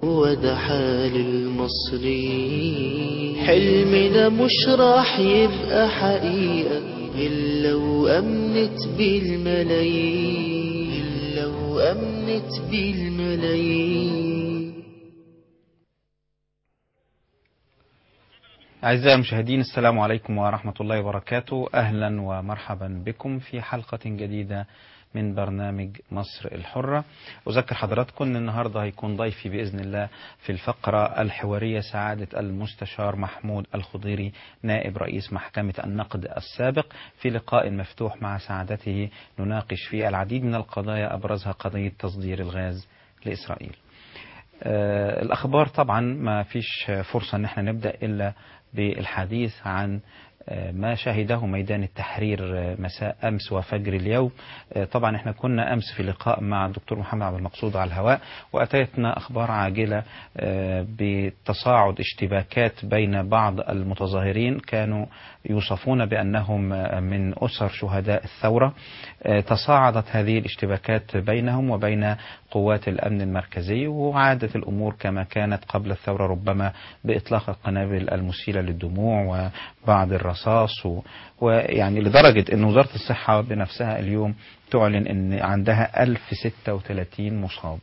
هو ده حال المصري حلمنا مش راح يبقى حقيقة إلا لو أمنت بالملايين إلا لو أمنت بالملايين أعزائي المشاهدين السلام عليكم ورحمة الله وبركاته أهلا ومرحبا بكم في حلقة جديدة من برنامج مصر الحرة أذكر حضراتكم أن النهاردة هيكون ضيفي بإذن الله في الفقرة الحوارية سعادة المستشار محمود الخضيري نائب رئيس محكمة النقد السابق في لقاء مفتوح مع سعادته نناقش فيه العديد من القضايا أبرزها قضية تصدير الغاز لإسرائيل آه الأخبار طبعا ما فيش فرصة أن احنا نبدأ إلا بالحديث عن ما شهده ميدان التحرير مساء أمس وفجر اليوم طبعا احنا كنا أمس في لقاء مع الدكتور محمد عبد المقصود على الهواء وأتيتنا أخبار عاجلة بتصاعد اشتباكات بين بعض المتظاهرين كانوا يوصفون بأنهم من أسر شهداء الثورة تصاعدت هذه الاشتباكات بينهم وبين قوات الأمن المركزي وعادت الأمور كما كانت قبل الثورة ربما بإطلاق القنابل المسيلة للدموع وبعض الرصاص ويعني لدرجة أن وزارة الصحة بنفسها اليوم تعلن أن عندها 1036 مصاب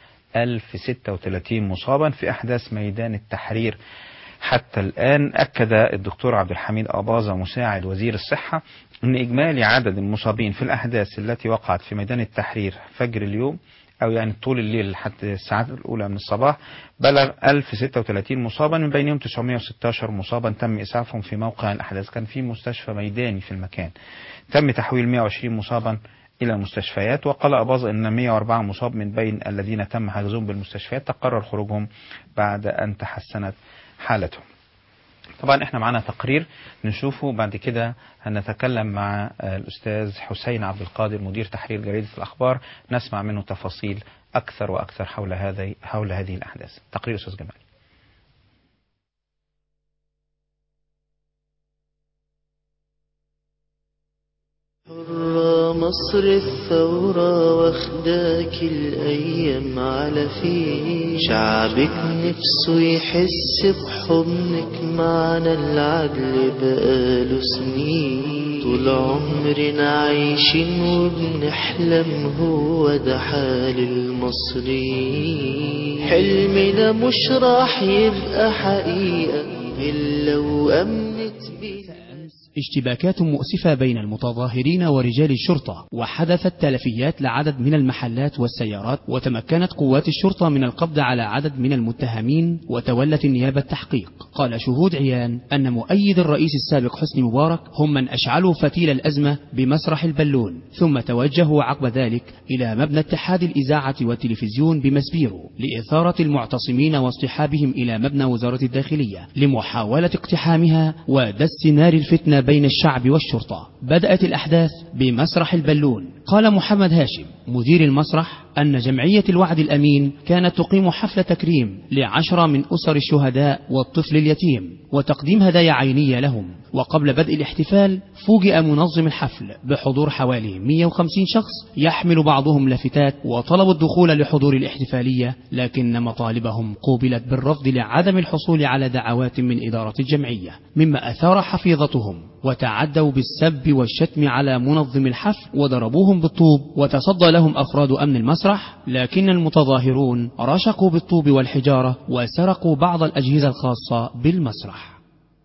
1036 مصابا في أحداث ميدان التحرير حتى الآن أكد الدكتور عبد الحميد أباظة مساعد وزير الصحة أن إجمالي عدد المصابين في الأحداث التي وقعت في ميدان التحرير فجر اليوم أو يعني طول الليل حتى الساعات الأولى من الصباح بلغ 1036 مصابا من بينهم 916 مصابا تم إسعافهم في موقع الأحداث كان في مستشفى ميداني في المكان تم تحويل 120 مصابا إلى مستشفيات وقال أباظ أن 104 مصاب من بين الذين تم حجزهم بالمستشفيات تقرر خروجهم بعد أن تحسنت حالتهم طبعا احنا معنا تقرير نشوفه بعد كده هنتكلم مع الأستاذ حسين عبد القادر مدير تحرير جريدة الأخبار نسمع منه تفاصيل أكثر وأكثر حول هذه حول هذه الأحداث تقرير أستاذ جمال حرة مصر الثورة واخداك الأيام على فين شعبك نفسه يحس بحضنك معنا العدل بقاله سنين طول عمرنا عايشين وبنحلم هو ده حال المصريين حلمنا مش راح يبقى حقيقة إلا لو أمنت بيه اشتباكات مؤسفة بين المتظاهرين ورجال الشرطة وحدثت تلفيات لعدد من المحلات والسيارات وتمكنت قوات الشرطة من القبض على عدد من المتهمين وتولت النيابة التحقيق قال شهود عيان أن مؤيد الرئيس السابق حسني مبارك هم من أشعلوا فتيل الأزمة بمسرح البلون ثم توجهوا عقب ذلك إلى مبنى اتحاد الإذاعة والتلفزيون بمسبيرو لإثارة المعتصمين واصطحابهم إلى مبنى وزارة الداخلية لمحاولة اقتحامها ودس نار الفتنة بين الشعب والشرطة بدأت الأحداث بمسرح البلون قال محمد هاشم مدير المسرح أن جمعية الوعد الأمين كانت تقيم حفل تكريم لعشرة من أسر الشهداء والطفل اليتيم وتقديم هدايا عينية لهم وقبل بدء الاحتفال فوجئ منظم الحفل بحضور حوالي 150 شخص يحمل بعضهم لافتات وطلبوا الدخول لحضور الاحتفالية لكن مطالبهم قوبلت بالرفض لعدم الحصول على دعوات من إدارة الجمعية مما أثار حفيظتهم وتعدوا بالسب والشتم على منظم الحفل وضربوهم بالطوب وتصدى لهم أفراد أمن المسرح لكن المتظاهرون رشقوا بالطوب والحجارة وسرقوا بعض الأجهزة الخاصة بالمسرح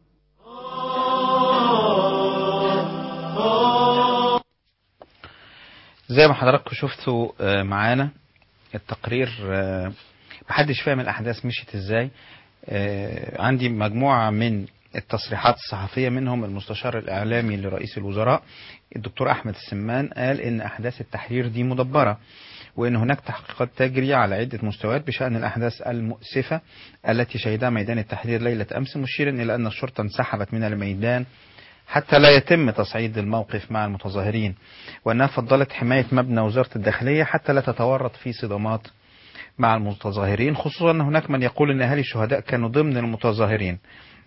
زي ما حضراتكم شفتوا معانا التقرير محدش فاهم الأحداث مشيت ازاي عندي مجموعة من التصريحات الصحفية منهم المستشار الإعلامي لرئيس الوزراء الدكتور أحمد السمان قال إن أحداث التحرير دي مدبرة وأن هناك تحقيقات تجري على عدة مستويات بشأن الأحداث المؤسفة التي شهدها ميدان التحرير ليلة أمس مشيرا إلى أن الشرطة انسحبت من الميدان حتى لا يتم تصعيد الموقف مع المتظاهرين وأنها فضلت حماية مبنى وزارة الداخلية حتى لا تتورط في صدامات مع المتظاهرين خصوصا أن هناك من يقول أن أهالي الشهداء كانوا ضمن المتظاهرين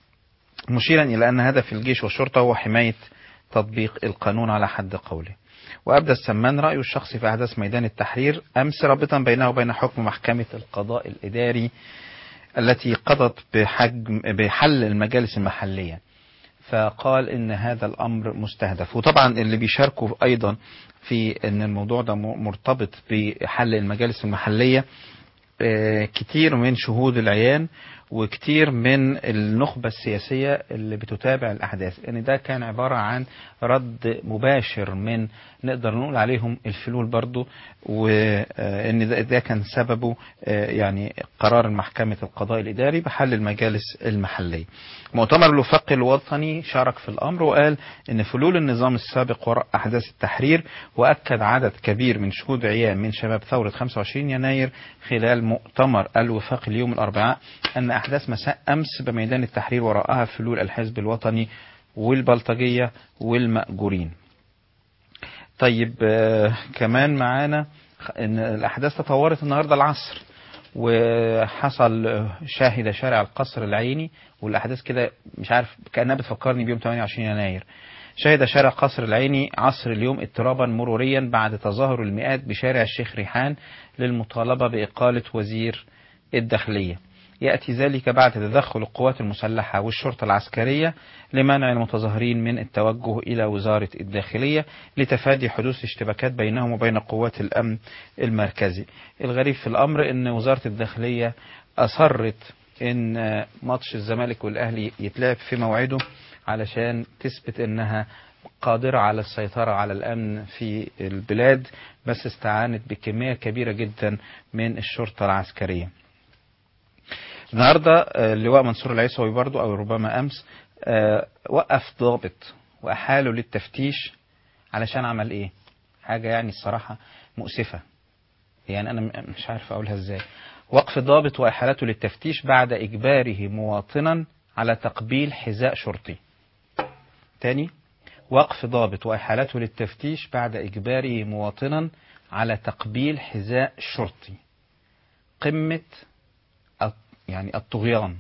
مشيرا إلى أن هدف الجيش والشرطة هو حماية تطبيق القانون على حد قوله وأبدى السمان رأيه الشخصي في أحداث ميدان التحرير أمس رابطا بينه وبين حكم محكمة القضاء الإداري التي قضت بحجم بحل المجالس المحلية فقال ان هذا الامر مستهدف وطبعا اللي بيشاركوا ايضا في ان الموضوع ده م- مرتبط بحل المجالس المحليه آه، كتير من شهود العيان وكتير من النخبة السياسية اللي بتتابع الأحداث لأن ده كان عبارة عن رد مباشر من نقدر نقول عليهم الفلول برضو وأن ده, ده كان سببه آه، يعني قرار محكمة القضاء الإداري بحل المجالس المحلية مؤتمر الوفاق الوطني شارك في الأمر وقال أن فلول النظام السابق وراء أحداث التحرير وأكد عدد كبير من شهود عيان من شباب ثورة 25 يناير خلال مؤتمر الوفاق اليوم الأربعاء أن أحداث مساء أمس بميدان التحرير وراءها فلول الحزب الوطني والبلطجية والمأجورين طيب آه، كمان معانا خ- ان الاحداث تطورت النهارده العصر وحصل آه، شاهد شارع القصر العيني والاحداث كده مش عارف كانها بتفكرني بيوم 28 يناير شهد شارع قصر العيني عصر اليوم اضطرابا مروريا بعد تظاهر المئات بشارع الشيخ ريحان للمطالبة بإقالة وزير الداخلية يأتي ذلك بعد تدخل القوات المسلحة والشرطة العسكرية لمنع المتظاهرين من التوجه إلى وزارة الداخلية لتفادي حدوث اشتباكات بينهم وبين قوات الأمن المركزي الغريب في الأمر أن وزارة الداخلية أصرت أن ماتش الزمالك والأهلي يتلعب في موعده علشان تثبت أنها قادرة على السيطرة على الأمن في البلاد بس استعانت بكمية كبيرة جدا من الشرطة العسكرية النهارده آه، اللواء منصور العيسوي برضو او ربما امس آه، وقف ضابط واحاله للتفتيش علشان عمل ايه حاجه يعني الصراحه مؤسفه يعني انا م- مش عارف اقولها ازاي وقف ضابط واحالته للتفتيش بعد اجباره مواطنا على تقبيل حذاء شرطي تاني وقف ضابط واحالته للتفتيش بعد اجباره مواطنا على تقبيل حذاء شرطي قمه الط- يعني الطغيان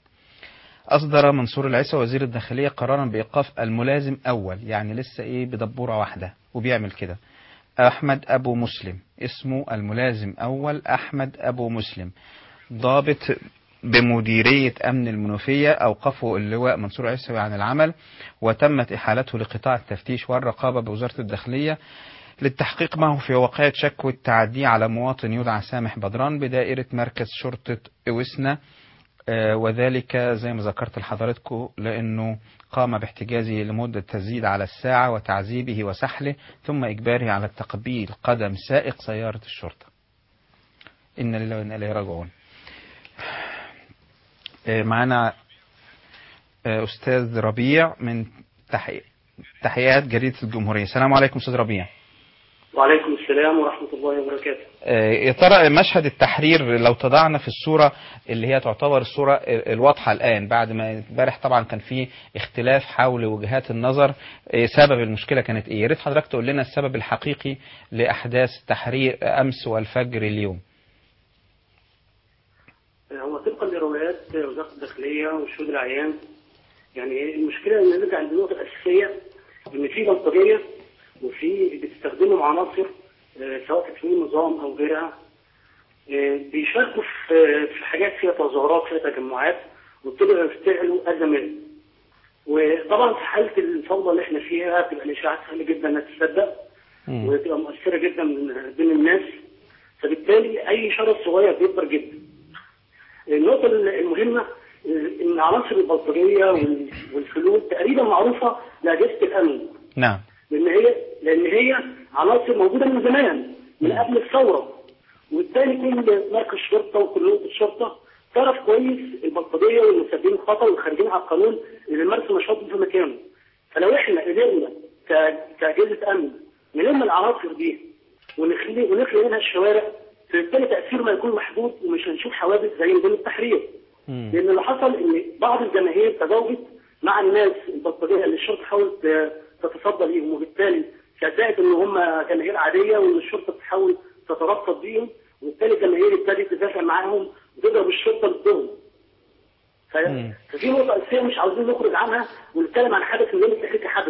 أصدر منصور العيسى وزير الداخلية قرارا بإيقاف الملازم أول يعني لسه إيه بدبورة واحدة وبيعمل كده أحمد أبو مسلم اسمه الملازم أول أحمد أبو مسلم ضابط بمديرية أمن المنوفية أوقفه اللواء منصور العيسوي عن العمل وتمت إحالته لقطاع التفتيش والرقابة بوزارة الداخلية للتحقيق معه في واقعة شكوى التعدي على مواطن يدعى سامح بدران بدائرة مركز شرطة إوسنا آه، وذلك زي ما ذكرت لحضراتكم لأنه قام باحتجازه لمدة تزيد على الساعة وتعذيبه وسحله ثم إجباره على تقبيل قدم سائق سيارة الشرطة إن لله وإنا إليه راجعون آه، معنا آه، أستاذ ربيع من تحقيق تحقيقات جريدة الجمهورية السلام عليكم أستاذ ربيع وعليكم السلام ورحمة الله وبركاته آه، يا ترى مشهد التحرير لو تضعنا في الصورة اللي هي تعتبر الصورة ال- الواضحة الآن بعد ما امبارح طبعا كان في اختلاف حول وجهات النظر آه، سبب المشكلة كانت ايه يا ريت حضرتك تقول لنا السبب الحقيقي لأحداث التحرير أمس والفجر اليوم هو طبقا لروايات وزارة الداخلية وشهود العيان يعني المشكلة ان نرجع للنقطة الأساسية ان في بلطجية وفي بتستخدمهم عناصر آه، سواء في تكوين النظام أو غيرها آه، بيشاركوا في في حاجات فيها تظاهرات فيها تجمعات وابتدوا يفتعلوا أزمات وطبعا في حالة الفوضى اللي احنا فيها بتبقى الإشاعات سهل جدا انها تصدق مم. وتبقى مؤثرة جدا من- بين الناس فبالتالي أي شرط صغير بيكبر جدا النقطة المهمة إن عناصر البلطجية وال- والفلول تقريبا معروفة لأجهزة الأمن نعم لأن هي لأن هي عناصر موجودة من زمان من قبل الثورة وبالتالي كل مركز شرطة وكل نقطة شرطة تعرف كويس البلطجية والمسبين الخطأ والخارجين على القانون اللي بيمارسوا نشاطهم في مكانه فلو احنا قدرنا ك- كأجهزة أمن نلم العناصر دي ونخلي ونخلي منها الشوارع فبالتالي تأثيرنا يكون محدود ومش هنشوف حوادث زي ميدان التحرير مم. لان اللي حصل ان بعض الجماهير تزاوجت مع الناس البلطجيه اللي الشرطه حاولت آه، تتصدى ليهم وبالتالي صدقت ان هم جماهير عاديه وان الشرطه بتحاول تترصد بيهم وبالتالي الجماهير ابتدت تدافع معاهم وتضرب الشرطه ضدهم ف- مم. ففي نقطه اساسيه مش عاوزين نخرج عنها ونتكلم عن حدث ميدان التحرير كحدث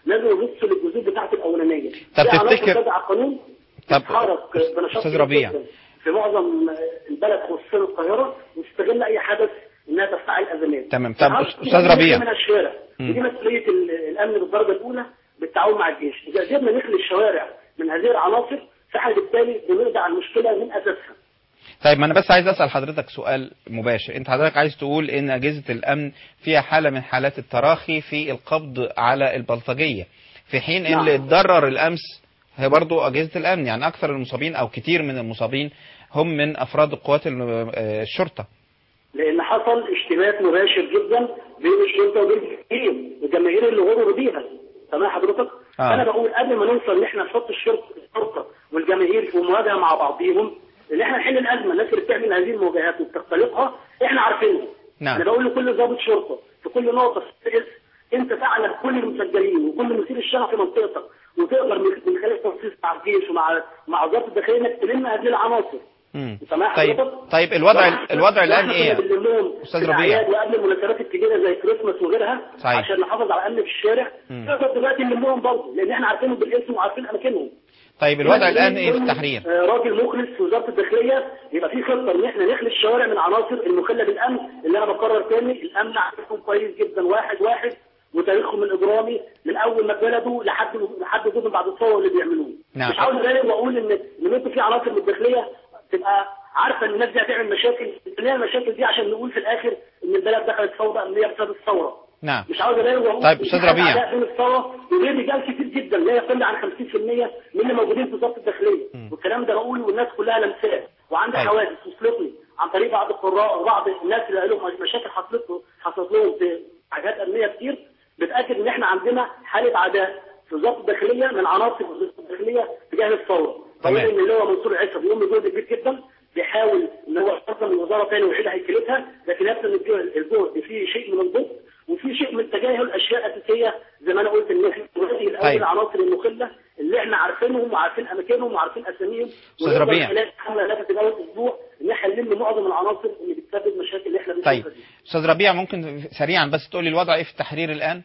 لازم يبصوا للجزء بتاعته الاولانيه طب في عناصر تفتكر- تبع القانون طب تتحرك بنشاط أستاذ كبير ربيع. جداً في معظم البلد خصوصا القاهره وتستغل اي حدث انها تفتعل ازمات تمام. طب تعرف أستاذ كده ربيع. من الشارع مم. ودي مسؤوليه ال- الامن بالدرجه الاولى بالتعاون مع الجيش اذا قدرنا نخلي الشوارع من هذه العناصر فاحنا بالتالي بنقضي على المشكله من اساسها طيب ما انا بس عايز اسال حضرتك سؤال مباشر انت حضرتك عايز تقول ان اجهزه الامن فيها حاله من حالات التراخي في القبض على البلطجيه في حين ان نعم. اللي اتضرر الامس هي برضو اجهزه الامن يعني اكثر المصابين او كتير من المصابين هم من افراد قوات ال- آه، الشرطه لان حصل اشتباك مباشر جدا بين الشرطه وبين الجماهير الجماهير اللي غروا بيها تمام حضرتك آه. انا بقول قبل ما نوصل ان احنا نحط الشرطه الشرطه والجماهير في مواجهه مع بعضيهم ان احنا نحل الازمه الناس اللي بتعمل هذه المواجهات وبتختلقها احنا عارفينها نعم. انا بقول لكل ضابط شرطه في كل نقطه في الاسم انت تعلم كل المسجلين وكل مثير الشغف في منطقتك وتقدر من من خلال التنسيق مع الجيش ومع مع وزاره الداخليه انك تلم هذه العناصر مم. سماح طيب حضرتك؟ طيب الوضع طبعاً الوضع الان إحنا ايه كنا بنلمهم أستاذ في ربيع. الأعياد وقبل المناسبات الكبيره زي كريسماس وغيرها صحيح. عشان نحافظ على الامن في الشارع مم. نقدر دلوقتي نلمهم برضه لان احنا عارفينهم بالاسم وعارفين اماكنهم طيب الوضع الان ايه في التحرير آه، راجل مخلص في وزاره الداخليه يبقى في خطه ان احنا نخلي الشوارع من عناصر المخله بالامن اللي انا بكرر تاني الامن عارفهم كويس جدا واحد واحد وتاريخهم الاجرامي من اول ما اتولدوا لحد لحد وجودهم بعد الثوره اللي بيعملوه نعم. مش عاوز ابالغ واقول ان ان ممكن في عناصر من الداخليه تبقى عارفه ان الناس دي هتعمل مشاكل بنعمل المشاكل دي عشان نقول في الاخر ان البلد دخلت فوضى امنيه بسبب الثوره نعم مش عاوز ابالغ واقول طيب، إن أستاذ في ربيع. أعداء بين الثوره وبين رجال كتير جدا لا يقل عن 50% من اللي موجودين في وزاره الداخليه مم. والكلام ده بقوله والناس كلها لمساه وعندها طيب. حوادث وصلتني عن طريق بعض القراء وبعض الناس اللي لهم مشاكل حصلت له حصلت لهم في حاجات امنيه كتير بتاكد ان احنا عندنا حاله عداء في وزاره الداخليه من عناصر وزاره الداخليه تجاه الثوره تمام. بقول ان اللي هو منصور عيسى بيقوم بجهد كبير جدا بيحاول ان هو ينظم الوزاره تاني ويعيد هيكلتها لكن يبدو ان الجهد الجهد فيه شيء من البطء وفي شيء من تجاهل اشياء اساسيه زي ما انا قلت ان احنا هذه الاول طيب. العناصر المخله اللي احنا عارفينهم وعارفين اماكنهم وعارفين اساميهم أستاذ ونقدر ربيع. خلال حمله لا تتجاوز اسبوع ان احنا نلم معظم العناصر اللي بتسبب مشاكل اللي احنا طيب بنشوفها دي. استاذ ربيع ممكن سريعا بس تقول لي الوضع ايه في التحرير الان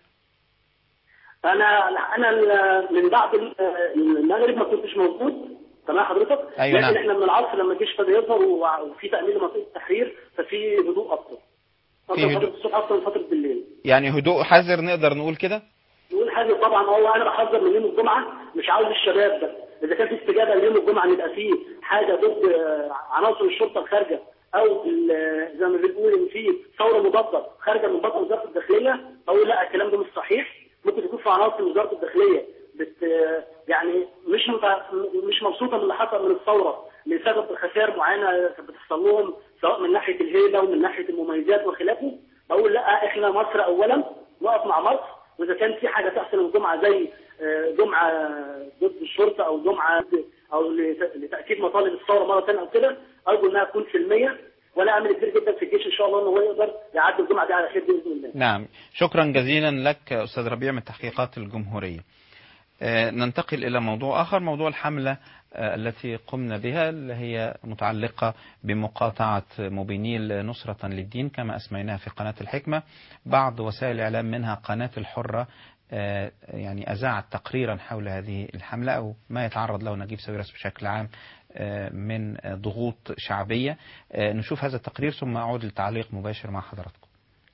انا انا ال- من بعد ال- المغرب ما كنتش موجود تمام حضرتك أيوة لكن نعم. احنا من العصر لما الجيش ابتدى يظهر وع- وفي تامين لمنطقه التحرير ففي هدوء اكتر في فتره هدوء. فتره الصبح اكتر من فتره بالليل يعني هدوء حذر نقدر نقول كده نقول حاجه طبعا هو انا بحذر من يوم الجمعه مش عاوز الشباب ده اذا كان في استجابه ليوم الجمعه ان يبقى فيه حاجه ضد آه، عناصر الشرطه الخارجه او ال- زي ما بنقول ان في ثوره مضاده خارجه من بطن وزاره الداخليه اقول لا الكلام ده مش صحيح ممكن يكون في عناصر وزاره الداخليه بت يعني مش مت- مش مبسوطه من اللي حصل من الثوره لسبب خسائر معينه كانت بتحصل لهم سواء من ناحيه الهيبه ومن ناحيه المميزات وخلافه بقول لا احنا مصر اولا نقف مع مصر واذا كان في حاجه تحصل يوم الجمعه زي آه، جمعه ضد الشرطه او جمعه او لت- لتاكيد مطالب الثوره مره ثانيه او كده ارجو انها تكون سلميه ولا امل كبير جدا في الجيش ان شاء الله ان هو يقدر يعدي الجمعه دي على خير باذن الله. نعم شكرا جزيلا لك أستاذ ربيع من تحقيقات الجمهورية آه، ننتقل إلى موضوع آخر موضوع الحملة آه، التي قمنا بها اللي هي متعلقة بمقاطعة مبيني نصرة للدين كما أسميناها في قناة الحكمة بعض وسائل الإعلام منها قناة الحرة آه، يعني أذاعت تقريرا حول هذه الحملة أو ما يتعرض له نجيب ساويرس بشكل عام آه، من آه، ضغوط شعبية آه، نشوف هذا التقرير ثم أعود للتعليق مباشر مع حضراتكم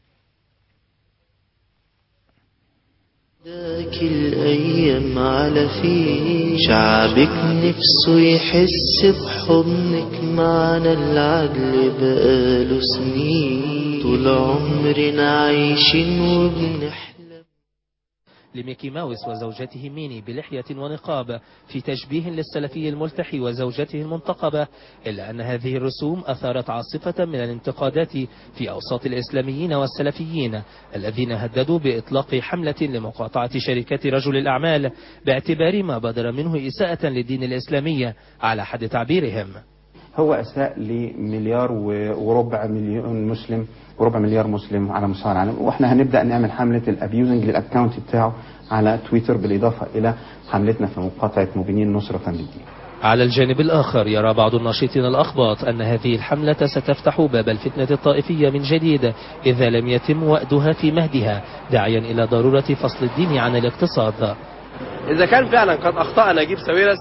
ذاك الأيام على فيه شعبك نفسه يحس بحضنك معنا العدل بقاله سنين طول عمرنا عايشين وبنحلم لميكي ماوس وزوجته ميني بلحية ونقاب في تشبيه للسلفي الملتحي وزوجته المنتقبة إلا أن هذه الرسوم أثارت عاصفة من الانتقادات في أوساط الإسلاميين والسلفيين الذين هددوا بإطلاق حملة لمقاطعة شركات رجل الأعمال باعتبار ما بدر منه إساءة للدين الإسلامي على حد تعبيرهم هو اساء لمليار و- وربع مليون مسلم وربع مليار مسلم على مستوى العالم واحنا هنبدا نعمل حمله الابيوزنج للاكونت بتاعه على تويتر بالاضافه الى حملتنا في مقاطعه مبينين نصره للدين على الجانب الآخر يرى بعض الناشطين الأخباط أن هذه الحملة ستفتح باب الفتنة الطائفية من جديد إذا لم يتم وأدها في مهدها داعيا إلى ضرورة فصل الدين عن الاقتصاد إذا كان فعلا قد أخطأ نجيب ساويرس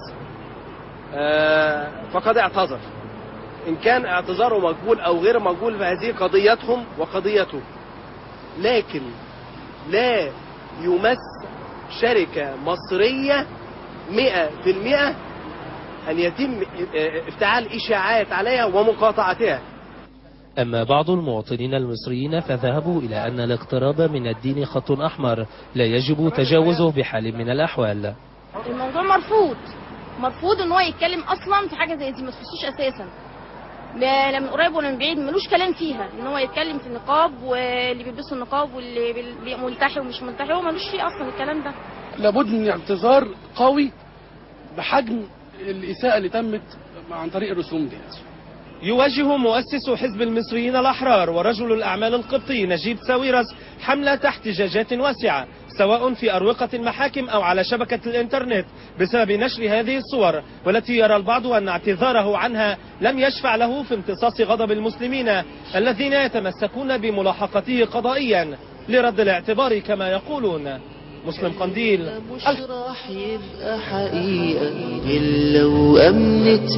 آه، فقد اعتذر إن كان اعتذاره مقبول أو غير مقبول فهذه قضيتهم وقضيته لكن لا يمس شركة مصرية مئة في المئة أن يتم آه، افتعال إشاعات عليها ومقاطعتها أما بعض المواطنين المصريين فذهبوا إلى أن الاقتراب من الدين خط أحمر لا يجب تجاوزه بحال من الأحوال الموضوع مرفوض مرفوض ان هو يتكلم اصلا في حاجه زي دي ما تخصوش اساسا لا لا من قريب ولا من بعيد ملوش كلام فيها ان هو يتكلم في النقاب واللي بيلبسوا النقاب واللي بي- ملتحي ومش ملتحي هو ملوش فيه اصلا الكلام ده لابد من اعتذار قوي بحجم الإساءة اللي تمت عن طريق الرسوم دي يواجه مؤسس حزب المصريين الأحرار ورجل الأعمال القبطي نجيب ساويرس حملة احتجاجات واسعة سواء في أروقة المحاكم أو على شبكة الإنترنت بسبب نشر هذه الصور والتي يرى البعض أن اعتذاره عنها لم يشفع له في امتصاص غضب المسلمين الذين يتمسكون بملاحقته قضائيا لرد الاعتبار كما يقولون مسلم قنديل مش راح يبقى حقيقة إلا وأمنت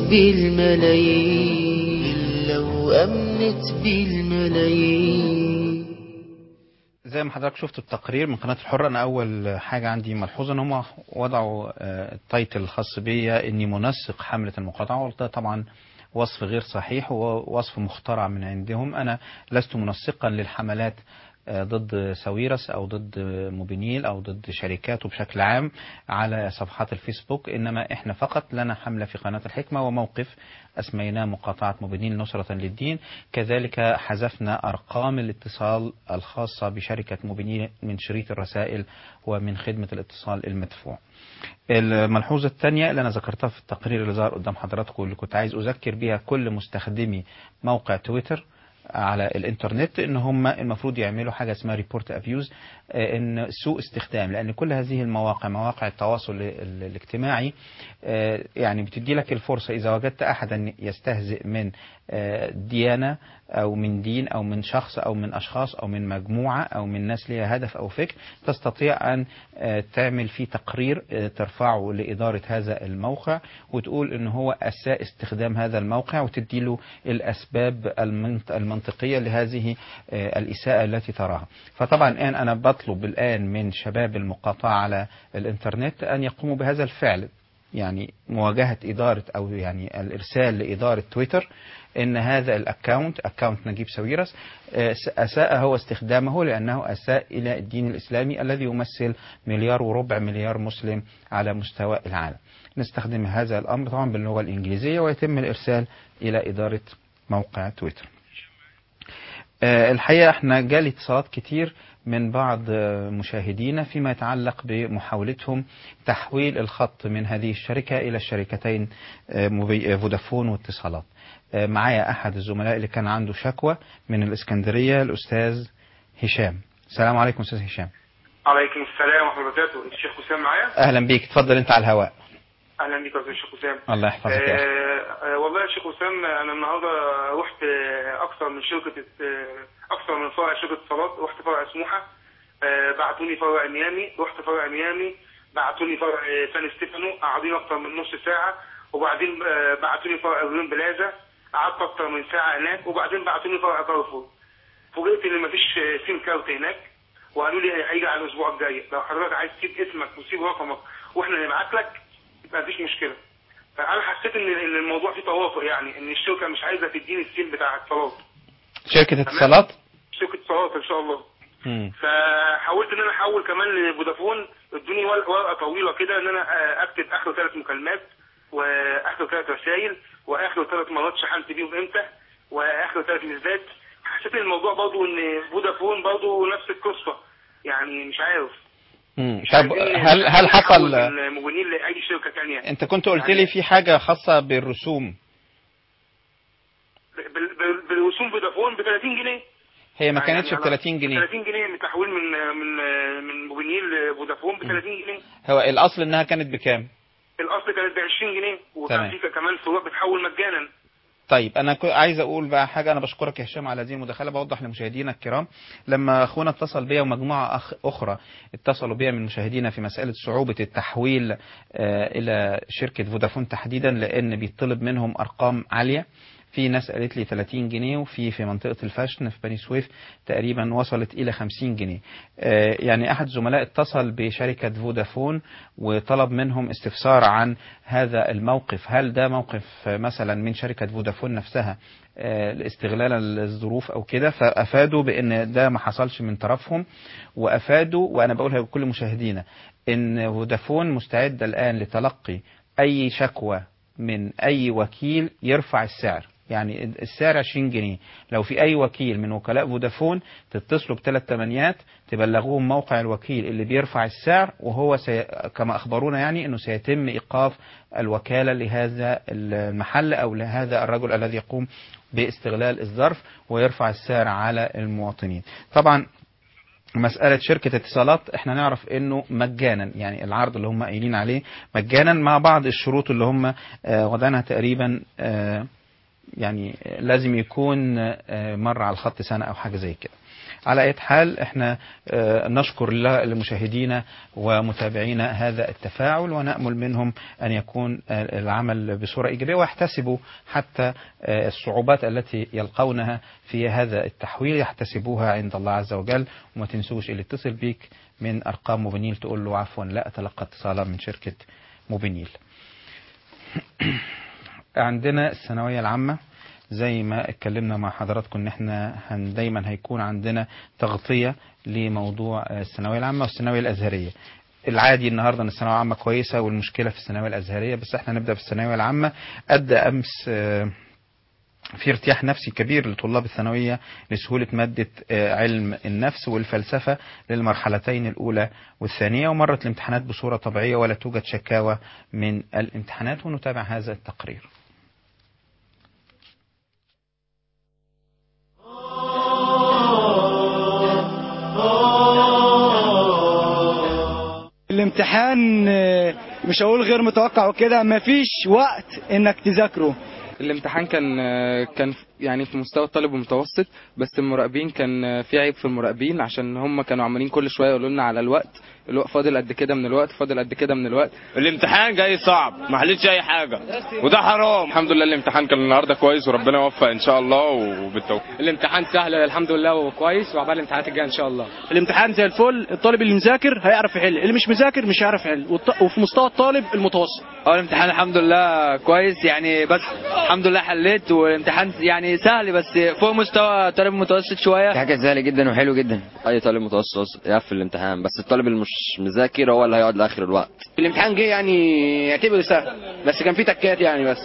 بالملايين إلا وأمنت بالملايين زي ما حضرتك شفت التقرير من قناة الحرة أنا أول حاجة عندي ملحوظة إن هم وضعوا آه، التايتل الخاص بيا إني منسق حملة المقاطعة وده طبعا وصف غير صحيح ووصف مخترع من عندهم أنا لست منسقا للحملات آه، ضد ساويرس أو ضد موبينيل أو ضد شركاته بشكل عام على صفحات الفيسبوك إنما إحنا فقط لنا حملة في قناة الحكمة وموقف أسميناه مقاطعة موبينيل نصرة للدين كذلك حذفنا أرقام الاتصال الخاصة بشركة موبينيل من شريط الرسائل ومن خدمة الاتصال المدفوع الملحوظة الثانية اللي أنا ذكرتها في التقرير اللي ظهر قدام حضراتكم اللي كنت عايز أذكر بها كل مستخدمي موقع تويتر على الانترنت ان هم المفروض يعملوا حاجه اسمها ريبورت ابيوز ان سوء استخدام لان كل هذه المواقع مواقع التواصل ال- الاجتماعي آه، يعني بتدي لك الفرصه اذا وجدت احدا يستهزئ من آه، ديانه او من دين او من شخص او من اشخاص او من مجموعه او من ناس ليها هدف او فكر تستطيع ان آه، تعمل فيه تقرير آه، ترفعه لاداره هذا الموقع وتقول ان هو اساء استخدام هذا الموقع وتدي له الاسباب المنط- المنطقيه لهذه آه، الاساءه التي تراها فطبعا الان انا بطلب الان من شباب المقاطعه على الانترنت ان يقوموا بهذا الفعل يعني مواجهة إدارة أو يعني الإرسال لإدارة تويتر إن هذا الأكاونت أكاونت نجيب ساويرس آه، أساء هو استخدامه لأنه أساء إلى الدين الإسلامي الذي يمثل مليار وربع مليار مسلم على مستوى العالم نستخدم هذا الأمر طبعا باللغة الإنجليزية ويتم الإرسال إلى إدارة موقع تويتر آه، الحقيقة احنا جالي اتصالات كتير من بعض آه، مشاهدينا فيما يتعلق بمحاولتهم تحويل الخط من هذه الشركة إلى الشركتين آه، موبي- آه، فودافون واتصالات آه، معايا أحد الزملاء اللي كان عنده شكوى من الإسكندرية الأستاذ هشام السلام عليكم أستاذ هشام عليكم السلام ورحمة الله وبركاته الشيخ حسام معايا أهلا بيك اتفضل أنت على الهواء أهلا بك يا الشيخ حسام الله يحفظك يا أخي آه آه والله يا شيخ حسام أنا النهاردة رحت آه، أكثر من شركة آه، أكثر من فرع شركة اتصالات رحت فرع سموحة آه بعتوني فرع ميامي رحت فرع ميامي بعتوني فرع آه، سان ستيفانو قاعدين أكثر من نص ساعة وبعدين آه، بعتوني فرع ريون بلازا قعدت أكثر من ساعة هناك وبعدين بعتوني فرع كارفور فوجئت إن مفيش آه، سيم كارت هناك وقالوا لي هيجي على الأسبوع الجاي لو حضرتك عايز تسيب اسمك وتسيب رقمك وإحنا نبعت لك يبقى مفيش مشكلة فانا حسيت ان ان الموضوع فيه توافق يعني ان الشركه مش عايزه تديني السيل بتاع اتصالات شركة اتصالات شركه اتصالات ان شاء الله مم. فحاولت ان انا احول كمان لفودافون ادوني ورق- ورقه طويله كده ان انا آه، اكتب اخر ثلاث مكالمات واخر ثلاث رسائل واخر ثلاث مرات شحنت بيهم امتى واخر ثلاث ميزات حسيت ان الموضوع برضه ان فودافون برضه نفس القصه يعني مش عارف مم. طب هل هل حصل الموبينيل لاي شركه ثانيه انت كنت قلت لي في حاجة خاصة بالرسوم بال- بال- بالرسوم فودافون ب 30 جنيه هي ما يعني كانتش ب أنا- 30 جنيه 30 جنيه من تحويل من من من موبينيل لفودافون ب 30 جنيه هو الأصل إنها كانت بكام الاصل كانت ب 20 جنيه وكان تمام. في كمان فروع بتحول مجانا طيب انا كو- عايز اقول بقى حاجه انا بشكرك يا هشام على هذه المداخله بوضح لمشاهدينا الكرام لما اخونا اتصل بيا ومجموعه أخ اخرى اتصلوا بيا من مشاهدينا في مساله صعوبه التحويل آه الى شركه فودافون تحديدا لان بيطلب منهم ارقام عاليه في ناس قالت لي 30 جنيه وفي في منطقة الفاشن في بني سويف تقريبا وصلت إلى 50 جنيه آه، يعني أحد زملاء اتصل بشركة فودافون وطلب منهم استفسار عن هذا الموقف هل ده موقف آه، مثلا من شركة فودافون نفسها آه، لاستغلال الظروف أو كده فأفادوا بأن ده ما حصلش من طرفهم وأفادوا وأنا بقولها لكل مشاهدينا أن فودافون مستعدة الآن لتلقي أي شكوى من أي وكيل يرفع السعر يعني السعر 20 جنيه لو في أي وكيل من وكلاء فودافون تتصلوا بثلاث تمانيات تبلغوهم موقع الوكيل اللي بيرفع السعر وهو سي... كما أخبرونا يعني أنه سيتم إيقاف الوكالة لهذا المحل أو لهذا الرجل الذي يقوم باستغلال الظرف ويرفع السعر على المواطنين طبعا مسألة شركة اتصالات احنا نعرف انه مجانا يعني العرض اللي هم قايلين عليه مجانا مع بعض الشروط اللي هم آه، وضعنا تقريبا آه، يعني لازم يكون آه، مر على الخط سنة او حاجة زي كده على اي حال احنا آه، نشكر ل- لمشاهدينا ومتابعينا هذا التفاعل ونأمل منهم ان يكون آه، العمل بصورة ايجابية ويحتسبوا حتى آه، الصعوبات التي يلقونها في هذا التحويل يحتسبوها عند الله عز وجل وما تنسوش اللي اتصل بيك من ارقام موبينيل تقول له عفوا لا اتلقى اتصالا من شركة موبينيل عندنا الثانوية العامة زي ما اتكلمنا مع حضراتكم ان احنا هن دايما هيكون عندنا تغطية لموضوع آه، الثانوية العامة والثانوية الأزهرية العادي النهارده ان الثانويه العامه كويسه والمشكله في الثانويه الازهريه بس احنا نبدا في الثانويه العامه ادى امس آه، في ارتياح نفسي كبير لطلاب الثانوية لسهولة مادة آه، علم النفس والفلسفة للمرحلتين الأولى والثانية ومرت الامتحانات بصورة طبيعية ولا توجد شكاوى من الامتحانات ونتابع هذا التقرير الامتحان آه، مش هقول غير متوقع وكده مفيش وقت انك تذاكره الامتحان كان كان يعني في مستوى الطالب المتوسط بس المراقبين كان في عيب في المراقبين عشان هم كانوا عمالين كل شويه يقولوا لنا على الوقت الوقت فاضل قد كده من الوقت فاضل قد كده من الوقت الامتحان جاي صعب ما حلتش اي حاجه وده حرام الحمد لله الامتحان كان النهارده كويس وربنا يوفق ان شاء الله وبالتوفيق الامتحان سهل الحمد لله وكويس وعقبال الامتحانات الجايه ان شاء الله الامتحان زي الفل الطالب اللي مذاكر هيعرف يحل اللي مش مذاكر مش هيعرف يحل والط- وفي مستوى الطالب المتوسط اه الامتحان الحمد لله كويس يعني بس الحمد لله حليت والامتحان يعني سهل بس فوق مستوى طالب متوسط شويه حاجة سهلة جدا وحلو جدا أي طالب متوسط يقفل الامتحان بس الطالب اللي مش مذاكر هو اللي هيقعد لآخر الوقت الامتحان جه يعني اعتبره سهل بس كان فيه تكات يعني بس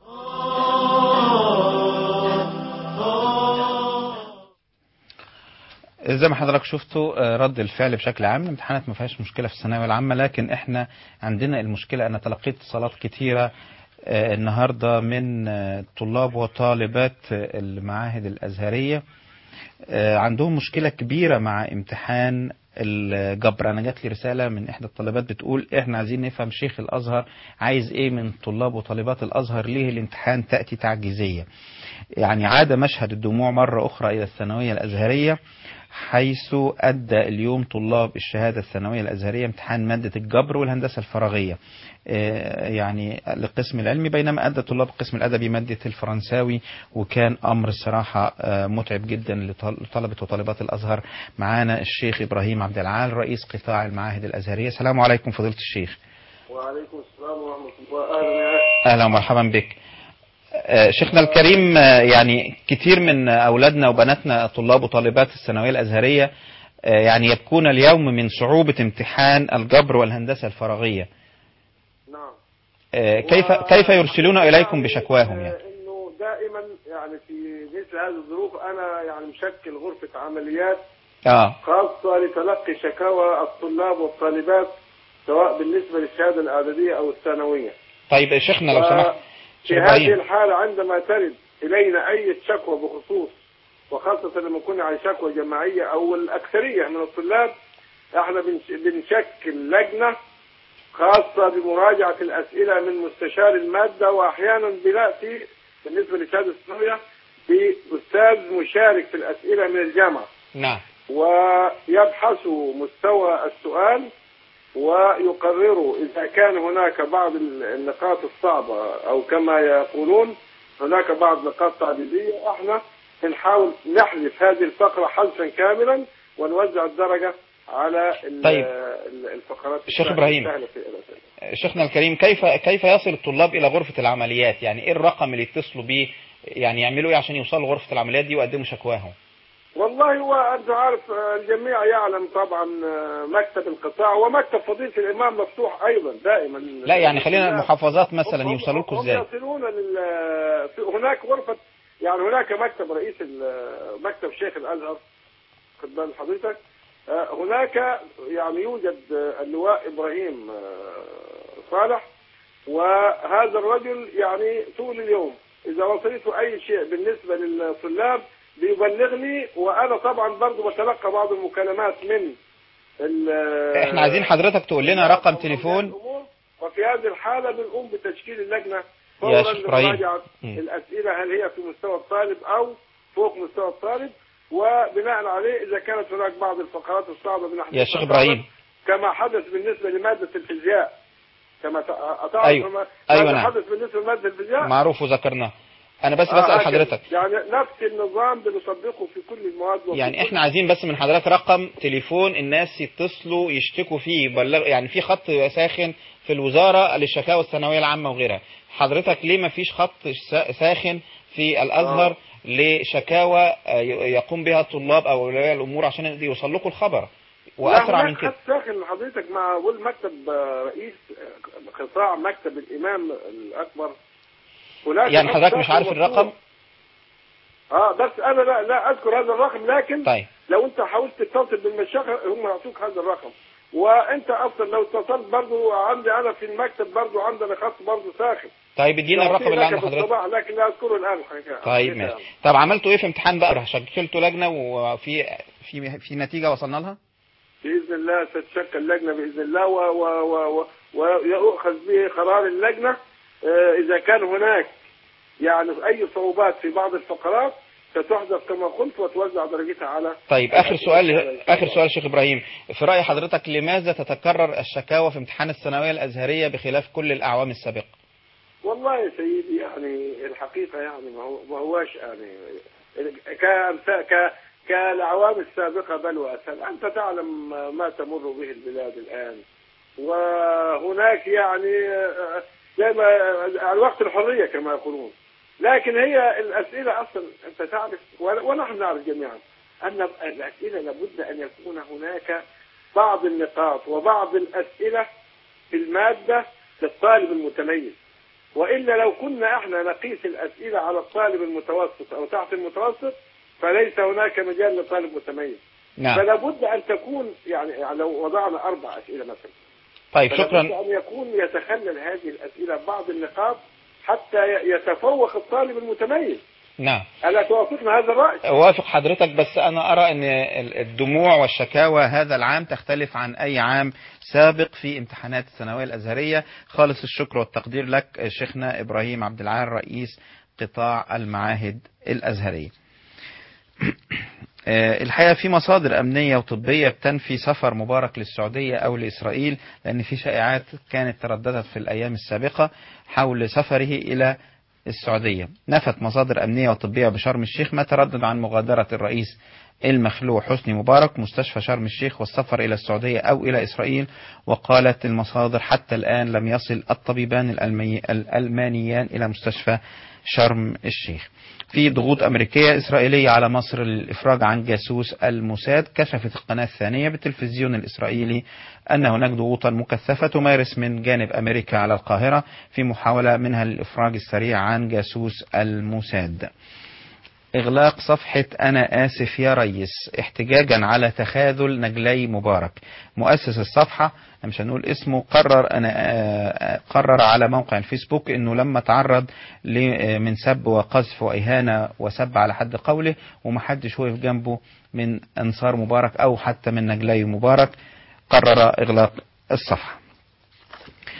زي ما حضرتك شفتوا آه، رد الفعل بشكل عام الامتحانات ما فيهاش مشكله في الثانويه العامه لكن احنا عندنا المشكله انا تلقيت اتصالات كتيره آه، النهارده من آه، طلاب وطالبات آه، المعاهد الازهريه آه، عندهم مشكله كبيره مع امتحان الجبر انا جات لي رساله من احدى الطالبات بتقول احنا عايزين نفهم شيخ الازهر عايز ايه من طلاب وطالبات الازهر ليه الامتحان تاتي تعجيزيه يعني عاد مشهد الدموع مرة أخرى إلى الثانوية الأزهرية حيث أدى اليوم طلاب الشهادة الثانوية الأزهرية امتحان مادة الجبر والهندسة الفراغية آه، يعني للقسم العلمي بينما أدى طلاب القسم الأدبي مادة الفرنساوي وكان أمر الصراحة آه، متعب جدا لطل- لطلبة وطالبات الأزهر معانا الشيخ إبراهيم عبد العال رئيس قطاع المعاهد الأزهرية السلام عليكم فضيلة الشيخ وعليكم السلام ورحمة الله أهلا يا أهلا ومرحبا بك آه، شيخنا الكريم آه، يعني كتير من أولادنا وبناتنا طلاب وطالبات الثانوية الأزهرية آه، يعني يبكون اليوم من صعوبة امتحان الجبر والهندسة الفراغية نعم آه، كيف كيف يرسلون إليكم بشكواهم يعني إنه دائما يعني في مثل هذه الظروف أنا يعني مشكل غرفة عمليات اه خاصة لتلقي شكاوى الطلاب والطالبات سواء بالنسبة للشهادة الإعدادية أو الثانوية طيب يا شيخنا لو سمحت في شيخ هذه إبراهيم الحالة عندما ترد إلينا أي شكوى بخصوص وخاصة لما يكون على شكوى جماعية أو الأكثرية من الطلاب احنا بنش- بنشكل لجنة خاصة بمراجعة الأسئلة من مستشار المادة وأحيانا بنأتي بالنسبة لشهادة الثانوية بأستاذ مشارك في الأسئلة من الجامعة نعم ويبحث مستوى السؤال ويقرروا إذا كان هناك بعض النقاط الصعبة أو كما يقولون هناك بعض نقاط تعديلية احنا بنحاول نحذف هذه الفقرة حذفا كاملا ونوزع الدرجة على ال- طيب. ال- الفقرات الشيخ السهلة- إبراهيم. السهلة في الأسئلة. شيخنا الكريم كيف كيف يصل الطلاب الى غرفه العمليات يعني ايه الرقم اللي يتصلوا بيه يعني يعملوا ايه عشان يوصلوا غرفه العمليات دي ويقدموا شكواهم والله هو أنت عارف آه، الجميع يعلم طبعا آه، مكتب القطاع ومكتب فضيلة الإمام مفتوح أيضا دائما لا يعني خلينا المحافظات مثلا يوصلوا لكم هم ازاي يصلون لل في هناك غرفة يعني هناك مكتب رئيس ال- مكتب شيخ الأزهر خد بال حضرتك آه، هناك يعني يوجد آه، اللواء إبراهيم آه، صالح وهذا الرجل يعني طول اليوم إذا وصلته أي شيء بالنسبة للطلاب بيبلغني وأنا طبعا برضو بتلقى بعض المكالمات من ال- احنا عايزين حضرتك تقول لنا رقم تليفون وفي هذه الحالة بنقوم بتشكيل اللجنة يا فورا شيخ إبراهيم. لمراجعة مم. الأسئلة هل هي في مستوى الطالب أو فوق مستوى الطالب وبناء عليه إذا كانت هناك بعض الفقرات الصعبة بنحدثها يا شيخ إبراهيم. كما حدث بالنسبة لمادة الفيزياء كما تعرف أيوة. ما أيوة ماذا نعم. حدث بالنسبة لمادة الفيزياء معروف وذكرناه انا بس آه، بسال هكذا. حضرتك يعني نفس النظام بنطبقه في كل المواد وفي يعني كل- احنا عايزين بس من حضرتك رقم تليفون الناس يتصلوا يشتكوا فيه يبلغ يعني في خط ساخن في الوزارة للشكاوى الثانوية العامة وغيرها حضرتك ليه ما فيش خط سا- ساخن في الازهر لشكاوى آه، ي- يقوم بها الطلاب او اولياء الامور عشان يوصل لكم الخبر واسرع لا، من هناك كده خط ساخن حضرتك مع أول مكتب آه، رئيس آه، قطاع مكتب الإمام الأكبر هناك يعني خط حضرتك مش ساخن عارف مفتوح. الرقم اه بس انا لا لا اذكر هذا الرقم لكن طيب لو انت حاولت تتصل بالمشيخة هم يعطوك هذا الرقم وانت اصلا لو اتصلت برضو عندي انا في المكتب برضو عندنا خط برضو ساخن طيب ادينا الرقم اللي عند يعطيه لك حضرتك بالصباح لكن لا اذكره الان الحقيقة. طيب الحقيقة. ماشي طب عملتوا ايه في امتحان بقى شكلتوا لجنة وفي في في نتيجة وصلنا لها باذن الله تتشكل لجنه باذن الله و و و و ويؤخذ به قرار اللجنه آه، اذا كان هناك يعني اي صعوبات في بعض الفقرات ستحذف كما قلت وتوزع درجتها على طيب اخر سؤال اخر سؤال شيخ ابراهيم في راي حضرتك لماذا تتكرر الشكاوى في امتحان الثانويه الازهريه بخلاف كل الاعوام السابقه والله يا سيدي يعني الحقيقه يعني ما هو ما هواش يعني كأمثال ك كالاعوام السابقه بل واسهل انت تعلم ما تمر به البلاد الان وهناك يعني آه، زي ما الوقت الحريه كما يقولون لكن هي الاسئله اصلا انت تعرف ون- ونحن نعرف جميعا ان الاسئله لابد ان يكون هناك بعض النقاط وبعض الاسئله في الماده للطالب المتميز والا لو كنا احنا نقيس الاسئله على الطالب المتوسط او تحت المتوسط فليس هناك مجال لطالب متميز نعم. فلا بد ان تكون يعني يعني لو وضعنا اربع اسئله مثلا طيب فلا شكرا بد ان يكون يتخلل هذه الاسئله بعض النقاط حتى ي- يتفوق الطالب المتميز نعم الا توافقنا هذا الراي اوافق حضرتك بس انا ارى ان ال- الدموع والشكاوى هذا العام تختلف عن اي عام سابق في امتحانات الثانويه الازهريه خالص الشكر والتقدير لك شيخنا ابراهيم عبد العال رئيس قطاع المعاهد الازهريه آه، الحقيقة في مصادر أمنية وطبية بتنفي سفر مبارك للسعودية أو لإسرائيل لأن في شائعات كانت ترددت في الأيام السابقة حول سفره إلى السعودية نفت مصادر أمنية وطبية بشرم الشيخ ما تردد عن مغادرة الرئيس المخلوع حسني مبارك مستشفى شرم الشيخ والسفر إلى السعودية أو إلى إسرائيل وقالت المصادر حتى الآن لم يصل الطبيبان الألمي- الألمانيان إلى مستشفى شرم الشيخ في ضغوط أمريكية إسرائيلية على مصر للإفراج عن جاسوس الموساد كشفت القناة الثانية بالتلفزيون الإسرائيلي أن هناك ضغوطا مكثفة تمارس من جانب أمريكا على القاهرة في محاولة منها للإفراج السريع عن جاسوس الموساد إغلاق صفحة أنا آسف يا ريس احتجاجا على تخاذل نجلي مبارك مؤسس الصفحة مش هنقول اسمه قرر أنا آه، قرر على موقع الفيسبوك أنه لما تعرض ل- من سب وقذف وإهانة وسب على حد قوله ومحدش وقف جنبه من أنصار مبارك أو حتى من نجلي مبارك قرر إغلاق الصفحة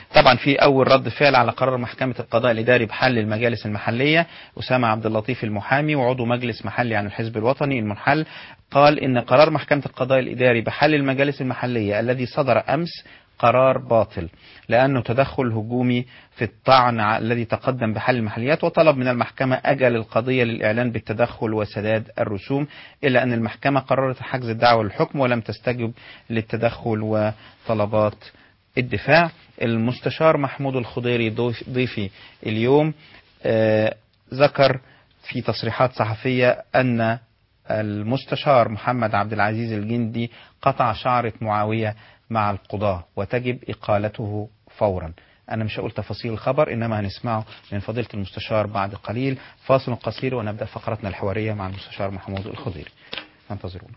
طبعا في اول رد فعل على قرار محكمه القضاء الاداري بحل المجالس المحليه اسامه عبد اللطيف المحامي وعضو مجلس محلي عن الحزب الوطني المنحل قال ان قرار محكمه القضاء الاداري بحل المجالس المحليه الذي صدر امس قرار باطل لأنه تدخل هجومي في الطعن ع- الذي تقدم بحل المحليات وطلب من المحكمة أجل القضية للإعلان بالتدخل وسداد الرسوم إلا أن المحكمة قررت حجز الدعوة للحكم ولم تستجب للتدخل وطلبات الدفاع المستشار محمود الخضيري ضيف- ضيفي اليوم آه، ذكر في تصريحات صحفية أن المستشار محمد عبد العزيز الجندي قطع شعرة معاوية مع القضاة وتجب إقالته فورا أنا مش هقول تفاصيل الخبر إنما هنسمعه من فضيلة المستشار بعد قليل فاصل قصير ونبدأ فقرتنا الحوارية مع المستشار محمود الخضيري انتظرونا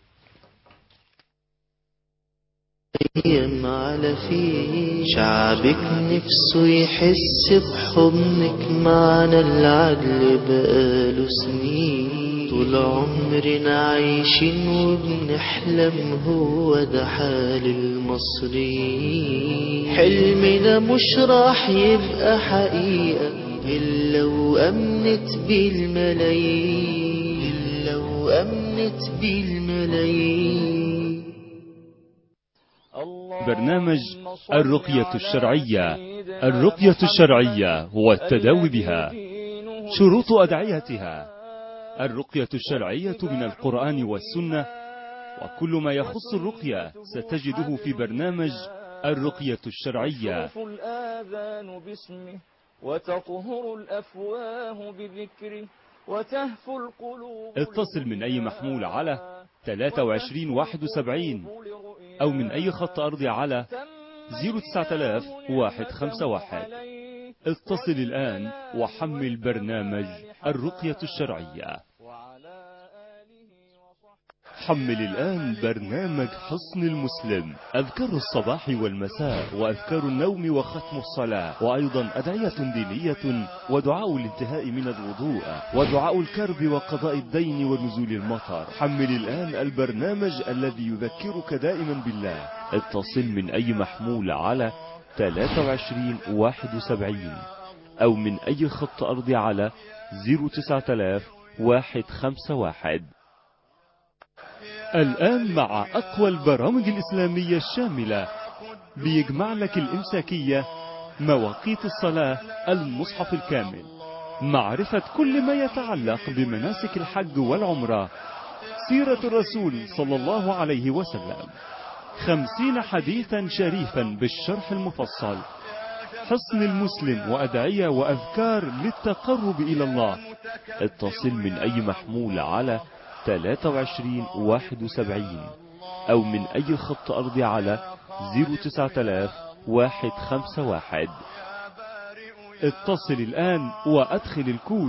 ايام على فيه شعبك نفسه يحس بحضنك معنا العدل بقاله سنين طول عمرنا عايشين وبنحلم هو ده حال المصريين حلمنا مش راح يبقى حقيقة إلا وأمنت بيه الملايين إلا وأمنت بيه الملايين برنامج الرقية الشرعية الرقية الشرعية والتداوي بها شروط أدعيتها الرقية الشرعية من القرآن والسنة وكل ما يخص الرقية ستجده في برنامج الرقية الشرعية تشوف الآذان باسمه وتطهر الأفواه بذكره وتهفو القلوب اتصل من أي محمول على 23 71 أو من أي خط أرضي على 09000 151 اتصل الآن وحمل برنامج الرقية الشرعية حمل الآن برنامج حصن المسلم أذكار الصباح والمساء وأذكار النوم وختم الصلاة وأيضا أدعية دينية ودعاء الانتهاء من الوضوء ودعاء الكرب وقضاء الدين ونزول المطر حمل الآن البرنامج الذي يذكرك دائما بالله اتصل من أي محمول على 23 71 أو من أي خط أرضي على 09000 151 الآن مع أقوى البرامج الإسلامية الشاملة بيجمع لك الإمساكية مواقيت الصلاة المصحف الكامل معرفة كل ما يتعلق بمناسك الحج والعمرة سيرة الرسول صلى الله عليه وسلم خمسين حديثا شريفا بالشرح المفصل حصن المسلم وأدعية وأذكار للتقرب إلى الله اتصل من أي محمول على 23 71 أو من أي خط أرضي على 09000 151 اتصل الآن وأدخل الكود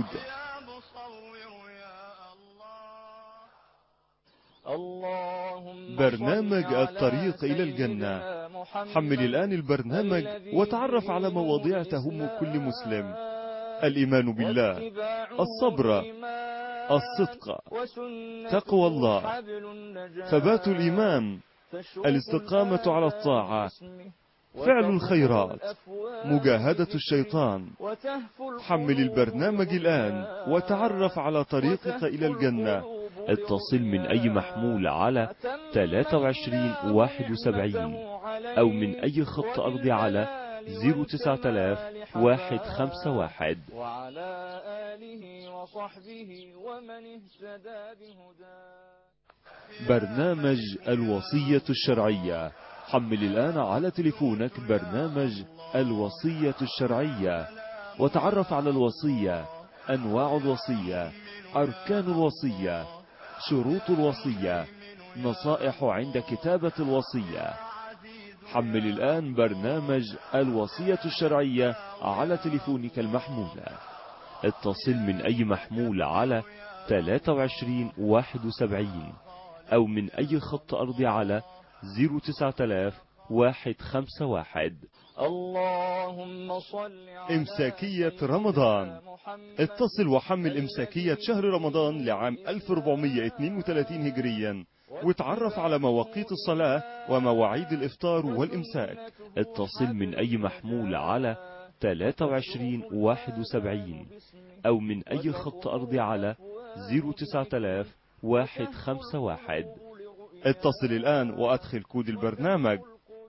برنامج الطريق إلى الجنة حمل الآن البرنامج وتعرف على مواضيع تهم كل مسلم الإيمان بالله الصبر الصدق تقوى الله ثبات الإيمان الاستقامة على الطاعة فعل الخيرات مجاهدة الشيطان حمل البرنامج الآن وتعرف على طريقك إلى الجنة اتصل من أي محمول على 23 71 أو من أي خط أرضي على 09000 151 وعلى آله وصحبه ومن اهتدى بهداه برنامج الوصية الشرعية حمل الآن على تليفونك برنامج الوصية الشرعية وتعرف على الوصية أنواع الوصية أركان الوصية شروط الوصية نصائح عند كتابة الوصية حمل الآن برنامج الوصية الشرعية على تليفونك المحمولة اتصل من أي محمول على 23 71 أو من أي خط أرضي على 09000 واحد خمسة واحد اللهم صل على إمساكية رمضان اتصل وحمل إمساكية شهر رمضان لعام 1432 هجريا وتعرف على مواقيت الصلاة ومواعيد الإفطار والإمساك اتصل من أي محمول على 23 71 أو من أي خط أرضي على 09000 151 اتصل الآن وأدخل كود البرنامج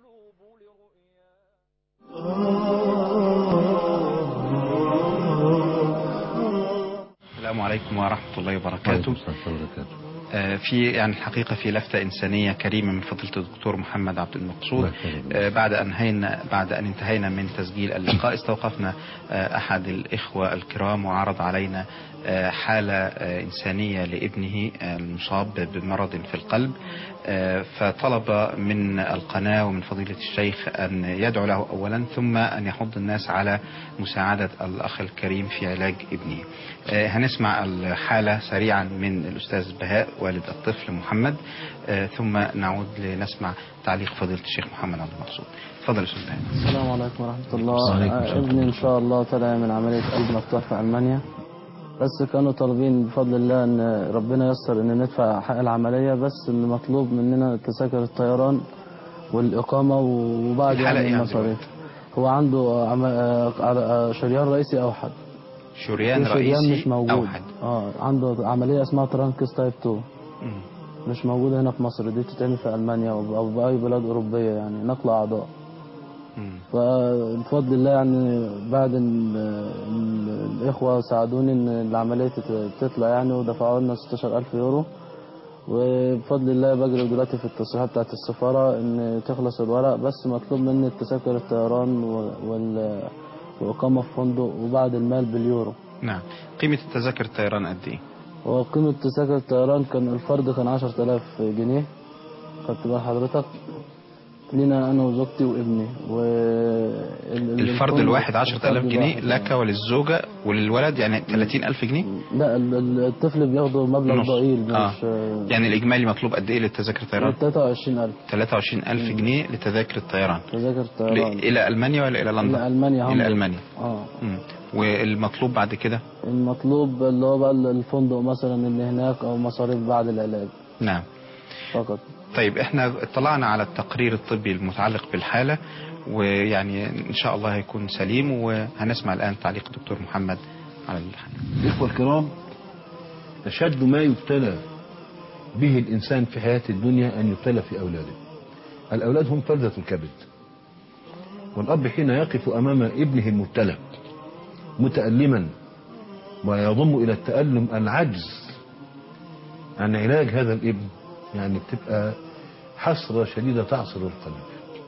السلام عليكم ورحمة الله وبركاته آه، في يعني الحقيقة في لفتة إنسانية كريمة من فضيلة الدكتور محمد عبد المقصود آه، بعد أن انتهينا بعد أن انتهينا من تسجيل اللقاء استوقفنا آه، أحد الإخوة الكرام وعرض علينا آه، حالة آه، إنسانية لابنه آه، المصاب بمرض في القلب آه، فطلب من القناة ومن فضيلة الشيخ أن يدعو له أولا ثم أن يحض الناس على مساعدة الأخ الكريم في علاج ابنه آه، هنسمع الحالة سريعا من الأستاذ بهاء والد الطفل محمد آه، ثم نعود لنسمع تعليق فضيلة الشيخ محمد عبد المقصود تفضل يا أستاذ بهاء السلام عليكم ورحمة الله وعليكم آه، السلام. ابني إن شاء الله طلع من عملية قلب مفتوح في ألمانيا بس كانوا طالبين بفضل الله إن ربنا يسر إن ندفع حق العملية بس اللي مطلوب مننا تذاكر الطيران والإقامة وبعد الحالة يعني إيه عنده المصاريف هو عنده عم... آه، آه، شريان رئيسي أوحد شريان في شريان رئيسي مش موجود أوحد اه عنده عملية اسمها ترانكس تايب 2 مم. مش موجودة هنا في مصر دي بتتعمل في ألمانيا أو أو بأي بلاد أوروبية يعني نقل أعضاء مم. فبفضل الله يعني بعد ال- ال- الإخوة ساعدوني إن العملية تت- تطلع يعني ودفعوا لنا 16000 يورو وبفضل الله بجري دلوقتي في التصريحات بتاعت السفارة إن تخلص الورق بس مطلوب مني تذاكر الطيران و- وال وإقامة في فندق وبعد المال باليورو نعم قيمة التذاكر الطيران قد إيه؟ وقيمة تذاكر الطيران كان الفرد كان 10000 جنيه خدت بال حضرتك لينا أنا وزوجتي وابني و الفرد الواحد 10000 جنيه لك وللزوجة وللولد يعني 30000 جنيه لا ال- ال- الطفل بياخده مبلغ نص. ضئيل مش آه. يعني الإجمالي مطلوب قد إيه للتذاكر الطيران؟ 23000 23000 جنيه لتذاكر الطيران تذاكر ل- الطيران إلى ألمانيا ولا إلى لندن؟ إلى ألمانيا إلى هامبورغ. ألمانيا اه مم. والمطلوب بعد كده المطلوب اللي هو بقى الفندق مثلا اللي هناك او مصاريف بعد العلاج نعم فقط طيب احنا اطلعنا على التقرير الطبي المتعلق بالحالة ويعني ان شاء الله هيكون سليم وهنسمع الان تعليق الدكتور محمد على الحالة الإخوة الكرام أشد ما يبتلى به الإنسان في حياة الدنيا أن يبتلى في أولاده الأولاد هم فلذة الكبد والأب حين يقف أمام ابنه المبتلى متألما ويضم إلى التألم العجز عن علاج هذا الابن يعني بتبقى حسرة شديدة تعصر القلب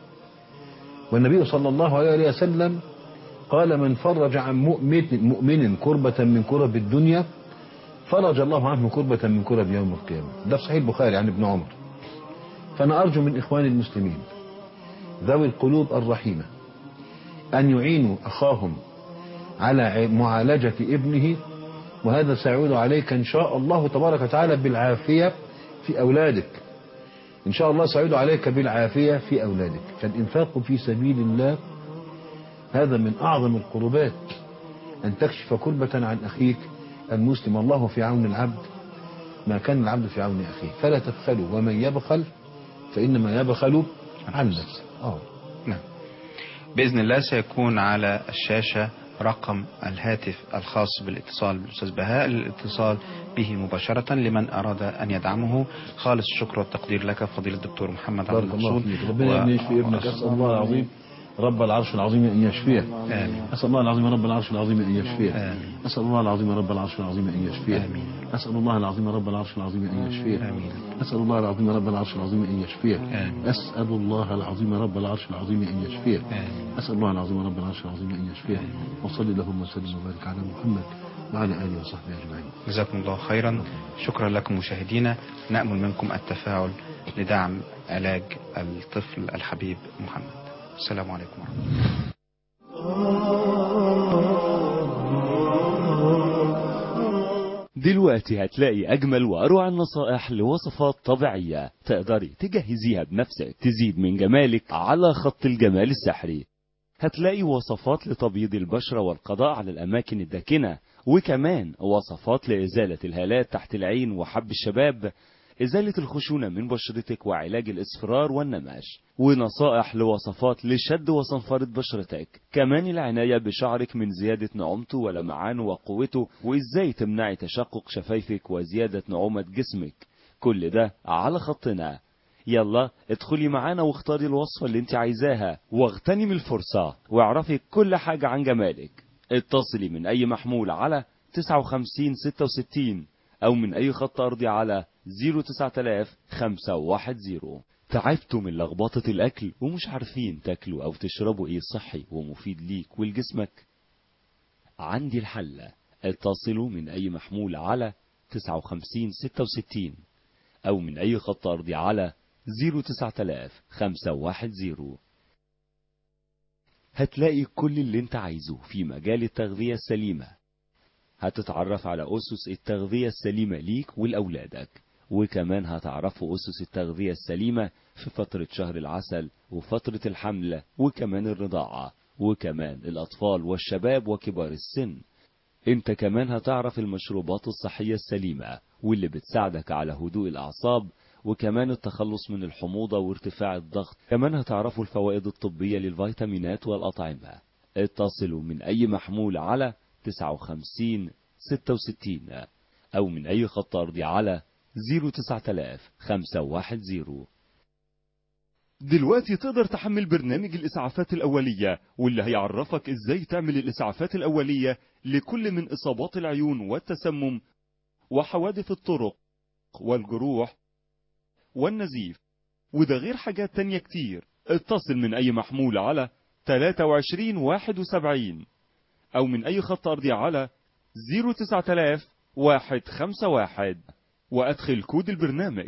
والنبي صلى الله عليه وسلم قال من فرج عن مؤمن, مؤمن كربة من كرب الدنيا فرج الله عنه كربة من كرب يوم القيامة ده في صحيح البخاري عن ابن عمر فأنا أرجو من إخواني المسلمين ذوي القلوب الرحيمة أن يعينوا أخاهم على ع- معالجة ابنه وهذا سيعود عليك إن شاء الله تبارك وتعالى بالعافية في أولادك إن شاء الله سيعود عليك بالعافية في أولادك فالإنفاق في سبيل الله هذا من أعظم القربات أن تكشف كربة عن أخيك المسلم الله في عون العبد ما كان العبد في عون أخيه فلا تبخلوا ومن يبخل فإنما يبخل عن نفسه آه. نعم بإذن الله سيكون على الشاشة رقم الهاتف الخاص بالاتصال بالأستاذ بهاء للاتصال به مباشرة لمن أراد أن يدعمه خالص الشكر والتقدير لك فضيلة الدكتور محمد عبد بارك الله المقصود فيك ربنا يا ابني يشفي ابنك أسأل الله العظيم رب العرش العظيم أن يشفيه آمين. أسأل الله العظيم رب العرش العظيم أن يشفيه أسأل الله العظيم رب العرش العظيم أن يشفيه أسأل الله العظيم رب العرش العظيم أن يشفيه أسأل الله العظيم رب العرش العظيم أن يشفيه أسأل الله العظيم رب العرش العظيم أن يشفيه أسأل الله العظيم رب العرش العظيم أن يشفيه وصل اللهم وسلم وبارك على محمد وعلى آله وصحبه أجمعين جزاكم الله خيرا شكرا لكم مشاهدينا نأمل منكم التفاعل لدعم علاج الطفل الحبيب محمد السلام عليكم ورحمة الله دلوقتي هتلاقي أجمل وأروع النصائح لوصفات طبيعية تقدري تجهزيها بنفسك تزيد من جمالك على خط الجمال السحري هتلاقي وصفات لتبييض البشرة والقضاء على الأماكن الداكنة وكمان وصفات لإزالة الهالات تحت العين وحب الشباب إزالة الخشونة من بشرتك وعلاج الإصفرار والنماش ونصائح لوصفات لشد وصنفرة بشرتك كمان العناية بشعرك من زيادة نعومته ولمعانه وقوته وإزاي تمنعي تشقق شفايفك وزيادة نعومة جسمك كل ده على خطنا يلا ادخلي معانا واختاري الوصفة اللي انت عايزاها واغتنمي الفرصة واعرفي كل حاجة عن جمالك اتصلي من اي محمول على 59 66 او من اي خط ارضي على 09000 510 تعبتوا من لخبطة الاكل ومش عارفين تاكلوا او تشربوا ايه صحي ومفيد ليك ولجسمك عندي الحل اتصلوا من اي محمول على 59 66 او من اي خط ارضي على 09000 510 هتلاقي كل اللي انت عايزه في مجال التغذية السليمة هتتعرف على أسس التغذية السليمة ليك ولأولادك وكمان هتعرفوا أسس التغذية السليمة في فترة شهر العسل وفترة الحمل وكمان الرضاعة وكمان الأطفال والشباب وكبار السن انت كمان هتعرف المشروبات الصحية السليمة واللي بتساعدك على هدوء الأعصاب وكمان التخلص من الحموضة وارتفاع الضغط كمان هتعرفوا الفوائد الطبية للفيتامينات والأطعمة اتصلوا من أي محمول على 59 66 أو من أي خط أرضي على 09000 510 دلوقتي تقدر تحمل برنامج الإسعافات الأولية واللي هيعرفك إزاي تعمل الإسعافات الأولية لكل من إصابات العيون والتسمم وحوادث الطرق والجروح والنزيف وده غير حاجات تانية كتير اتصل من أي محمول على 23 71 أو من أي خط أرضي على 09000 151 وأدخل كود البرنامج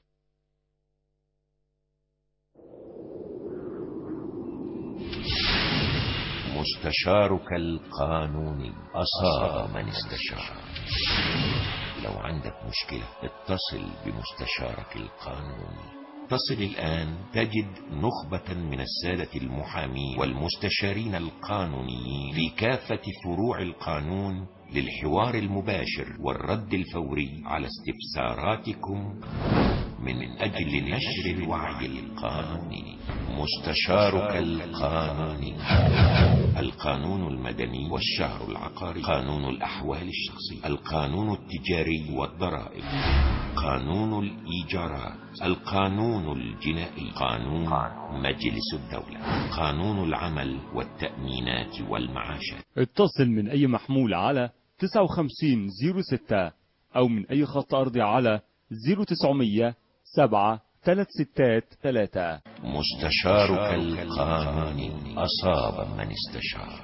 مستشارك القانوني أصاب من استشار لو عندك مشكلة اتصل بمستشارك القانوني اتصل الآن تجد نخبة من السادة المحامين والمستشارين القانونيين في كافة فروع القانون للحوار المباشر والرد الفوري على استفساراتكم من أجل نشر الوعي القانوني مستشارك القانوني القانون المدني والشهر العقاري قانون الأحوال الشخصية القانون التجاري والضرائب قانون الإيجارات القانون الجنائي قانون مجلس الدولة قانون العمل والتأمينات والمعاشات اتصل من أي محمول على 5906 أو من أي خط أرضي على 0900 7 3 ستات 3 مستشارك القانوني أصاب من استشار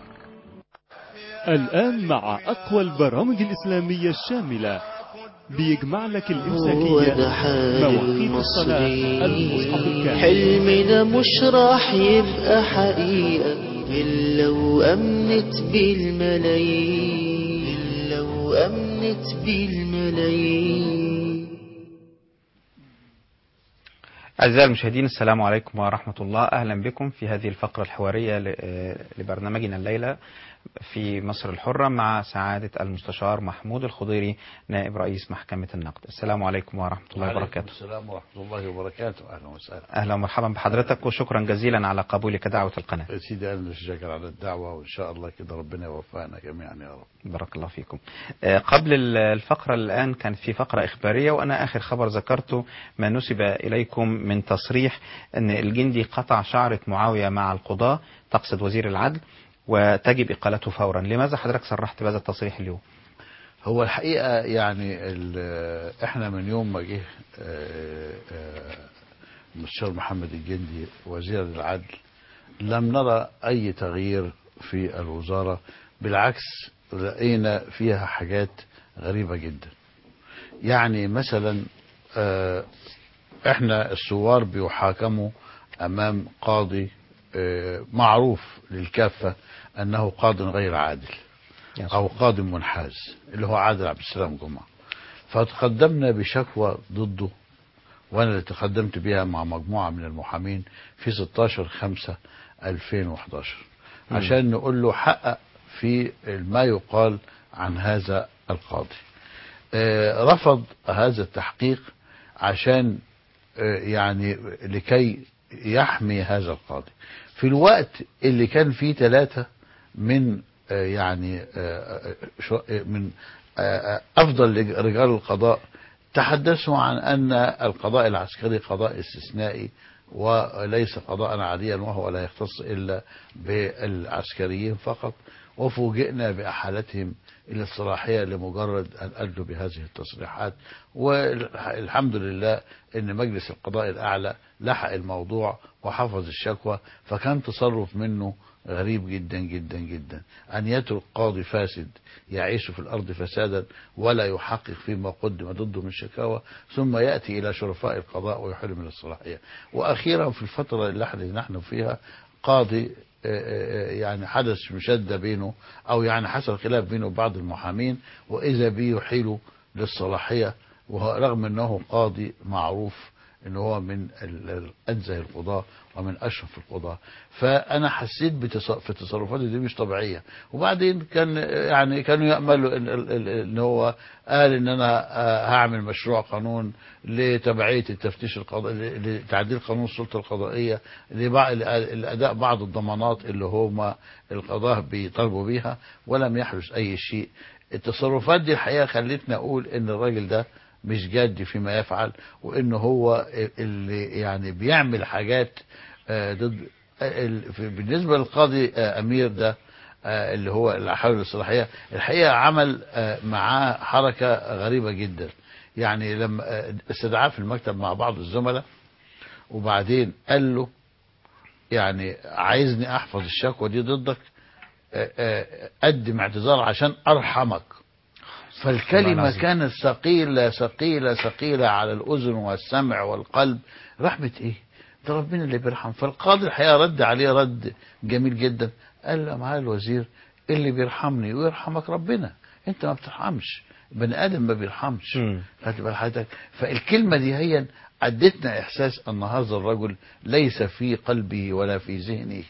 الآن مع أقوى البرامج الإسلامية الشاملة بيجمع لك هو الإمساكية ده حال مواقيت الصلاة المصحف المصري الكامل حلمنا مش راح يبقى حقيقة إلا لو أمنت بالملايين إلا لو أمنت بالملايين أعزائي المشاهدين السلام عليكم ورحمة الله أهلا بكم في هذه الفقرة الحوارية ل- آه، لبرنامجنا الليلة في مصر الحرة مع سعادة المستشار محمود الخضيري نائب رئيس محكمة النقد السلام عليكم ورحمة الله وعليكم وبركاته السلام ورحمة الله وبركاته أهلا وسهلا أهلا ومرحبا بحضرتك وشكرا جزيلا على قبولك دعوة القناة يا سيدي أنا شكر على الدعوة وإن شاء الله كده ربنا يوفقنا جميعا يا رب بارك الله فيكم آه، قبل ال- الفقرة الآن كانت في فقرة إخبارية وأنا آخر خبر ذكرته ما نسب إليكم من تصريح أن الجندي قطع شعرة معاوية مع القضاة تقصد وزير العدل وتجب إقالته فورا لماذا حضرتك صرحت بهذا التصريح اليوم هو الحقيقة يعني ال- احنا من يوم ما جه آه، آه، المستشار محمد الجندي وزير العدل لم نرى أي تغيير في الوزارة بالعكس لقينا فيها حاجات غريبة جدا يعني مثلا آه، احنا الثوار بيحاكموا امام قاضي آه، معروف للكافة انه قاض غير عادل او قاضي منحاز اللي هو عادل عبد السلام جمعة فتقدمنا بشكوى ضده وانا اللي تقدمت بها مع مجموعه من المحامين في 16 5 2011 مم. عشان نقول له حقق في ما يقال عن هذا القاضي آه، رفض هذا التحقيق عشان آه، يعني لكي يحمي هذا القاضي في الوقت اللي كان فيه ثلاثة من آه، يعني آه، شو- آه، من آه، آه، أفضل رجال القضاء تحدثوا عن أن القضاء العسكري قضاء استثنائي وليس قضاء عاديا وهو لا يختص إلا بالعسكريين فقط وفوجئنا بأحالتهم إلى الصلاحية لمجرد أن أدلوا بهذه التصريحات والحمد لله أن مجلس القضاء الأعلى لحق الموضوع وحفظ الشكوى فكان تصرف منه غريب جدا جدا جدا أن يترك قاضي فاسد يعيش في الأرض فسادا ولا يحقق فيما قدم ضده من شكاوى ثم يأتي إلى شرفاء القضاء ويحل من الصلاحية وأخيرا في الفترة اللي احنا نحن فيها قاضي آه، آه، يعني حدث مشادة بينه أو يعني حصل خلاف بينه وبعض المحامين وإذا به يحيله للصلاحية وهو رغم أنه قاضي معروف ان هو من ال- ال- انزه القضاة ومن اشرف القضاة فانا حسيت بتص- في تصرفاتي دي مش طبيعية وبعدين كان يعني كانوا يأملوا ان, ال- ال- إن هو قال ان انا آه، هعمل مشروع قانون لتبعية التفتيش القضائي لتعديل قانون السلطة القضائية لبع- لاداء بعض الضمانات اللي هم القضاة بيطالبوا بيها ولم يحدث اي شيء التصرفات دي الحقيقة خلتني اقول ان الراجل ده مش جاد فيما يفعل وانه هو اللي يعني بيعمل حاجات آه، ضد ال- في- بالنسبه للقاضي آه، امير ده آه، اللي هو اللي حاول الصلاحيه الحقيقه عمل آه، معاه حركه غريبه جدا يعني لما آه، استدعاه في المكتب مع بعض الزملاء وبعدين قال له يعني عايزني احفظ الشكوى دي ضدك آه، آه، قدم اعتذار عشان ارحمك فالكلمة العظيم. كانت ثقيلة ثقيلة ثقيلة على الأذن والسمع والقلب رحمة إيه؟ ده ربنا اللي بيرحم فالقاضي الحقيقة رد عليه رد جميل جدا قال له معالي الوزير اللي بيرحمني ويرحمك ربنا أنت ما بترحمش بني آدم ما بيرحمش خدت بال حضرتك فالكلمة دي هي أدتنا إحساس أن هذا الرجل ليس في قلبه ولا في ذهنه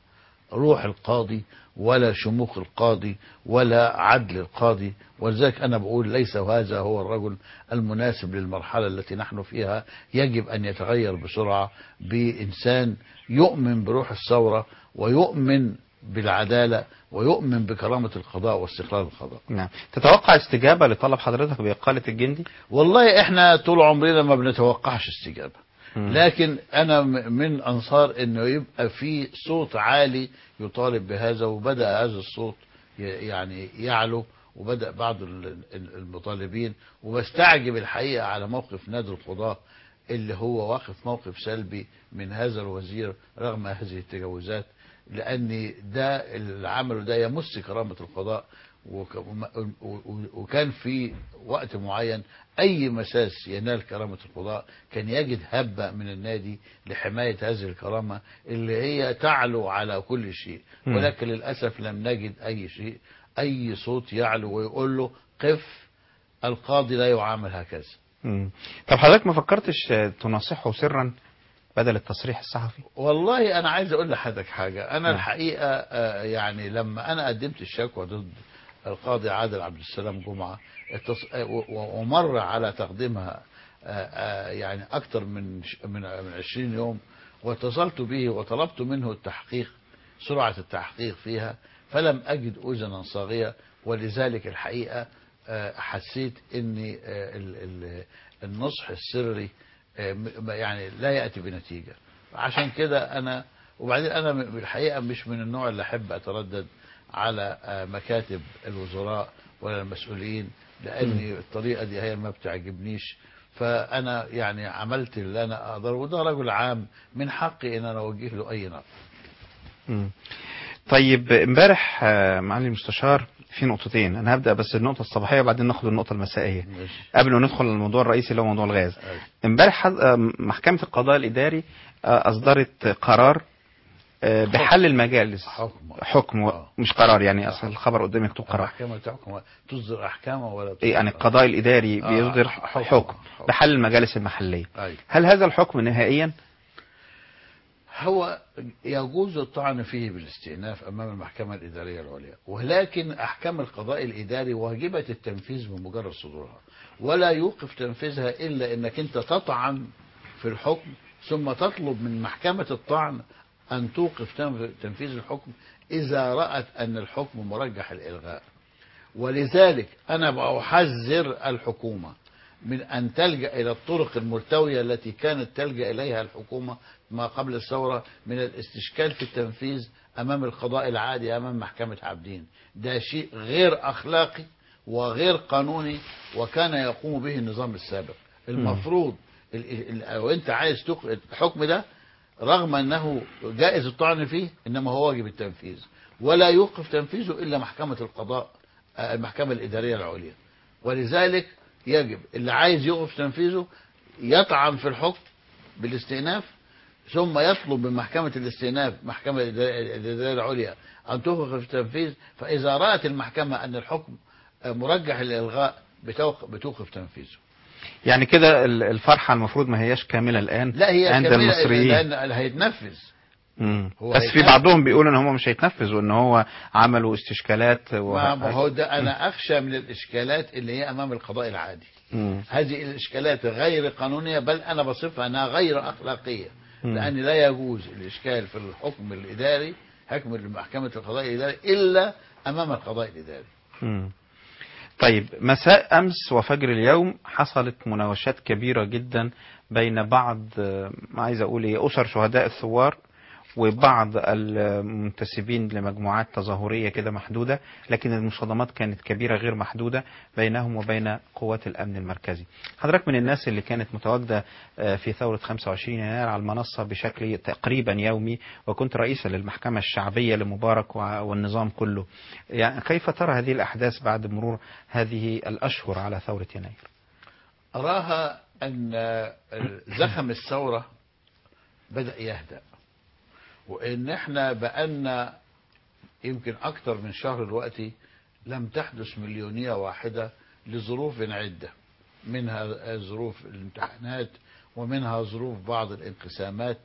روح القاضي ولا شموخ القاضي ولا عدل القاضي ولذلك أنا بقول ليس هذا هو الرجل المناسب للمرحلة التي نحن فيها يجب أن يتغير بسرعة بإنسان يؤمن بروح الثورة ويؤمن بالعدالة ويؤمن بكرامة القضاء واستقلال القضاء نعم تتوقع استجابة لطلب حضرتك بإقالة الجندي؟ والله احنا طول عمرنا ما بنتوقعش استجابة مم. لكن انا م- من انصار انه يبقى في صوت عالي يطالب بهذا وبدا هذا الصوت ي- يعني يعلو وبدا بعض ال- ال- المطالبين وبستعجب الحقيقه على موقف نادي القضاه اللي هو واقف موقف سلبي من هذا الوزير رغم هذه التجاوزات لان ده اللي عمله ده يمس كرامه القضاء وك- وما- و- و- وكان في وقت معين اي مساس ينال كرامه القضاء كان يجد هبه من النادي لحمايه هذه الكرامه اللي هي تعلو على كل شيء مم. ولكن للاسف لم نجد اي شيء اي صوت يعلو ويقول له قف القاضي لا يعامل هكذا مم. طب حضرتك ما فكرتش آه، تناصحه سرا بدل التصريح الصحفي؟ والله انا عايز اقول لحضرتك حاجه انا نعم. الحقيقه آه، يعني لما انا قدمت الشكوى ضد القاضي عادل عبد السلام جمعه اتص- آه، و- و- ومر على تقديمها آه، آه، يعني اكثر من ش- من من 20 يوم واتصلت به وطلبت منه التحقيق سرعه التحقيق فيها فلم اجد اذنا صاغيه ولذلك الحقيقه آه، حسيت ان آه، ال- ال- النصح السري آه، م- يعني لا ياتي بنتيجه عشان كده انا وبعدين انا م- الحقيقه مش من النوع اللي احب اتردد على آه، مكاتب الوزراء ولا المسؤولين لان الطريقه دي هي ما بتعجبنيش فانا يعني عملت اللي انا اقدر وده رجل عام من حقي ان انا اوجه له اي نقد مم. طيب امبارح آه، معالي المستشار في نقطتين انا هبدا بس النقطه الصباحيه وبعدين ناخد النقطه المسائيه قبل ما ندخل الموضوع الرئيسي اللي هو موضوع الغاز امبارح حد- آه، محكمه القضاء الاداري آه، اصدرت قرار آه، بحل المجالس حكم حكم مش قرار يعني اصل الخبر قدامي مكتوب قرار المحكمة تحكم تصدر أحكامه ولا إيه يعني القضاء الاداري آه، بيصدر حكم. حكم بحل المجالس المحليه أيوة. هل هذا الحكم نهائيا هو يجوز الطعن فيه بالاستئناف أمام المحكمة الإدارية العليا ولكن أحكام القضاء الإداري واجبة التنفيذ بمجرد صدورها ولا يوقف تنفيذها إلا أنك أنت تطعن في الحكم ثم تطلب من محكمة الطعن أن توقف تنف- تنفيذ الحكم إذا رأت أن الحكم مرجح الإلغاء ولذلك أنا بأحذر الحكومة من أن تلجأ إلى الطرق الملتوية التي كانت تلجأ إليها الحكومة ما قبل الثورة من الاستشكال في التنفيذ أمام القضاء العادي أمام محكمة عابدين ده شيء غير أخلاقي وغير قانوني وكان يقوم به النظام السابق المفروض ال- ال- لو أنت عايز تق- الحكم ده رغم أنه جائز الطعن فيه إنما هو واجب التنفيذ ولا يوقف تنفيذه إلا محكمة القضاء آه، المحكمة الإدارية العليا ولذلك يجب اللي عايز يوقف تنفيذه يطعن في الحكم بالاستئناف ثم يطلب من محكمة الاستئناف محكمة الإدارية الإدارية العليا أن توقف التنفيذ فإذا رأت المحكمة أن الحكم آه، مرجح للإلغاء بتوق- بتوقف تنفيذه يعني كده ال- الفرحه المفروض ما هياش كامله الان لا هي عند كاملة المصريين لأن هيتنفذ مم. هو بس في هيتنفذ. بعضهم بيقولوا ان هم مش هيتنفذوا ان هو عملوا استشكالات و... ما ما هو ده أنا أخشى من الإشكالات اللي هي أمام القضاء العادي مم. هذه الإشكالات غير قانونية بل أنا بصفها أنها غير أخلاقية مم. لأن لا يجوز الإشكال في الحكم الإداري حكم محكمة القضاء الإداري إلا أمام القضاء الإداري مم. طيب مساء أمس وفجر اليوم حصلت مناوشات كبيرة جدا بين بعض آه، ما عايز أقول إيه أسر شهداء الثوار وبعض المنتسبين لمجموعات تظاهرية كده محدودة لكن المصادمات كانت كبيرة غير محدودة بينهم وبين قوات الأمن المركزي حضرتك من الناس اللي كانت متواجدة آه، في ثورة 25 يناير على المنصة بشكل تقريبا يومي وكنت رئيسا للمحكمة الشعبية لمبارك وع- والنظام كله يعني كيف ترى هذه الأحداث بعد مرور هذه الأشهر على ثورة يناير أراها أن زخم الثورة بدأ يهدأ وإن إحنا بقالنا يمكن أكتر من شهر دلوقتي لم تحدث مليونية واحدة لظروف عدة منها ظروف الامتحانات ومنها ظروف بعض الانقسامات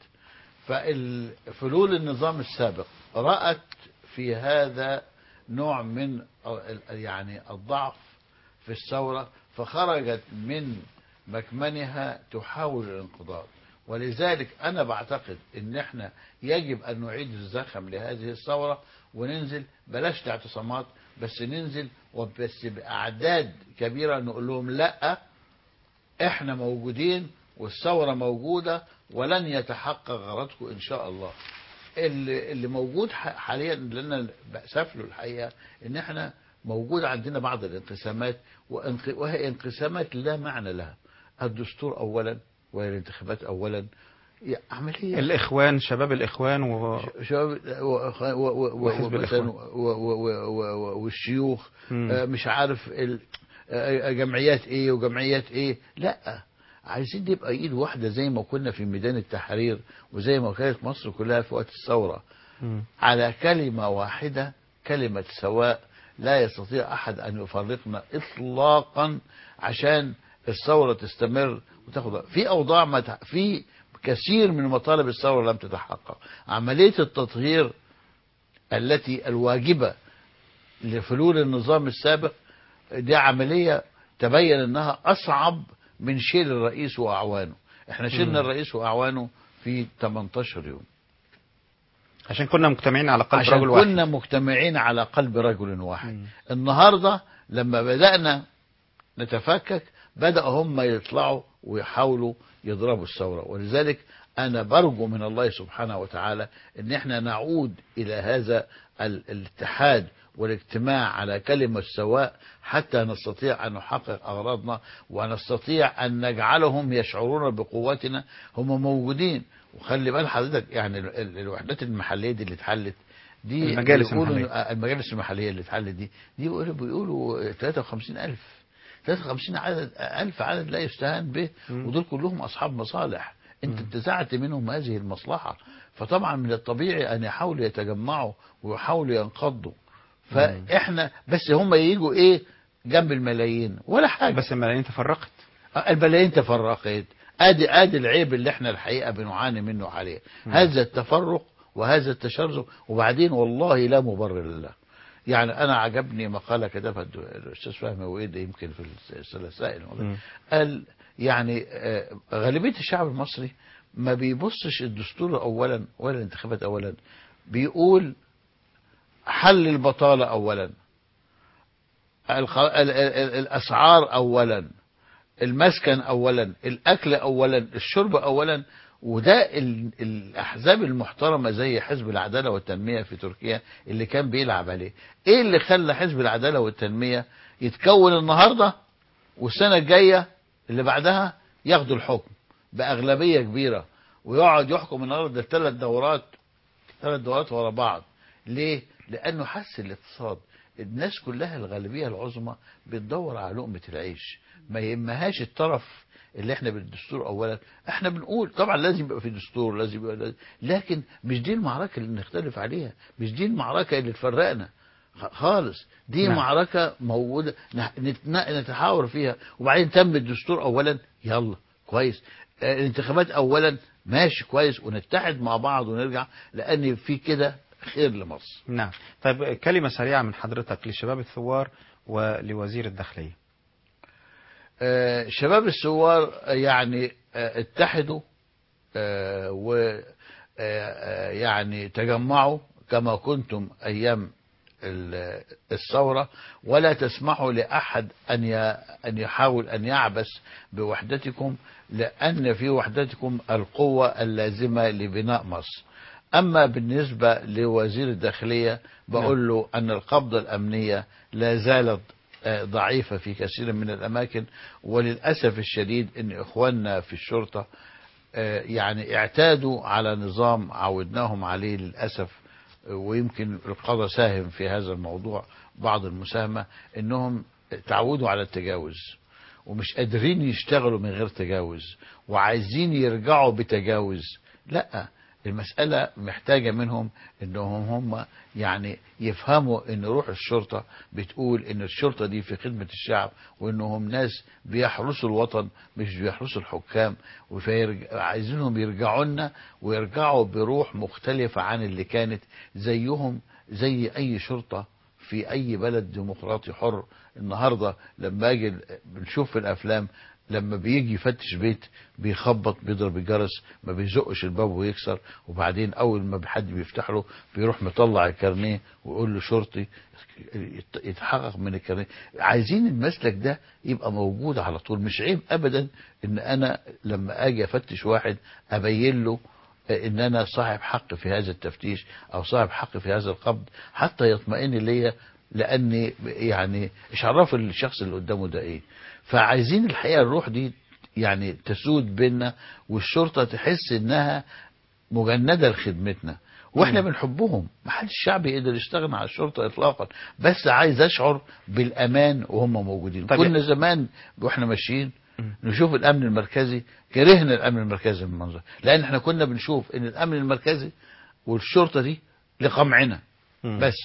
ففلول النظام السابق رأت في هذا نوع من ال- يعني الضعف في الثورة فخرجت من مكمنها تحاول الانقضاض ولذلك أنا بعتقد إن إحنا يجب أن نعيد الزخم لهذه الثورة وننزل بلاش اعتصامات بس ننزل وبس بأعداد كبيرة نقول لهم لأ إحنا موجودين والثورة موجودة ولن يتحقق غرضكم إن شاء الله اللي, اللي موجود ح- حاليا اللي انا بأسف له الحقيقه ان احنا موجود عندنا بعض الانقسامات وانق- وهي انقسامات لا معنى لها الدستور اولا والانتخابات اولا يا- عمليه الإخوان شباب الإخوان و... شباب و- و- و- و- وحزب ومثلا الإخوان. و- و- و- و- والشيوخ مم. آه، مش عارف ال- آه، جمعيات ايه وجمعيات ايه لا عايزين نبقى ايد واحده زي ما كنا في ميدان التحرير وزي ما كانت مصر كلها في وقت الثوره مم. على كلمة واحدة كلمة سواء لا يستطيع أحد أن يفرقنا إطلاقا عشان الثورة تستمر وتاخد في أوضاع ما تح- في كثير من مطالب الثورة لم تتحقق عملية التطهير التي الواجبة لفلول النظام السابق دي عملية تبين أنها أصعب من شيل الرئيس وأعوانه احنا شلنا مم. الرئيس وأعوانه في 18 يوم عشان كنا مجتمعين على قلب عشان رجل واحد كنا مجتمعين على قلب رجل واحد النهارده لما بدأنا نتفكك بدأ هم يطلعوا ويحاولوا يضربوا الثورة ولذلك أنا برجو من الله سبحانه وتعالى أن احنا نعود إلى هذا ال- الاتحاد والاجتماع على كلمة سواء حتى نستطيع أن نحقق أغراضنا ونستطيع أن نجعلهم يشعرون بقوتنا هم موجودين وخلي بال حضرتك يعني ال- ال- الوحدات المحلية دي اللي اتحلت دي المجالس بيقولوا- المحلية. آه، المجالس المحلية اللي اتحلت دي دي بيقولوا, بيقولوا 53 ألف 53 عدد ألف عدد لا يستهان به ودول كلهم أصحاب مصالح انت انتزعت منهم هذه المصلحة فطبعا من الطبيعي ان يحاولوا يتجمعوا ويحاولوا ينقضوا فاحنا بس هم يجوا ايه جنب الملايين ولا حاجة بس الملايين تفرقت الملايين تفرقت ادي ادي العيب اللي احنا الحقيقه بنعاني منه حاليا هذا التفرق وهذا التشرذم وبعدين والله لا مبرر له يعني انا عجبني مقاله كتبها الد- الاستاذ فهمي وإيد يمكن في الرسائل مم. قال يعني آه، غالبيه الشعب المصري ما بيبصش الدستور اولا ولا الانتخابات اولا بيقول حل البطاله اولا الخ- ال- ال- ال- الاسعار اولا المسكن اولا الاكل اولا الشرب اولا وده ال- الاحزاب المحترمه زي حزب العداله والتنميه في تركيا اللي كان بيلعب عليه ايه اللي خلى حزب العداله والتنميه يتكون النهارده والسنه الجايه اللي بعدها ياخدوا الحكم باغلبيه كبيره ويقعد يحكم النهارده ثلاث دورات ثلاث دورات ورا بعض ليه لانه حس الاقتصاد الناس كلها الغالبيه العظمى بتدور على لقمه العيش ما يهمهاش الطرف اللي احنا بالدستور اولا احنا بنقول طبعا لازم يبقى في دستور لازم يبقى لازم لكن مش دي المعركه اللي نختلف عليها مش دي المعركه اللي تفرقنا خ- خالص دي نعم. نعم. معركه موجوده نح- نتنا- نتحاور فيها وبعدين تم الدستور اولا يلا كويس آه، الانتخابات اولا ماشي كويس ونتحد مع بعض ونرجع لان في كده خير لمصر نعم طيب كلمة سريعة من حضرتك لشباب الثوار ولوزير الداخلية آه، شباب الثوار آه، يعني آه، اتحدوا و آه، آه، يعني تجمعوا كما كنتم ايام ال- الثورة ولا تسمحوا لأحد أن ي- أن يحاول أن يعبث بوحدتكم لأن في وحدتكم القوة اللازمة لبناء مصر أما بالنسبة لوزير الداخلية بقول له أن القبضة الأمنية لا زالت آه، ضعيفة في كثير من الأماكن وللأسف الشديد أن إخواننا في الشرطة آه، يعني اعتادوا على نظام عودناهم عليه للأسف آه، ويمكن القضاء ساهم في هذا الموضوع بعض المساهمة انهم تعودوا على التجاوز ومش قادرين يشتغلوا من غير تجاوز وعايزين يرجعوا بتجاوز لا المسألة محتاجة منهم انهم هم يعني يفهموا ان روح الشرطة بتقول ان الشرطة دي في خدمة الشعب وانهم ناس بيحرسوا الوطن مش بيحرسوا الحكام وعايزينهم يرجعوا لنا ويرجعوا بروح مختلفة عن اللي كانت زيهم زي اي شرطة في اي بلد ديمقراطي حر النهارده لما اجي بنشوف في الافلام لما بيجي يفتش بيت بيخبط بيضرب الجرس ما بيزقش الباب ويكسر وبعدين اول ما حد بيفتح له بيروح مطلع الكارنيه ويقول له شرطي يت- يتحقق من الكارنيه عايزين المسلك ده يبقى موجود على طول مش عيب ابدا ان انا لما اجي افتش واحد ابين له ان انا صاحب حق في هذا التفتيش او صاحب حق في هذا القبض حتى يطمئن ليا لاني يعني ايش عرف الشخص اللي قدامه ده ايه فعايزين الحقيقه الروح دي يعني تسود بينا والشرطه تحس انها مجنده لخدمتنا واحنا بنحبهم ما حدش شعب يقدر يستغنى عن الشرطه اطلاقا بس عايز اشعر بالامان وهم موجودين طب كنا زمان واحنا ماشيين نشوف الامن المركزي كرهنا الامن المركزي من المنظر لان احنا كنا بنشوف ان الامن المركزي والشرطه دي لقمعنا بس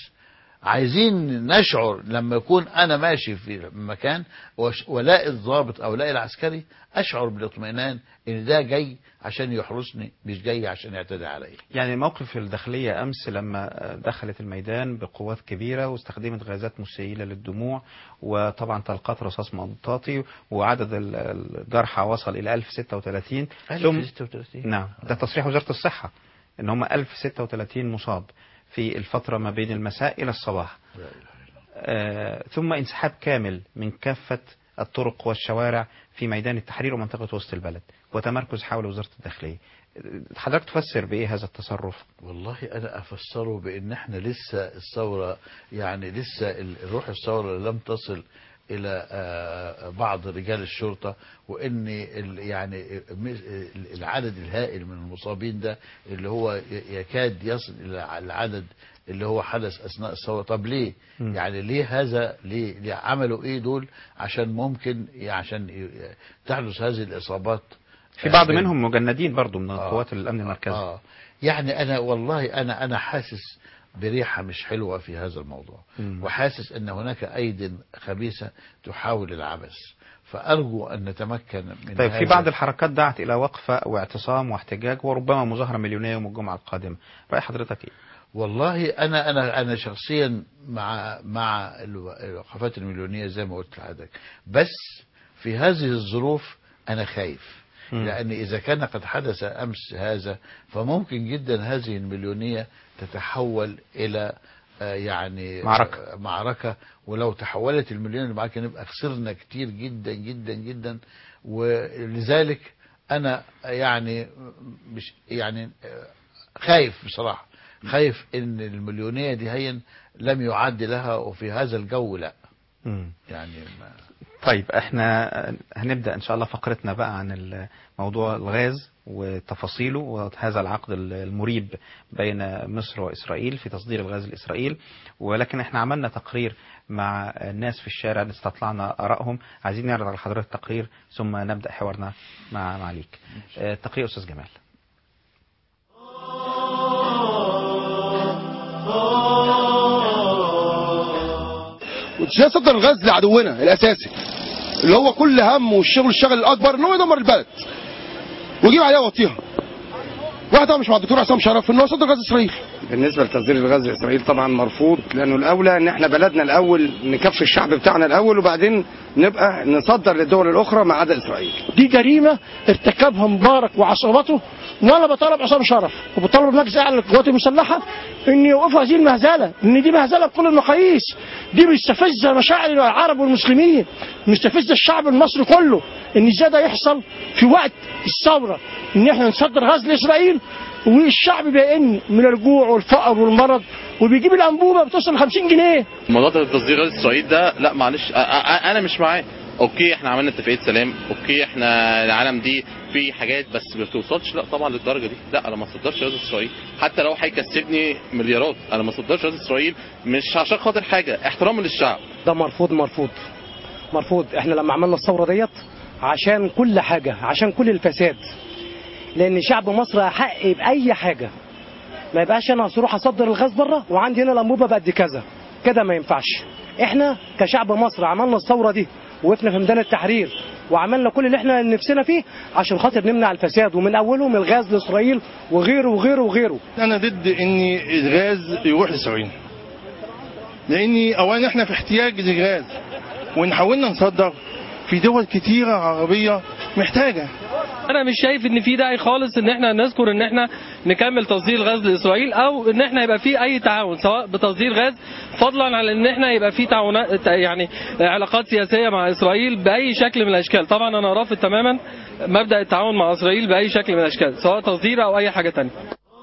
عايزين نشعر لما يكون انا ماشي في مكان وش- والاقي الضابط او الاقي العسكري اشعر بالاطمئنان ان ده جاي عشان يحرسني مش جاي عشان يعتدي عليا يعني موقف الداخلية أمس لما دخلت الميدان بقوات كبيرة واستخدمت غازات مسيلة للدموع وطبعا طلقات رصاص مطاطي وعدد ال- الجرحى وصل إلى 1036 ثم 1036 نعم ده تصريح وزارة الصحة إن هم 1036 مصاب في الفترة ما بين المساء إلى الصباح آه ثم انسحاب كامل من كافة الطرق والشوارع في ميدان التحرير ومنطقة وسط البلد وتمركز حول وزارة الداخلية حضرتك تفسر بإيه هذا التصرف والله انا افسره بان احنا لسه الثوره يعني لسه ال- روح الثوره لم تصل الى آه، بعض رجال الشرطه وان ال- يعني م- العدد الهائل من المصابين ده اللي هو ي- يكاد يصل الى العدد اللي هو حدث اثناء الثوره طب ليه م. يعني ليه هذا ليه, ليه عملوا ايه دول عشان ممكن عشان ي- تحدث هذه الاصابات في بعض من- منهم مجندين برضو من قوات الامن المركزي آه. يعني انا والله انا انا حاسس بريحه مش حلوه في هذا الموضوع مم. وحاسس ان هناك ايد خبيثه تحاول العبث فارجو ان نتمكن من طيب في هذا. بعض الحركات دعت الى وقفه واعتصام واحتجاج وربما مظاهره مليونيه يوم الجمعه القادمه راي حضرتك ايه والله انا انا انا شخصيا مع مع الو- الوقفات المليونيه زي ما قلت لحضرتك بس في هذه الظروف انا خايف مم. لان اذا كان قد حدث امس هذا فممكن جدا هذه المليونيه تتحول الى آه، يعني معركة. آه، معركه ولو تحولت المليون المعركه نبقى خسرنا كتير جدا جدا جدا ولذلك انا يعني مش يعني آه، خايف بصراحه خايف ان المليونيه دي هين لم يعد لها وفي هذا الجو لا مم. يعني ما طيب احنا هنبدا ان شاء الله فقرتنا بقى عن موضوع الغاز وتفاصيله وهذا العقد المريب بين مصر واسرائيل في تصدير الغاز لاسرائيل ولكن احنا عملنا تقرير مع الناس في الشارع استطلعنا ارائهم عايزين نعرض على حضرتك التقرير ثم نبدا حوارنا مع معاليك آه، تقرير استاذ جمال وازاي صدر الغاز لعدونا الاساسي اللي هو كل همه والشغل الشغل الاكبر ان هو يدمر البلد ويجيب عليها وطيها واحد مش مع الدكتور عصام شرف ان هو صدر غاز اسرائيل بالنسبه لتصدير الغاز لاسرائيل طبعا مرفوض لانه الاولى ان احنا بلدنا الاول نكفي الشعب بتاعنا الاول وبعدين نبقى نصدر للدول الاخرى ما عدا اسرائيل دي جريمه ارتكبها مبارك وعصابته وانا بطالب عصام شرف وبطالب المجلس الاعلى للقوات المسلحه ان يوقفوا هذه المهزله ان دي مهزله بكل المقاييس دي مستفزه مشاعر العرب والمسلمين مستفزه الشعب المصري كله ان ازاي ده يحصل في وقت الثوره ان احنا نصدر غاز لاسرائيل والشعب بيئن من الجوع والفقر والمرض وبيجيب الانبوبه بتوصل ل 50 جنيه موضوع تصدير غاز اسرائيل ده لا معلش أ- أ- انا مش معاه اوكي احنا عملنا اتفاقيه سلام اوكي احنا العالم دي في حاجات بس ما بتوصلش لا طبعا للدرجه دي لا انا ما اصدرش غاز اسرائيل حتى لو هيكسبني مليارات انا ما اصدرش غاز اسرائيل مش عشان خاطر حاجه احتراما للشعب ده مرفوض مرفوض مرفوض احنا لما عملنا الثوره ديت عشان كل حاجه عشان كل الفساد لان شعب مصر احق باي حاجه ما يبقاش انا اروح اصدر الغاز بره وعندي هنا الانبوبه بقد كذا كده ما ينفعش احنا كشعب مصر عملنا الثوره دي وقفنا في ميدان التحرير وعملنا كل اللي احنا نفسنا فيه عشان خاطر نمنع الفساد ومن اولهم الغاز لاسرائيل وغيره وغيره وغيره انا ضد ان الغاز يروح لاسرائيل لان اولا احنا في احتياج للغاز وان حاولنا نصدر في دول كتيره عربيه محتاجه انا مش شايف ان في داعي خالص ان احنا نذكر ان احنا نكمل تصدير الغاز لاسرائيل او ان احنا يبقى في اي تعاون سواء بتصدير غاز فضلا عن ان احنا يبقى في تعاونات يعني علاقات سياسيه مع اسرائيل باي شكل من الاشكال طبعا انا رافض تماما مبدا التعاون مع اسرائيل باي شكل من الاشكال سواء تصدير او اي حاجه تانية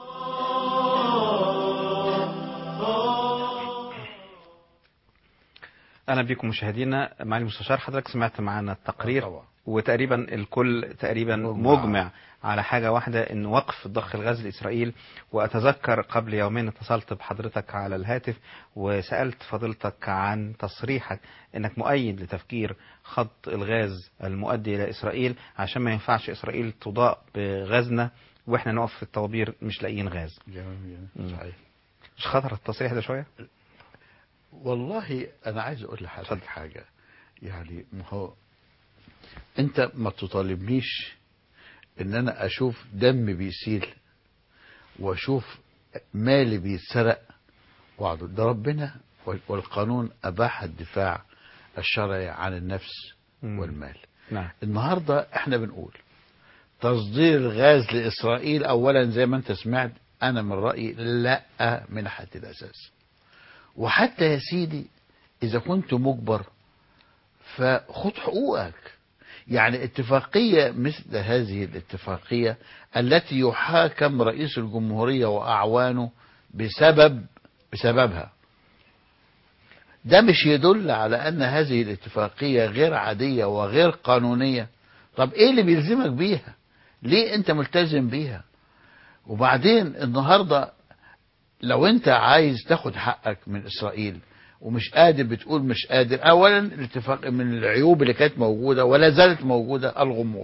اهلا بكم مشاهدينا معالي المستشار حضرتك سمعت معنا التقرير وتقريبا الكل تقريبا مجمع على حاجه واحده ان وقف ضخ الغاز لاسرائيل واتذكر قبل يومين اتصلت بحضرتك على الهاتف وسالت فضيلتك عن تصريحك انك مؤيد لتفجير خط الغاز المؤدي الى اسرائيل عشان ما ينفعش اسرائيل تضاء بغازنا واحنا نقف في الطوابير مش لاقيين غاز جميل صحيح مش خطر التصريح ده شويه والله انا عايز اقول لحضرتك حاجه يعني ما هو انت ما تطالبنيش ان انا اشوف دم بيسيل واشوف مالي بيتسرق واقعد ده ربنا والقانون اباح الدفاع الشرعي عن النفس والمال نعم النهارده احنا بنقول تصدير الغاز لاسرائيل اولا زي ما انت سمعت انا من رايي لا من حد الاساس وحتى يا سيدي اذا كنت مجبر فخد حقوقك يعني اتفاقية مثل هذه الاتفاقية التي يحاكم رئيس الجمهورية وأعوانه بسبب بسببها ده مش يدل على أن هذه الاتفاقية غير عادية وغير قانونية طب إيه اللي بيلزمك بيها ليه أنت ملتزم بيها وبعدين النهاردة لو أنت عايز تاخد حقك من إسرائيل ومش قادر بتقول مش قادر اولا الاتفاق من العيوب اللي كانت موجوده ولا زالت موجوده الغموض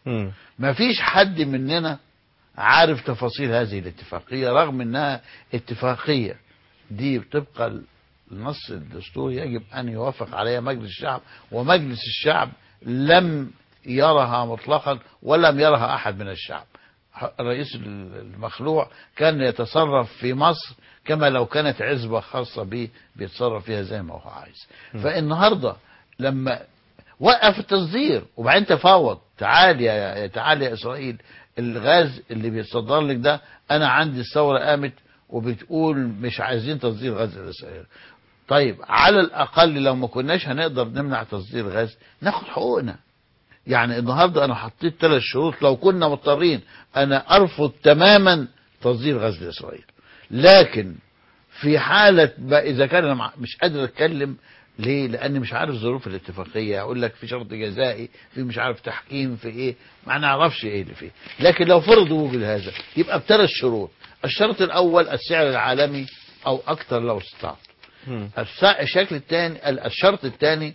مم. ما فيش حد مننا عارف تفاصيل هذه الاتفاقية رغم انها اتفاقية دي طبقا النص الدستوري يجب ان يوافق عليها مجلس الشعب ومجلس الشعب لم يرها مطلقا ولم يرها احد من الشعب الرئيس المخلوع كان يتصرف في مصر كما لو كانت عزبة خاصة به بيتصرف فيها زي ما هو عايز فالنهاردة لما وقف التصدير وبعدين تفاوض تعال يا تعال يا اسرائيل الغاز اللي بيتصدر لك ده انا عندي الثوره قامت وبتقول مش عايزين تصدير غاز لاسرائيل طيب على الاقل لو ما كناش هنقدر نمنع تصدير غاز ناخد حقوقنا يعني النهارده انا حطيت ثلاث شروط لو كنا مضطرين انا ارفض تماما تصدير غاز لاسرائيل لكن في حاله بقى اذا كان انا مع- مش قادر اتكلم ليه؟ لأني مش عارف ظروف الاتفاقية، أقول لك في شرط جزائي، في مش عارف تحكيم، في إيه، ما نعرفش إيه اللي فيه. لكن لو فرضوا وجود هذا يبقى بثلاث شروط، الشرط الأول السعر العالمي أو أكثر لو استطعت. الس- الشكل الثاني الشرط الثاني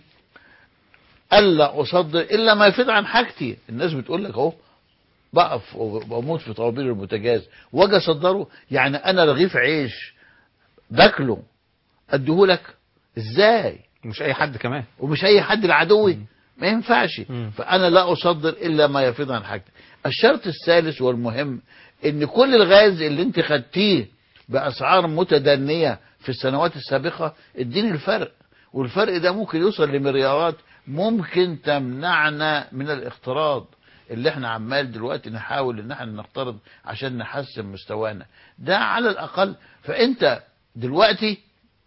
الا اصدر الا ما يفيد عن حاجتي الناس بتقول لك اهو بقف وبموت في طوابير البوتاجاز واجي اصدره يعني انا رغيف عيش باكله اديهولك ازاي مش اي حد كمان ومش اي حد العدوي ما ينفعش فانا لا اصدر الا ما يفيض عن حاجتي الشرط الثالث والمهم ان كل الغاز اللي انت خدتيه باسعار متدنيه في السنوات السابقه اديني الفرق والفرق ده ممكن يوصل لمليارات ممكن تمنعنا من الاقتراض اللي احنا عمال دلوقتي نحاول ان احنا نقترض عشان نحسن مستوانا ده على الاقل فانت دلوقتي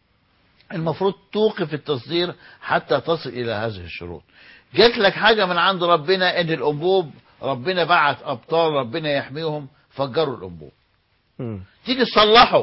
المفروض توقف التصدير حتى تصل الى هذه الشروط جات لك حاجه من عند ربنا ان الانبوب ربنا بعت ابطال ربنا يحميهم فجروا الانبوب تيجي تصلحه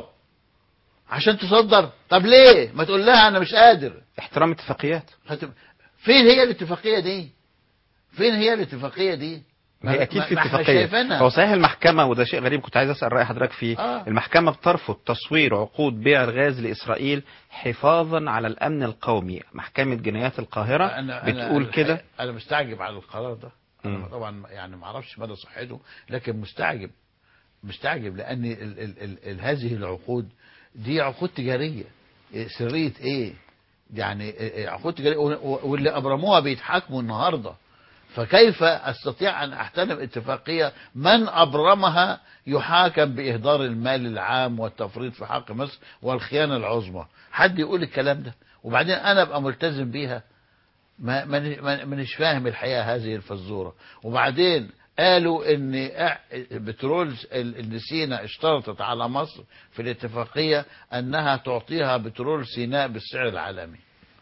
عشان تصدر طب ليه ما تقول لها انا مش قادر احترام اتفاقيات هتب... فين هي الاتفاقيه دي فين هي الاتفاقيه دي ما هي اكيد في ما احنا اتفاقيه شايفينها. هو صحيح المحكمه وده شيء غريب كنت عايز اسال راي حضرتك فيه آه. المحكمه بترفض تصوير عقود بيع الغاز لاسرائيل حفاظا على الامن القومي محكمه جنايات القاهره أنا بتقول أنا كده الحقيقة انا مستعجب على القرار ده مم. أنا طبعا يعني ما اعرفش مدى صحته لكن مستعجب مستعجب لان ال ال ال ال هذه العقود دي عقود تجاريه إيه سريه ايه يعني إيه عقود تجاريه و- و- واللي ابرموها بيتحاكموا النهارده فكيف استطيع ان احترم اتفاقيه من ابرمها يحاكم باهدار المال العام والتفريط في حق مصر والخيانه العظمى حد يقول الكلام ده وبعدين انا ابقى ملتزم بيها ما ما- ما- مانيش فاهم الحقيقه هذه الفزوره وبعدين قالوا ان إع- بترول ال- اللي سينا اشترطت على مصر في الاتفاقيه انها تعطيها بترول سيناء بالسعر العالمي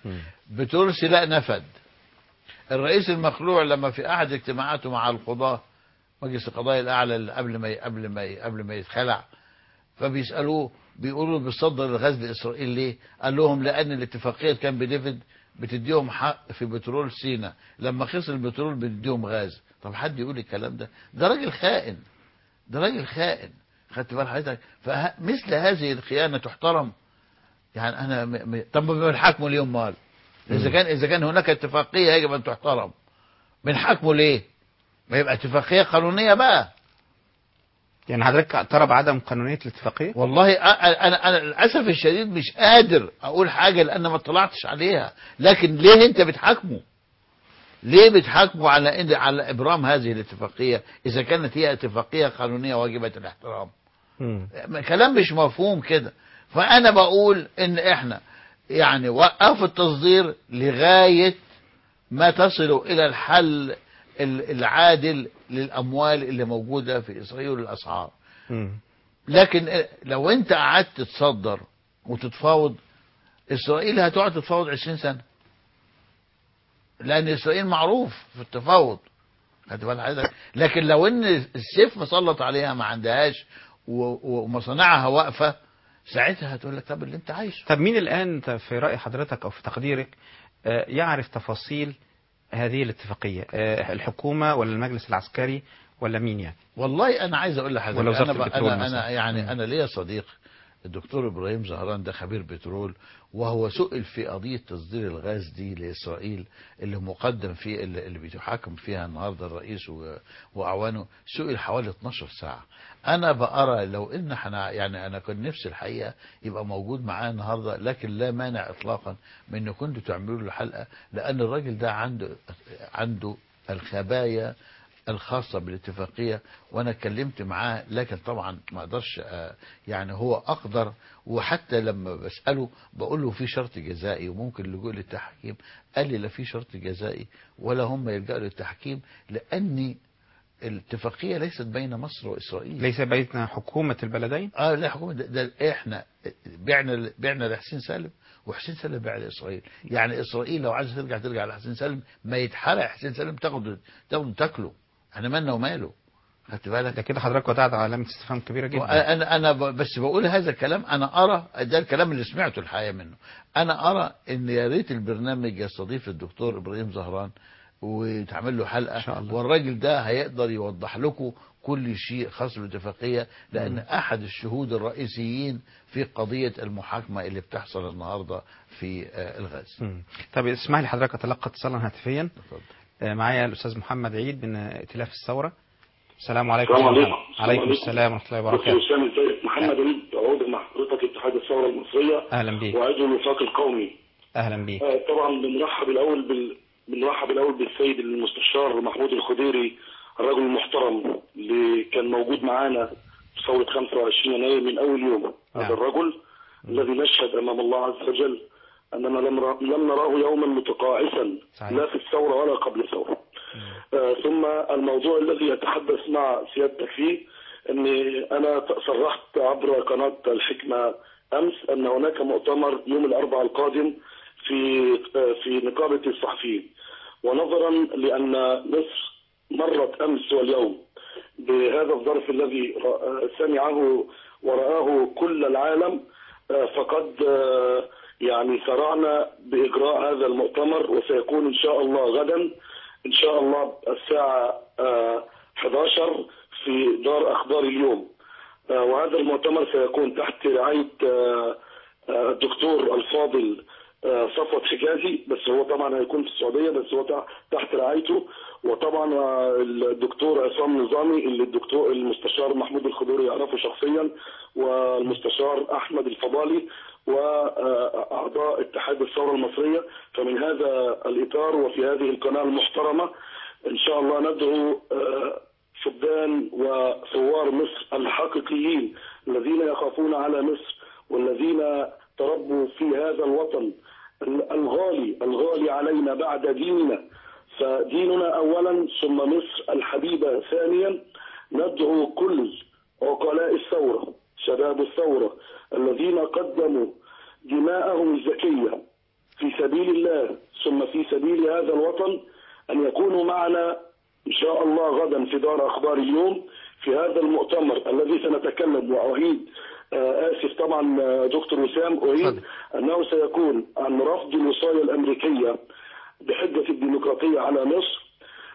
بترول سيناء نفد الرئيس المخلوع لما في احد اجتماعاته مع القضاه مجلس القضاء الاعلى اللي قبل ما ي- قبل ما ي- قبل ما يتخلع فبيسالوه بيقولوا له بتصدر الغاز لاسرائيل ليه؟ قال لهم لان الاتفاقيه كان بديفيد بتديهم حق في بترول سينا لما خسر البترول بتديهم غاز طب حد يقول الكلام ده ده راجل خائن ده راجل خائن خدت بال حضرتك فمثل هذه الخيانه تحترم يعني انا م... م... طب ما بنحاكمه ليه امال اذا كان اذا كان هناك اتفاقيه يجب ان تحترم بنحاكمه ليه ما يبقى اتفاقيه قانونيه بقى يعني حضرتك ترى بعدم قانونيه الاتفاقيه والله أ- انا انا للاسف الشديد مش قادر اقول حاجه لان ما اطلعتش عليها لكن ليه انت بتحاكمه ليه بتحاكموا على إن على ابرام هذه الاتفاقيه اذا كانت هي اتفاقيه قانونيه واجبه الاحترام كلام مش مفهوم كده فانا بقول ان احنا يعني وقفوا التصدير لغايه ما تصلوا الى الحل ال- العادل للاموال اللي موجوده في اسرائيل والاسعار لكن لو انت قعدت تصدر وتتفاوض اسرائيل هتقعد تتفاوض 20 سنه لان اسرائيل معروف في التفاوض خدت بال حضرتك لكن لو ان السيف مسلط عليها ما عندهاش و- ومصانعها واقفه ساعتها هتقول لك طب اللي انت عايشه طب مين الآن ت- في رأي حضرتك أو في تقديرك آه، يعرف تفاصيل هذه الاتفاقية آه، الحكومة ولا المجلس العسكري ولا مين يعني والله انا عايز اقول لحضرتك ولا وزارة انا, ب- البترول أنا, مثلا. أنا يعني انا ليا صديق الدكتور ابراهيم زهران ده خبير بترول وهو سئل في قضيه تصدير الغاز دي لاسرائيل اللي مقدم فيه اللي اللي بيتحاكم فيها النهارده الرئيس و- واعوانه سئل حوالي 12 ساعه انا بأرى لو ان احنا يعني انا كنت نفسي الحقيقه يبقى موجود معانا النهارده لكن لا مانع اطلاقا من ان كنتوا تعملوا له حلقه لان الراجل ده عنده عنده الخبايا الخاصة بالاتفاقية وانا اتكلمت معاه لكن طبعا ما اقدرش آه، يعني هو اقدر وحتى لما بسأله بقول له في شرط جزائي وممكن اللجوء للتحكيم قال لي لا في شرط جزائي ولا هم يلجأوا للتحكيم لاني الاتفاقية ليست بين مصر واسرائيل ليس بين حكومة البلدين اه لا حكومة ده, ده احنا بعنا بعنا لحسين سالم وحسين سالم باع لاسرائيل يعني اسرائيل لو عايزه ترجع ترجع لحسين سالم ما يتحرق حسين سالم تاخده تاخده تاكله احنا مالنا وماله خدت بالك ده كده حضرتك وضعت علامة استفهام كبيرة جدا انا انا ب- بس بقول هذا الكلام انا ارى ده الكلام اللي سمعته الحقيقه منه انا ارى ان يا ريت البرنامج يستضيف الدكتور ابراهيم زهران ويتعمل له حلقه إن شاء الله. والراجل ده هيقدر يوضح لكم كل شيء خاص بالاتفاقيه لان مم. احد الشهود الرئيسيين في قضيه المحاكمه اللي بتحصل النهارده في آه، الغاز مم. طب اسمح لي حضرتك اتلقى اتصالا هاتفيا آه، معايا الاستاذ محمد عيد من ائتلاف الثوره السلام عليكم السلام أستاذ عليكم. محمد. عليكم السلام السلام ورحمه الله دكتور وبركاته اسامه ازيك محمد وليد عضو مع حضرتك اتحاد الثوره المصريه اهلا بيك وعضو الوفاق القومي اهلا بيك آه، طبعا بنرحب الاول بال... بنرحب الاول بالسيد المستشار محمود الخديري الرجل المحترم اللي كان موجود معانا في ثوره 25 يناير من اول يوم هذا الرجل الذي نشهد امام الله عز وجل اننا لم ر... لم نراه يوما متقاعسا صحيح. لا في الثوره ولا قبل الثوره آه، ثم الموضوع الذي يتحدث مع سيادتك فيه اني انا صرحت عبر قناه الحكمه امس ان هناك مؤتمر يوم الاربعاء القادم في آه، في نقابه الصحفيين ونظرا لان مصر مرت امس واليوم بهذا الظرف الذي رأ- سمعه ورآه كل العالم آه، فقد آه، يعني سرعنا بإجراء هذا المؤتمر وسيكون إن شاء الله غدا إن شاء الله الساعة آه، 11 في دار أخبار اليوم آه، وهذا المؤتمر سيكون تحت رعاية آه، آه، الدكتور الفاضل آه، صفوت حجازي بس هو طبعا هيكون في السعودية بس هو تح- تحت رعايته وطبعا آه، الدكتور عصام نظامي اللي الدكتور المستشار محمود الخضوري يعرفه شخصيا والمستشار احمد الفضالي واعضاء اتحاد الثوره المصريه فمن هذا الاطار وفي هذه القناه المحترمه ان شاء الله ندعو آه، شبان وثوار مصر الحقيقيين الذين يخافون على مصر والذين تربوا في هذا الوطن الغالي الغالي علينا بعد ديننا فديننا اولا ثم مصر الحبيبه ثانيا ندعو كل عقلاء الثوره شباب الثوره الذين قدموا دماءهم الزكيه في سبيل الله ثم في سبيل هذا الوطن ان يكونوا معنا ان شاء الله غدا في دار اخبار اليوم في هذا المؤتمر الذي سنتكلم واعيد آه، اسف طبعا آه، دكتور وسام اعيد انه سيكون عن رفض الوصايه الامريكيه بحجه الديمقراطيه على مصر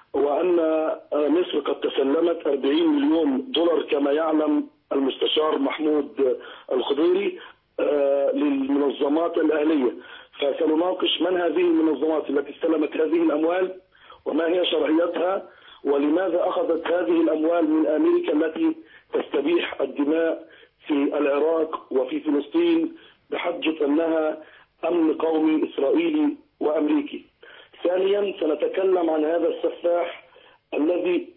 وان آه، مصر قد تسلمت 40 مليون دولار كما يعلم المستشار محمود الخضيري آه، للمنظمات الاهليه فسنناقش من هذه المنظمات التي استلمت هذه الاموال وما هي شرعيتها ولماذا اخذت هذه الاموال من امريكا التي تستبيح الدماء في العراق وفي فلسطين بحجه انها امن قومي اسرائيلي وامريكي. ثانيا سنتكلم عن هذا السفاح الذي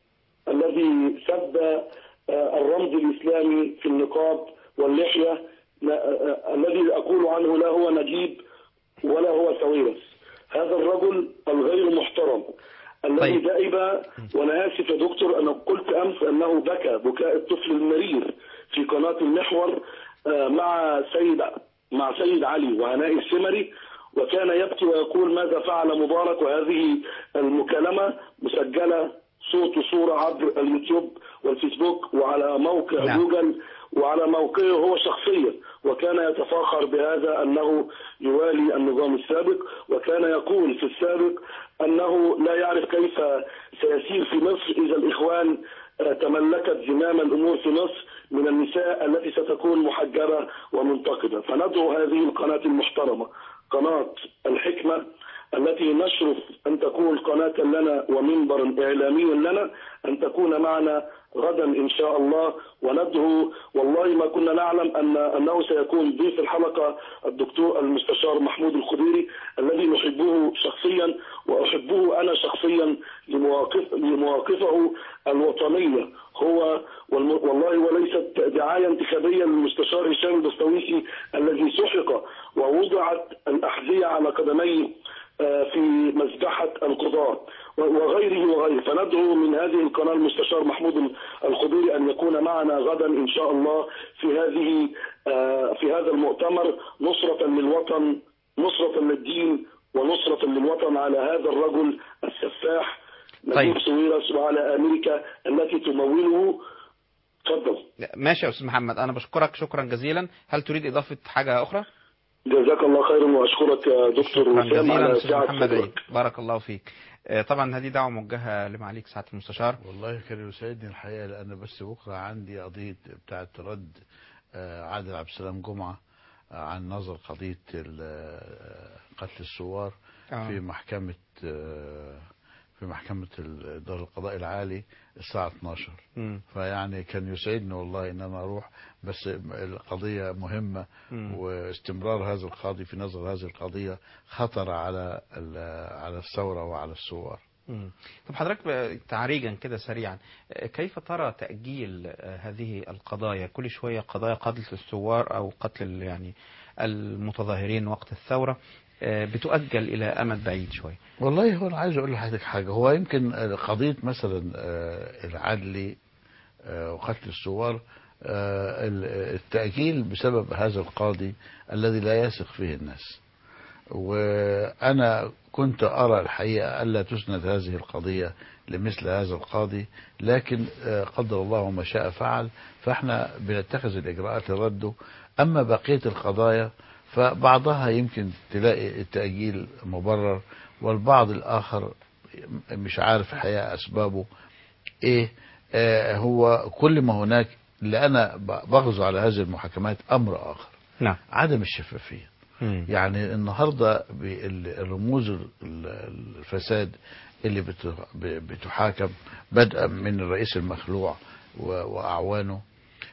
الذي سب آه، الرمز الاسلامي في النقاب واللحيه ن- آه، الذي اقول عنه لا هو نجيب ولا هو سويرس هذا الرجل الغير محترم الذي دائب وانا اسف يا دكتور انا قلت امس انه بكى بكاء الطفل المرير في قناه المحور آه، مع سيد مع سيد علي وهناء السمري وكان يبكي ويقول ماذا فعل مبارك وهذه المكالمه مسجله صوت وصوره عبر اليوتيوب والفيسبوك وعلى موقع نعم. جوجل وعلى موقعه هو شخصيا وكان يتفاخر بهذا انه يوالي النظام السابق وكان يقول في السابق انه لا يعرف كيف سيسير في مصر اذا الاخوان آه، تملكت زمام الامور في مصر من النساء التي ستكون محجبة ومنتقدة فندعو هذه القناة المحترمة قناة الحكمة التي نشرف أن تكون قناة لنا ومنبر إعلامي لنا أن تكون معنا غدا إن شاء الله وندعو والله ما كنا نعلم أن أنه سيكون ضيف الحلقة الدكتور المستشار محمود الخديري الذي نحبه شخصيا وأحبه أنا شخصيا لمواقف لمواقفه الوطنية هو والم- والله وليست دعاية انتخابية للمستشار هشام البستويسي الذي سحق ووضعت الأحذية على قدميه آه، في مذبحة القضاة و- وغيره وغيره فندعو من هذه القناة المستشار محمود الخضيري أن يكون معنا غدا إن شاء الله في هذه آه، في هذا المؤتمر نصرة للوطن نصرة للدين ونصرة للوطن على هذا الرجل السفاح نجيب سويرس وعلى أمريكا التي تموله تفضل ماشي يا استاذ محمد انا بشكرك شكرا جزيلا هل تريد اضافه حاجه اخرى جزاك الله خيرا وأشكرك يا دكتور شكرا وسام جزيلا على استاذ سعة محمد صدرك عيد بارك الله فيك آه، طبعا هذه دعوه موجهه لمعاليك سعاده المستشار والله كان يسعدني الحقيقه لان بس بكره عندي قضيه بتاعه رد آه، عادل عبد السلام جمعه آه، عن نظر قضيه ال- آه، قتل الثوار آه. في محكمه آه، في محكمه ال- دار القضاء العالي الساعه 12 مم. فيعني كان يسعدني والله ان انا اروح بس القضيه مهمه مم. واستمرار هذا القاضي في نظر هذه القضيه خطر على ال- على الثوره وعلى الثوار مم. طب حضرتك بقى تعريجا كده سريعا آه، كيف ترى تأجيل آه، هذه القضايا كل شوية قضايا قتل الثوار أو قتل ال- يعني المتظاهرين وقت الثورة آه، بتؤجل إلى أمد بعيد شوية والله هو انا عايز اقول لحضرتك حاجه هو يمكن قضيه مثلا آه، العدلي آه، وقتل الثوار آه، ال- التاجيل بسبب هذا القاضي الذي لا يثق فيه الناس وانا كنت ارى الحقيقه الا تسند هذه القضيه لمثل هذا القاضي لكن آه، قدر الله ما شاء فعل فاحنا بنتخذ الاجراءات لرده اما بقيه القضايا فبعضها يمكن تلاقي التاجيل مبرر والبعض الاخر مش عارف الحقيقه اسبابه ايه آه هو كل ما هناك اللي انا ب- بغزو على هذه المحاكمات امر اخر نعم عدم الشفافيه يعني النهارده بال- الرموز ال- ال- الفساد اللي بت- ب- بتحاكم بدءا من الرئيس المخلوع و- واعوانه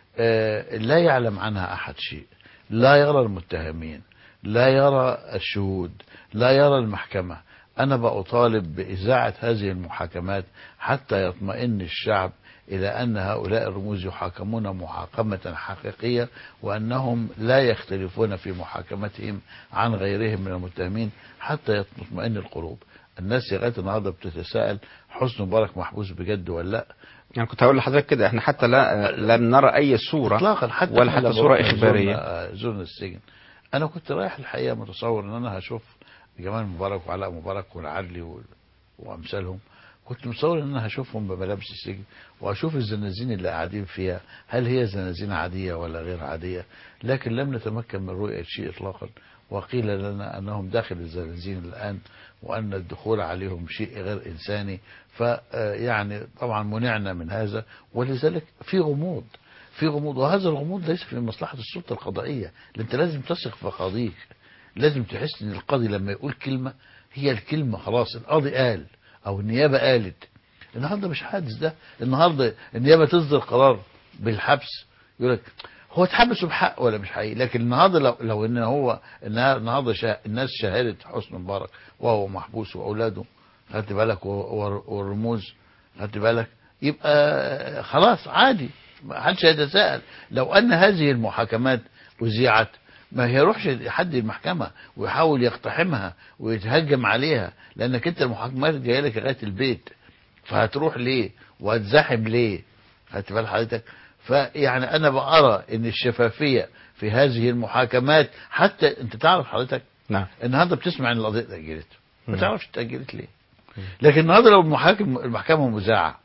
آه، لا يعلم عنها احد شيء لا يرى المتهمين لا يرى الشهود لا يرى المحكمه انا بأطالب باذاعه هذه المحاكمات حتى يطمئن الشعب الى ان هؤلاء الرموز يحاكمون محاكمه حقيقيه وانهم لا يختلفون في محاكمتهم عن غيرهم من المتهمين حتى تطمئن القلوب الناس لغايه النهارده بتتساءل حسن مبارك محبوس بجد ولا لا يعني كنت هقول لحضرتك كده احنا حتى لا لم نرى أي صورة اطلاقا حتى ولا إحنا حتى لما صورة رحنا إخبارية زرنا, زرنا السجن انا كنت رايح الحقيقه متصور ان انا هشوف جمال مبارك وعلاء مبارك والعدلي وال- وامثالهم كنت متصور ان انا هشوفهم بملابس السجن واشوف الزنازين اللي قاعدين فيها هل هي زنازين عاديه ولا غير عاديه لكن لم نتمكن من رؤيه شيء اطلاقا وقيل لنا انهم داخل الزنازين الان وان الدخول عليهم شيء غير انساني فيعني طبعا منعنا من هذا ولذلك في غموض في غموض وهذا الغموض ليس في مصلحه السلطه القضائيه انت لازم تثق في قاضيك لازم تحس ان القاضي لما يقول كلمه هي الكلمه خلاص القاضي قال او النيابه قالت النهارده مش حادث ده النهارده النيابه تصدر قرار بالحبس يقول لك هو اتحبس بحق ولا مش حقيقي لكن النهارده لو لو ان هو النها- النهارده شا الناس شاهدت حسني مبارك وهو محبوس واولاده خدت بالك و- و- والرموز خدت بالك يبقى خلاص عادي ما حدش هيتساءل لو ان هذه المحاكمات اذيعت ما هيروحش حد المحكمة ويحاول يقتحمها ويتهجم عليها لانك انت المحاكمات جايه لك لغايه البيت فهتروح ليه وهتزاحم ليه خدت بال حضرتك فيعني انا بأرى ان الشفافية في هذه المحاكمات حتى انت تعرف حضرتك نعم النهارده بتسمع ان القضيه اتأجلت ما مم. تعرفش اتأجلت ليه لكن النهارده لو المحاكم المحكمة مذاعة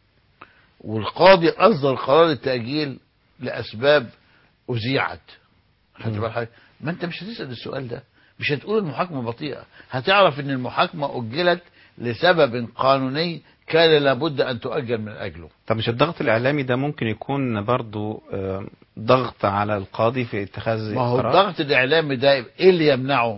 والقاضي اصدر قرار التأجيل لاسباب اذيعت خدت بال حضرتك ما انت مش هتسأل السؤال ده مش هتقول المحاكمة بطيئة هتعرف ان المحاكمة اجلت لسبب قانوني كان لابد ان تؤجل من اجله طب مش الضغط الإعلامي ده ممكن يكون برضو آه، ضغط على القاضي في اتخاذ ما هو قرار؟ الضغط الاعلامي ده ايه اللي يمنعه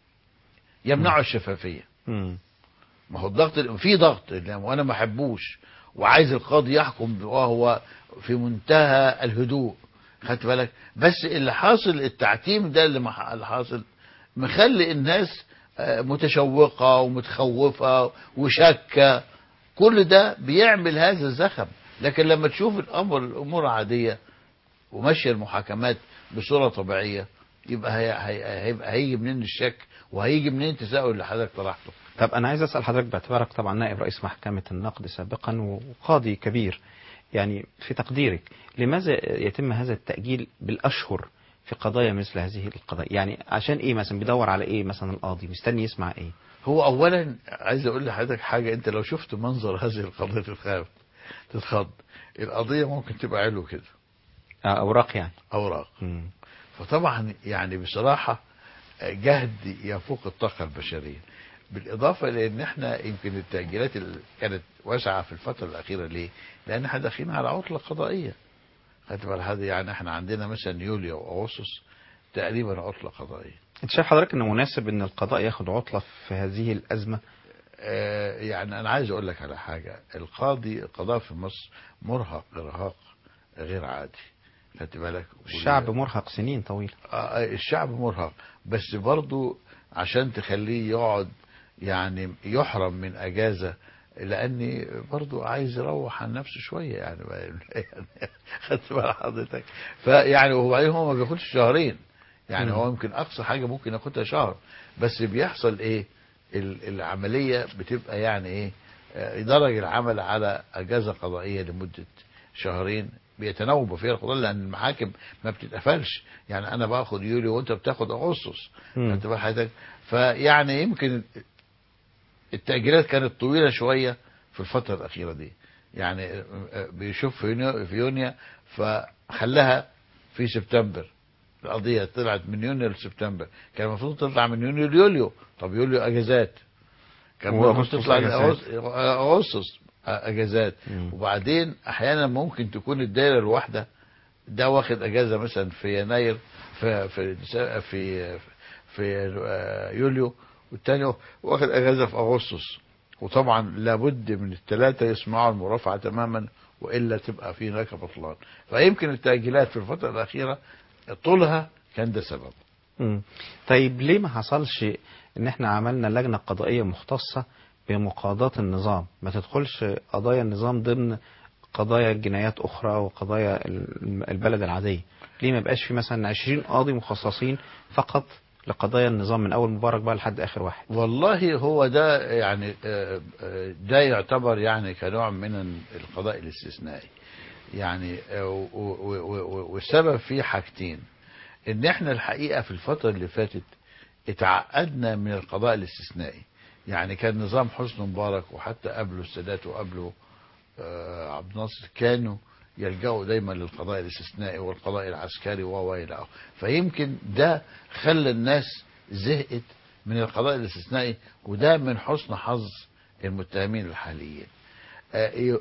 يمنعه الشفافيه مم. ما هو الضغط في ضغط وانا ما احبوش وعايز القاضي يحكم وهو في منتهى الهدوء خدت بالك بس اللي حاصل التعتيم ده اللي مح- اللي حاصل مخلي الناس آه، متشوقه ومتخوفه وشاكه كل ده بيعمل هذا الزخم لكن لما تشوف الامر الامور عاديه وماشيه المحاكمات بصوره طبيعيه يبقى هي هي هيبقى هيجي منين الشك وهيجي منين التساؤل اللي حضرتك طرحته طب أنا عايز أسأل حضرتك باعتبارك طبعا نائب رئيس محكمة النقد سابقا وقاضي كبير يعني في تقديرك لماذا يتم هذا التأجيل بالأشهر في قضايا مثل هذه القضايا يعني عشان إيه مثلا بيدور على إيه مثلا القاضي مستني يسمع إيه هو اولا عايز اقول لحضرتك حاجه انت لو شفت منظر هذه القضيه تتخاف تتخض القضيه ممكن تبقى علو كده آه، أوراق يعني اوراق فطبعا يعني بصراحه جهد يفوق الطاقه البشريه بالاضافه لان احنا يمكن التاجيلات اللي كانت واسعه في الفتره الاخيره ليه؟ لان احنا داخلين على عطله قضائيه خدت بال هذا يعني احنا عندنا مثلا يوليو واغسطس تقريبا عطله قضائيه أنت شايف حضرتك إنه مناسب إن القضاء ياخد عطلة في هذه الأزمة آه، يعني انا عايز اقول لك على حاجه القاضي القضاء في مصر مرهق ارهاق غير عادي خدت بالك الشعب مرهق سنين طويلة آه، الشعب مرهق بس برضو عشان تخليه يقعد يعني يحرم من اجازه لاني برضو عايز يروح عن نفسه شويه يعني, يعني خدت بال حضرتك فيعني وبعدين هو ما بياخدش شهرين يعني مم. هو يمكن اقصى حاجه ممكن ياخدها شهر بس بيحصل ايه ال- العمليه بتبقى يعني ايه آه، يدرج العمل على اجازه قضائيه لمده شهرين بيتناوبوا فيها القضاء لان المحاكم ما بتتقفلش يعني انا باخد يوليو وانت بتاخد اغسطس مم. انت بقى حضرتك فيعني يمكن التأجيلات كانت طويلة شوية في الفترة الأخيرة دي يعني بيشوف في يونيو, في يونيو فخلاها في سبتمبر القضية طلعت من يونيو لسبتمبر كان المفروض تطلع من يونيو ليوليو طب يوليو أجازات كان المفروض وأغسطس تطلع أجازات. لأغسطس- أغسطس أجازات وبعدين أحيانا ممكن تكون الدائرة الواحدة ده واخد أجازة مثلا في يناير في في ديسا- في في آه، يوليو والتاني واخد اجازه في اغسطس وطبعا لابد من الثلاثه يسمعوا المرافعه تماما والا تبقى في هناك بطلان فيمكن التاجيلات في الفتره الاخيره طولها كان ده سبب مم. طيب ليه ما حصلش ان احنا عملنا لجنة قضائية مختصة بمقاضاة النظام ما تدخلش قضايا النظام ضمن قضايا جنايات اخرى وقضايا ال- البلد العادية ليه ما يبقاش في مثلا 20 قاضي مخصصين فقط لقضايا النظام من اول مبارك بقى لحد اخر واحد والله هو ده يعني آه، آه، ده يعتبر يعني كنوع من القضاء الاستثنائي يعني آه، و- و- و- و- والسبب فيه حاجتين ان احنا الحقيقه في الفتره اللي فاتت اتعقدنا من القضاء الاستثنائي يعني كان نظام حسني مبارك وحتى قبله السادات وقبله آه، عبد الناصر كانوا يلجأوا دايما للقضاء الاستثنائي والقضاء العسكري و الى اخره فيمكن ده خلى الناس زهقت من القضاء الاستثنائي وده من حسن حظ المتهمين الحاليين آه، ي-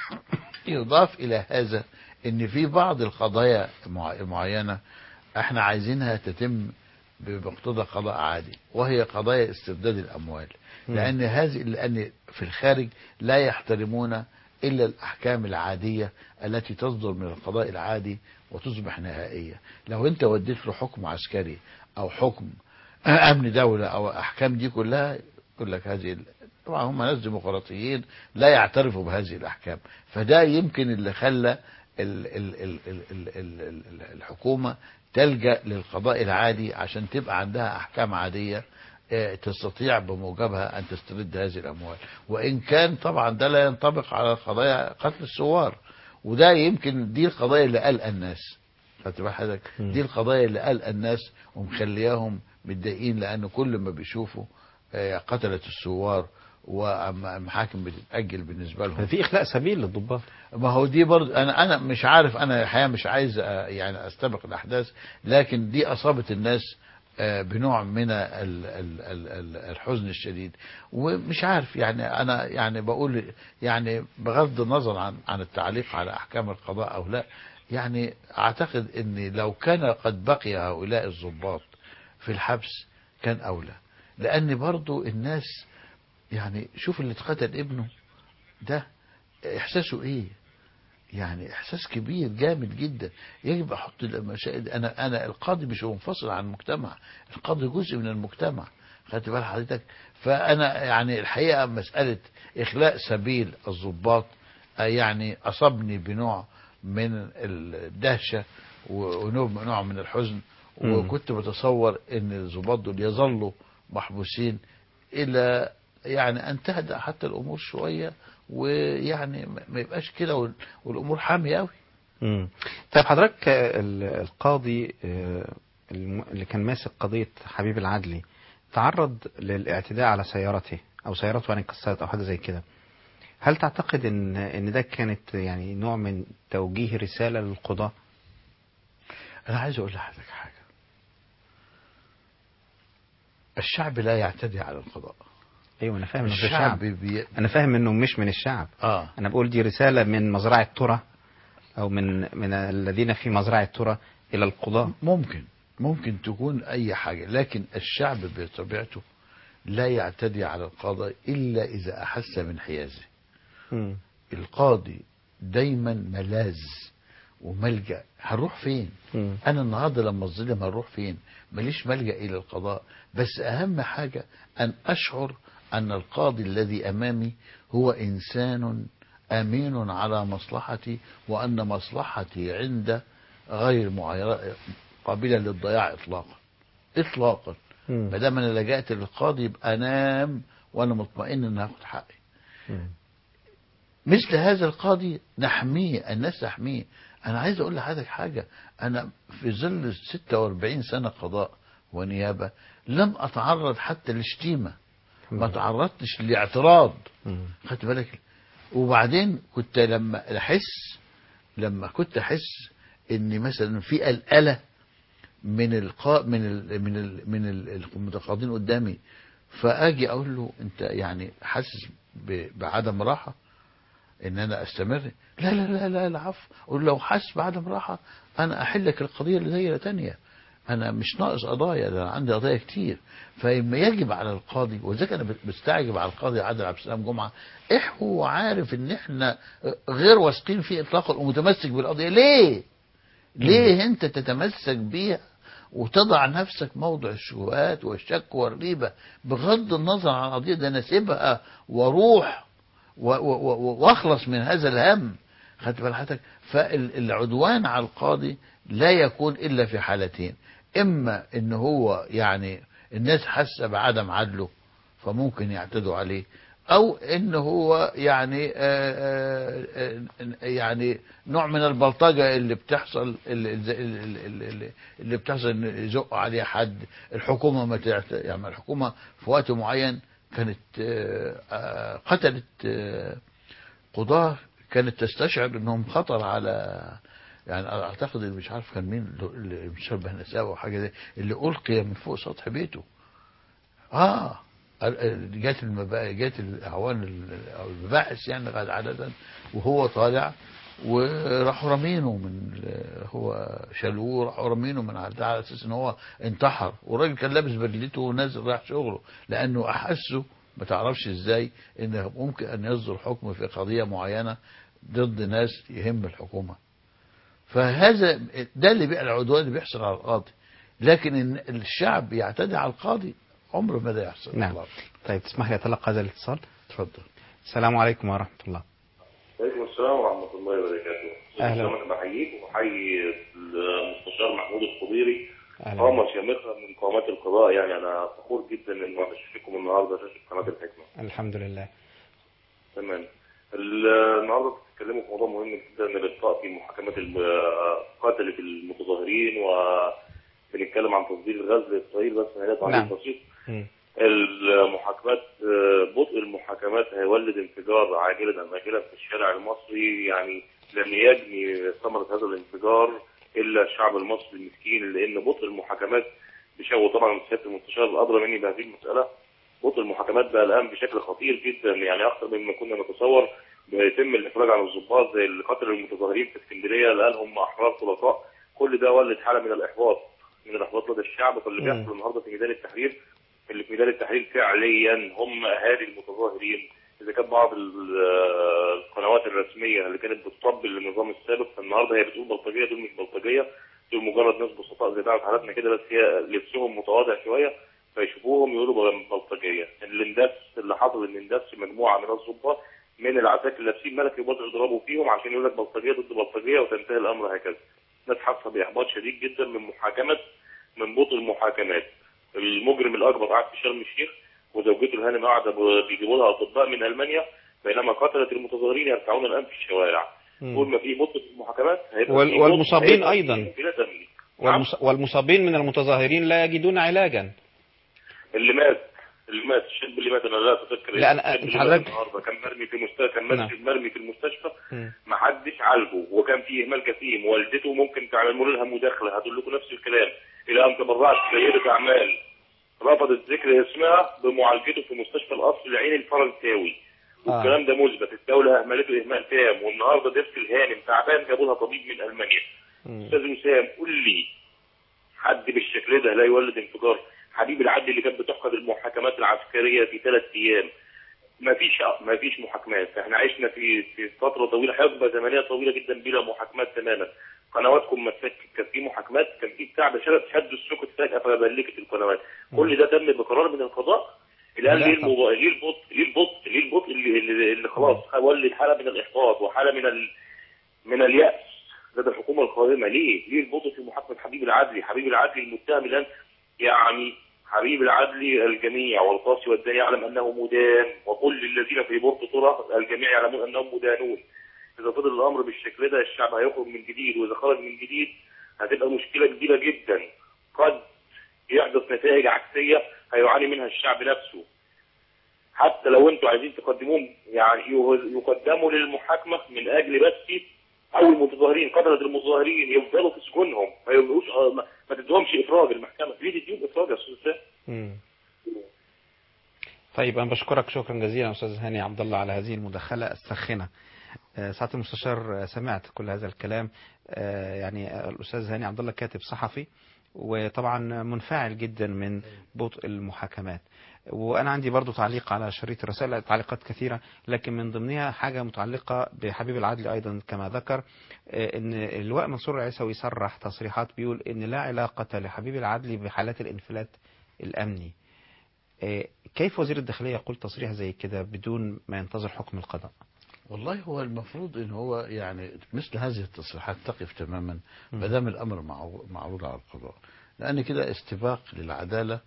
يضاف الى هذا ان في بعض القضايا مع- معينه احنا عايزينها تتم بمقتضى قضاء عادي وهي قضايا استرداد الاموال مم. لان هذه لان في الخارج لا يحترمون الا الاحكام العاديه التي تصدر من القضاء العادي وتصبح نهائيه لو انت وديت له حكم عسكري او حكم امن دوله او احكام دي كلها يقول لك هذه ال- طبعا هم ناس ديمقراطيين لا يعترفوا بهذه الاحكام فده يمكن اللي خلى ال- ال- ال- ال- ال- ال- ال- الحكومه تلجا للقضاء العادي عشان تبقى عندها احكام عاديه آه، تستطيع بموجبها ان تسترد هذه الاموال وان كان طبعا ده لا ينطبق على قضايا قتل الثوار وده يمكن دي القضايا اللي قلق الناس خدت بال حضرتك دي القضايا اللي قلق الناس ومخلياهم متضايقين لان كل ما بيشوفوا آه، قتلة الثوار والمحاكم بتتأجل بالنسبة لهم في اخلاء سبيل للضباط ما هو دي برضه انا انا مش عارف انا الحقيقه مش عايز آه، يعني استبق الاحداث لكن دي اصابت الناس آه، بنوع من ال- ال- ال- ال- الحزن الشديد ومش عارف يعني انا يعني بقول يعني بغض النظر عن عن التعليق على احكام القضاء او لا يعني اعتقد ان لو كان قد بقي هؤلاء الضباط في الحبس كان اولى لان برضو الناس يعني شوف اللي اتقتل ابنه ده احساسه ايه يعني احساس كبير جامد جدا يجب احط المشاهد انا انا القاضي مش منفصل عن المجتمع القاضي جزء من المجتمع خدت بال حضرتك فانا يعني الحقيقه مساله اخلاء سبيل الضباط آه، يعني اصابني بنوع من الدهشه ونوع نوع من الحزن مم. وكنت بتصور ان الضباط دول يظلوا محبوسين الى يعني ان تهدأ حتى الامور شويه ويعني ما ما يبقاش كده وال- والامور حاميه قوي مم. طيب حضرتك آه، ال- القاضي آه، الم- اللي كان ماسك قضية حبيب العدلي تعرض للاعتداء على سيارته أو سيارته يعني انكسرت أو حاجة زي كده هل تعتقد إن إن ده كانت يعني نوع من توجيه رسالة للقضاة؟ انا عايز اقول لحضرتك حاجه الشعب لا يعتدي على القضاء أيوه أنا فاهم إنه في الشعب الشعب بي... أنا فاهم إنه مش من الشعب اه أنا بقول دي رسالة من مزرعة ترى أو من من الذين في مزرعة ترى إلى القضاة ممكن ممكن تكون اي حاجه لكن الشعب بطبيعته لا يعتدي على القاضي الا اذا احس بانحيازه مم. القاضي دايما ملاذ وملجأ هنروح فين مم. انا النهارده لما الظلم هنروح فين ماليش ملجأ الى القضاء بس اهم حاجة ان اشعر ان القاضي الذي امامي هو انسان امين على مصلحتي وان مصلحتي عند غير معيرة قابلة للضياع اطلاقا اطلاقا مم. ما دام انا لجأت للقاضي يبقى انام وانا مطمئن ان هاخد حقي مم. مثل هذا القاضي نحميه الناس تحميه انا عايز اقول لحضرتك حاجه انا في ظل 46 سنه قضاء ونيابه لم اتعرض حتى لشتيمه ما تعرضتش لاعتراض مم. خدت بالك وبعدين كنت لما احس لما كنت احس ان مثلا في قلقله من القاء من ال من ال من ال- المتقاضين قدامي فاجي اقول له انت يعني حاسس ب- بعدم راحه ان انا استمر لا لا لا لا العفو اقول له لو حاسس بعدم راحه انا احل لك القضيه اللي زي تانية انا مش ناقص قضايا ده انا عندي قضايا كتير فإما يجب على القاضي وذلك انا بستعجب على القاضي عادل عبد السلام جمعه إيه هو عارف ان احنا غير واثقين فيه اطلاقا ومتمسك بالقضيه ليه؟ ليه انت تتمسك بيها وتضع نفسك موضع الشبهات والشك والريبة بغض النظر عن القضية ده انا اسيبها واروح و- و- و- واخلص من هذا الهم خدت بال حضرتك فالعدوان على القاضي لا يكون الا في حالتين اما ان هو يعني الناس حاسه بعدم عدله فممكن يعتدوا عليه او ان هو يعني آه، آه، آه، يعني نوع من البلطجه اللي بتحصل اللي, اللي, اللي, اللي بتحصل ان يزق عليه حد الحكومه ما تعت- يعني الحكومه في وقت معين كانت آه، آه، قتلت آه، قضاه كانت تستشعر انهم خطر على يعني اعتقد اللي مش عارف كان مين اللي مشابه نساوي او حاجه زي اللي القي من فوق سطح بيته اه ال- ال- جات المبا... جات الاعوان ال- او المباحث يعني غاد عاده وهو طالع وراحوا رامينه من ال- هو شالوه راحوا رامينه من على على اساس ان هو انتحر والراجل كان لابس بدلته ونازل رايح شغله لانه احسه ما تعرفش ازاي ان ممكن ان يصدر حكم في قضيه معينه ضد ناس يهم الحكومه فهذا ده اللي بقى العدوان اللي بيحصل على القاضي لكن ان الشعب يعتدي على القاضي عمره ما ده يحصل نعم طيب تسمح لي أتلقى هذا الاتصال اتفضل السلام عليكم ورحمة الله وعليكم السلام ورحمة الله وبركاته. أهلا. أنا بحييك وبحيي المستشار محمود الخضيري أهلا. قامة شامخة من قامات القضاء يعني أنا فخور جدا إن أشوفكم النهاردة شاشة قناة الحكمة. الحمد لله تمام. ال- النهارده بتتكلموا في موضوع مهم جدا الإبقاء في محاكمة الم- قتلة المتظاهرين وبنتكلم عن تصدير الغاز لإسرائيل بس هي تعليق نعم. بسيط. مم. المحاكمات آه، بطء المحاكمات هيولد انفجار عاجلا ام اجلا في الشارع المصري يعني لن يجني ثمره هذا الانفجار الا الشعب المصري المسكين لان بطء المحاكمات بشو طبعا سياده المستشار الادرى مني بهذه المساله بطء المحاكمات بقى الان بشكل خطير جدا يعني اكثر مما كنا نتصور بيتم الافراج عن الضباط زي اللي قتل المتظاهرين في اسكندريه الان هم احرار طلقاء كل ده ولد حاله من الاحباط من الاحباط لدى الشعب فاللي مم. بيحصل النهارده في ميدان التحرير اللي في ميدان التحرير فعليا هم اهالي المتظاهرين اذا كانت بعض ال- القنوات الرسميه اللي كانت بتطبل للنظام السابق فالنهارده هي بتقول بلطجيه دول مش بلطجيه دول مجرد ناس بسطاء زي بعض حالاتنا كده بس هي لبسهم متواضع شويه فيشوفوهم يقولوا بل- بلطجيه الاندس اللي حصل ان اندس مجموعه من الضباط من العساكر لابسين ملكي وبدأوا يضربوا فيهم عشان يقول لك بلطجيه ضد بلطجيه وتنتهي الامر هكذا ناس حاسه باحباط شديد جدا من محاكمه من بطء المحاكمات المجرم الاكبر قاعد في شرم الشيخ وزوجته الهانم قاعده ب- بيجيبوا لها اطباء من المانيا بينما قتلت المتظاهرين يرتعون الان في الشوارع طول ما في بطء في المحاكمات هيبقى وال- في بطء- والمصابين هيبقى في أيضاً. بلا تمييز. والمص- والمصابين من المتظاهرين لا يجدون علاجا اللي مات اللي مات الشاب اللي مات انا لا اتذكر لا، أنا- الشاب أنت اللي مات حضرتك- النهارده كان مرمي في مستشفى كان مرمي, نعم. مرمي في المستشفى ما حدش عالجه وكان فيه اهمال كثير والدته ممكن تعملوا لها مداخله هتقول لكم نفس الكلام الى ان تبرعت سيده اعمال رفضت ذكر اسمها بمعالجته في مستشفى القصر العيني الفرنساوي والكلام ده مثبت الدوله اهملته اهمال تام والنهارده ضيفه الهانم تعبان جابوا لها طبيب من المانيا استاذ وسام قول لي حد بالشكل ده لا يولد انفجار حبيب العدل اللي كانت بتحقد المحاكمات العسكريه في ثلاث ايام ما فيش ما فيش محاكمات احنا عشنا في في فتره طويله حقبه زمنيه طويله جدا بلا محاكمات تماما قنواتكم ما فيش- كان في محاكمات كان في بتاع شد شد السكت فجاه فبلكت القنوات كل ده تم بقرار من القضاء الان ليه الموضوع ليه البطء ليه البطء ليه البطء اللي, اللي, اللي خلاص ولد حاله من الاحباط وحاله من ال... من اليأس لدى الحكومة القادمة ليه؟ ليه البطء في محاكمة حبيب العدلي؟ حبيب العدلي المتهم الآن يعني حبيب العدلي الجميع والقاصي والداني يعلم أنه مدان وكل الذين في برج طرة الجميع يعلمون أنهم مدانون إذا فضل الأمر بالشكل ده الشعب هيخرج من جديد وإذا خرج من جديد هتبقى مشكلة كبيرة جدا قد يحدث نتائج عكسية هيعاني منها الشعب نفسه حتى لو انتوا عايزين تقدموهم يعني يقدموا للمحاكمة من أجل بس او المتظاهرين قتلت المتظاهرين يفضلوا في سجونهم ما يبقوش آه، ما- ما تديهمش افراج المحكمه ليه تديهم افراج يا استاذ حسام مم. طيب أنا بشكرك شكرا جزيلا أستاذ هاني عبد الله على هذه المداخلة الساخنة آه، سعادة المستشار آه، سمعت كل هذا الكلام آه، يعني آه، الأستاذ هاني عبد الله كاتب صحفي وطبعا منفعل جدا من بطء المحاكمات وأنا عندي برضو تعليق على شريط الرسائل تعليقات كثيرة لكن من ضمنها حاجة متعلقة بحبيب العدل أيضا كما ذكر آه، أن اللواء منصور العيسوي صرح تصريحات بيقول أن لا علاقة لحبيب العدل بحالات الانفلات الأمني آه، كيف وزير الداخلية يقول تصريح زي كده بدون ما ينتظر حكم القضاء والله هو المفروض ان هو يعني مثل هذه التصريحات تقف تماما ما دام الامر معو- معروض على القضاء لان كده استباق للعداله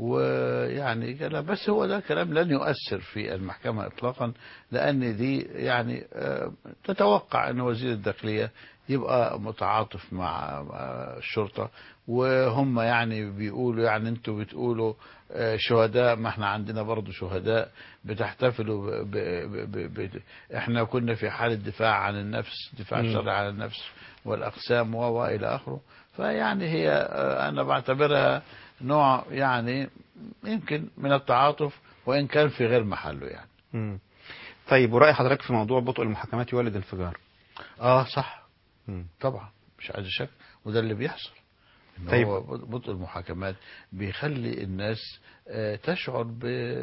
ويعني كلام بس هو ده كلام لن يؤثر في المحكمه اطلاقا لان دي يعني آه، تتوقع ان وزير الداخليه يبقى متعاطف مع آه، الشرطه وهم يعني بيقولوا يعني انتوا بتقولوا آه، شهداء ما احنا عندنا برضو شهداء بتحتفلوا ب ب ب ب احنا كنا في حالة دفاع عن النفس دفاع مم. شرعي عن النفس والأقسام و و إلى آخره فيعني هي آه، أنا بعتبرها نوع يعني يمكن من التعاطف وإن كان في غير محله يعني مم. طيب ورأي حضرتك في موضوع بطء المحاكمات يولد انفجار اه صح مم. طبعا مش عايز شك وده اللي بيحصل إن طيب. هو بطء المحاكمات بيخلي الناس آه، تشعر ب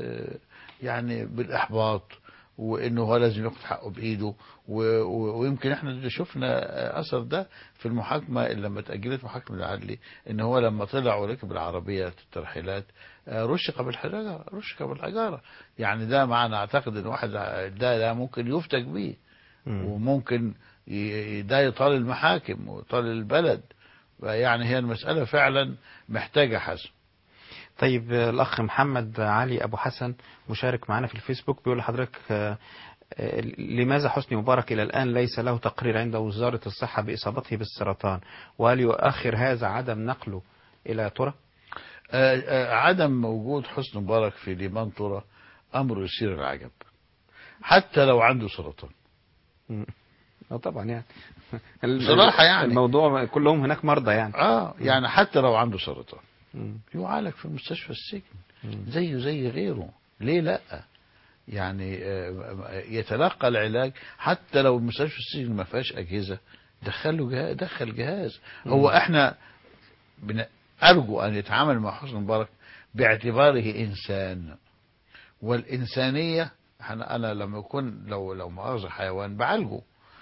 يعني بالاحباط وانه هو لازم ياخد حقه بايده و- و- ويمكن احنا اللي شفنا آه، اثر ده في المحاكمه اللي لما تاجلت محاكمه العدلي ان هو لما طلع وركب العربيه الترحيلات آه، رشق بالحجاره رشق بالحجاره يعني ده معنى اعتقد ان واحد ده ده ممكن يفتك بيه وممكن ي- ده يطال المحاكم ويطال البلد يعني هي المسألة فعلا محتاجة حسم طيب آه، الأخ محمد علي أبو حسن مشارك معنا في الفيسبوك بيقول لحضرتك آه، آه، لماذا حسني مبارك إلى الآن ليس له تقرير عند وزارة الصحة بإصابته بالسرطان وهل يؤخر هذا عدم نقله إلى ترى؟ آه، آه، عدم وجود حسن مبارك في ليمان طرة أمر يثير العجب حتى لو عنده سرطان اه طبعا يعني بصراحة يعني. الموضوع كلهم هناك مرضى يعني اه يعني حتى لو عنده سرطان يعالج في مستشفى السجن زيه زي غيره ليه لا يعني آه، يتلقى العلاج حتى لو مستشفى السجن ما فيهاش اجهزه دخله جهاز دخل جهاز هو احنا بن... ارجو ان يتعامل مع حسن مبارك باعتباره انسان والانسانيه انا انا لما يكون لو لو مؤاخذه حيوان بعالجه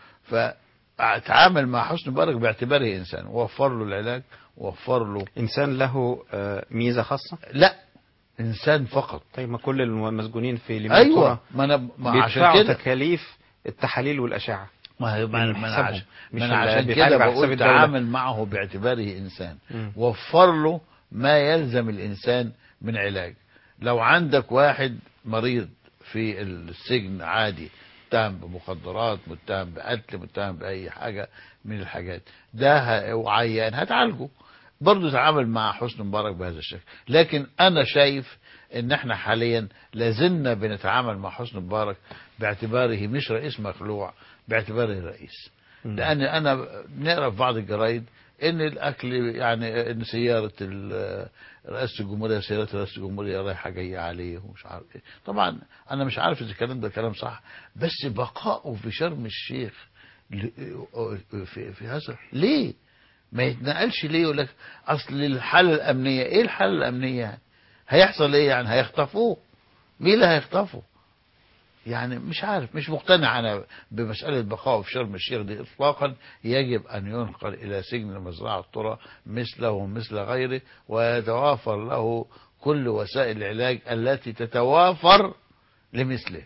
فاتعامل مع حسن مبارك باعتباره انسان وفر له العلاج وفر له انسان له آه، ميزه خاصه لا انسان فقط طيب ما كل المسجونين في ليبيا ايوه ما انا ما عشان بيدفعوا كده تكاليف التحاليل والاشعه ما هي ما من أنا- ما انا حسابهم. عشان, مش ما أنا اللي عشان بيتعالج كده على حساب بقول الدولة. تعامل معه باعتباره انسان مم. وفر له ما يلزم الانسان من علاج لو عندك واحد مريض في السجن عادي متهم بمخدرات متهم بقتل متهم باي حاجه من الحاجات ده ه- وعيان هتعالجه برضه تعامل مع حسن مبارك بهذا الشكل لكن انا شايف ان احنا حاليا لازلنا بنتعامل مع حسن مبارك باعتباره مش رئيس مخلوع باعتباره رئيس لان انا بنقرا في بعض الجرايد ان الاكل يعني ان سياره ال- رئاسه الجمهوريه سياره رئاسه الجمهوريه رايحه جايه عليه ومش عارف ايه طبعا انا مش عارف اذا الكلام ده كلام صح بس بقائه في شرم الشيخ ل- في, في هذا ليه ما يتنقلش ليه يقول لك اصل الحاله الامنيه ايه الحاله الامنيه هيحصل ايه يعني هيخطفوه مين اللي هيخطفه يعني مش عارف مش مقتنع انا بمساله بقائه في شرم الشيخ دي اطلاقا يجب ان ينقل الى سجن مزرعه الطرى مثله مثل غيره ويتوافر له كل وسائل العلاج التي تتوافر لمثله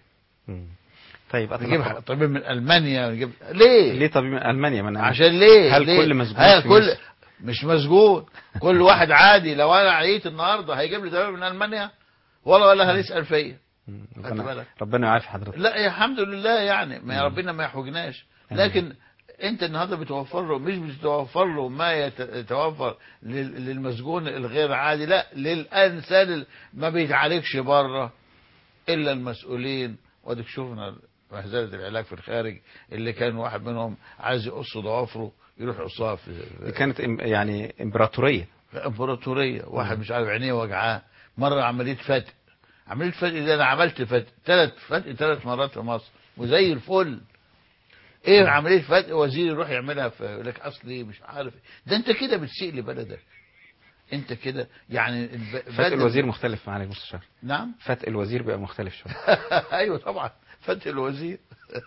طيب نجيب أتلقى- طبيب من المانيا نجيب ليه ليه طبيب من المانيا ما أنا عشان ليه هل ليه؟ كل مسجون ها في كل مصر؟ مش مسجون كل واحد عادي لو انا عييت النهارده هيجيب لي دواء من المانيا ولا ولا هيسال فيا خدت ربنا, بالك ربنا يعافي حضرتك لا يا الحمد لله يعني ما ربنا ما يحوجناش لكن انت النهارده بتوفر له مش بتوفر له ما يت- يتوفر لل- للمسجون الغير عادي لا للانسان اللي ما بيتعالجش بره الا المسؤولين واديك شفنا مهزله العلاج في الخارج اللي كان واحد منهم عايز يقص ضوافره يروح يقصها في دي كانت إم- يعني امبراطوريه في امبراطوريه واحد مش عارف عينيه وجعاه مره عمليه فتق عمليه فتق دي انا عملت فتق ثلاث فتق ثلاث مرات في مصر وزي الفل ايه عمليه فتق وزير يروح يعملها في يقول لك اصلي مش عارف ده انت كده بتسيء لبلدك انت كده يعني الب- فتق بلد- الوزير مختلف معالي المستشار نعم فتق الوزير بيبقى مختلف شويه ايوه طبعا فتق الوزير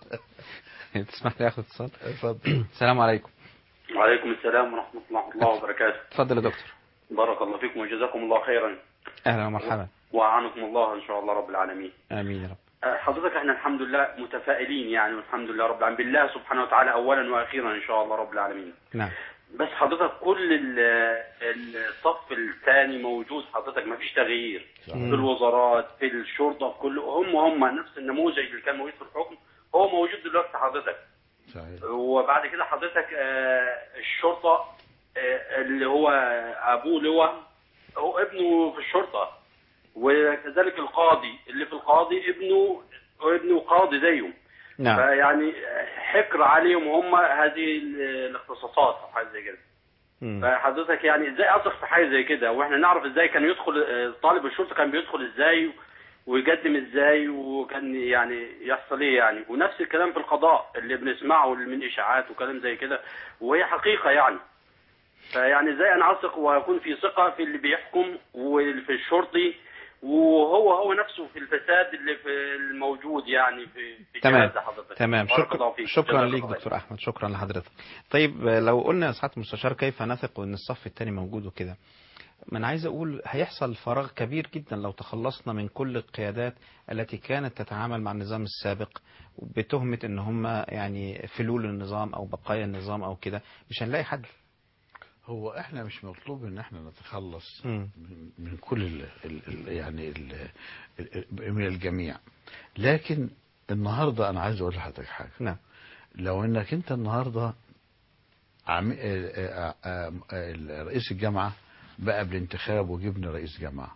تسمح لي اخد اتصال اتفضل السلام عليكم وعليكم السلام ورحمة الله الله وبركاته اتفضل يا دكتور بارك الله فيكم وجزاكم الله خيرا اهلا ومرحبا وأعانكم الله إن شاء الله رب العالمين امين يا رب أه، حضرتك احنا الحمد لله متفائلين يعني والحمد لله رب العالمين بالله سبحانه وتعالى أولا وأخيرا إن شاء الله رب العالمين نعم بس حضرتك كل ال- الصف الثاني موجود حضرتك ما فيش تغيير صحيح. في الوزارات في الشرطة في كل هم هم نفس النموذج اللي كان موجود في الحكم هو موجود دلوقتي حضرتك صحيح وبعد كده حضرتك آه، الشرطة آه، اللي هو أبوه لواء هو ابنه في الشرطة وكذلك القاضي اللي في القاضي ابنه ابنه قاضي زيه نعم فيعني حكر عليهم هم هذه ال- الاختصاصات او حاجه زي كده مم. فحضرتك يعني ازاي اثق في حاجه زي كده واحنا نعرف ازاي كان يدخل آه، طالب الشرطه كان بيدخل ازاي ويقدم ازاي وكان يعني يحصل ايه يعني ونفس الكلام في القضاء اللي بنسمعه من اشاعات وكلام زي كده وهي حقيقه يعني فيعني ازاي انا اثق واكون في ثقه في اللي بيحكم وفي الشرطي وهو هو نفسه في الفساد اللي في الموجود يعني في في تمام جهاز حضرتك تمام بارك الله شكرا فيك. شكرا جزاك ليك الله دكتور احمد شكرا لحضرتك طيب آه، لو قلنا يا سعاده المستشار كيف نثق ان الصف الثاني موجود وكده ما انا عايز اقول هيحصل فراغ كبير جدا لو تخلصنا من كل القيادات التي كانت تتعامل مع النظام السابق بتهمه ان هم يعني فلول النظام او بقايا النظام او كده مش هنلاقي حد هو احنا مش مطلوب ان احنا نتخلص مم. من- من كل ال ال ال يعني ال ال من الجميع لكن النهارده انا عايز اقول لحضرتك حاجه نعم لو انك انت النهارده عم... آه، آه، آه، آه، رئيس الجامعه بقى بالانتخاب وجبنا رئيس جامعه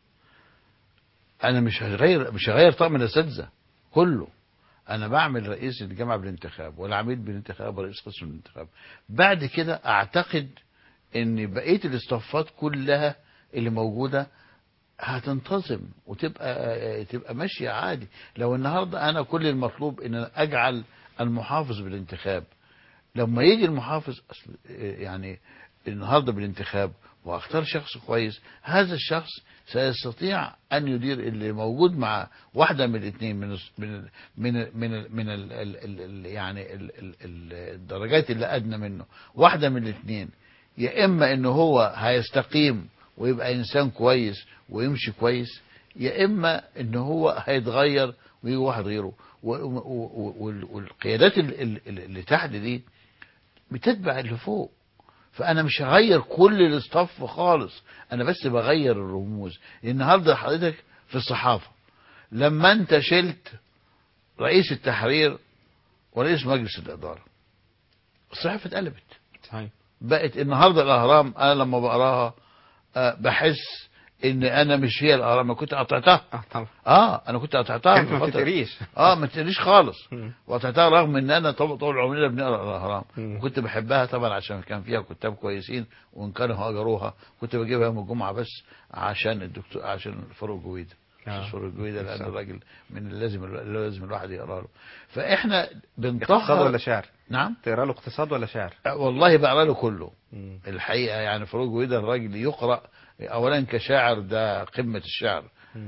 انا مش هغير مش هغير طقم الاساتذه كله انا بعمل رئيس الجامعه بالانتخاب والعميد بالانتخاب ورئيس قسم بالانتخاب بعد كده اعتقد ان بقيه الاستافات كلها اللي موجودة هتنتظم وتبقى تبقى ماشية عادي لو النهاردة أنا كل المطلوب إن أنا أجعل المحافظ بالانتخاب لما يجي المحافظ أصل يعني النهارده بالانتخاب واختار شخص كويس هذا الشخص سيستطيع ان يدير اللي موجود مع واحده من الاثنين من الس- من ال- من ال- من ال- من ال ال ال ال يعني ال ال ال الدرجات اللي ادنى منه واحده من الاثنين يا اما ان هو هيستقيم ويبقى انسان كويس ويمشي كويس يا اما ان هو هيتغير ويجي واحد غيره و- و- و- وال- والقيادات ال- ال- ال- اللي تحت دي بتتبع اللي فوق فانا مش هغير كل الاصطف خالص انا بس بغير الرموز النهارده حضرتك في الصحافه لما انت شلت رئيس التحرير ورئيس مجلس الاداره الصحافه اتقلبت صحيح بقت النهارده الاهرام انا لما بقراها آه، بحس ان انا مش هي الاهرام انا كنت قطعتها اه طبعا اه انا كنت قطعتها كانت من ما فترة. بتتقريش. اه ما تقريش خالص مم. وقطعتها رغم ان انا طول طول عمرنا بنقرا الاهرام وكنت بحبها طبعا عشان كان فيها كتاب كويسين وان كانوا هاجروها كنت بجيبها يوم الجمعه بس عشان الدكتور عشان فاروق جويده آه. أستاذ فاروق جويده لان بالظبط. الراجل من اللازم اللي لازم الواحد يقرا له فاحنا اقتصاد بنطهر ولا شعر نعم تقرا له اقتصاد ولا شعر والله بقرا له كله الحقيقه يعني فاروق جويده الراجل يقرا اولا كشاعر ده قمه الشعر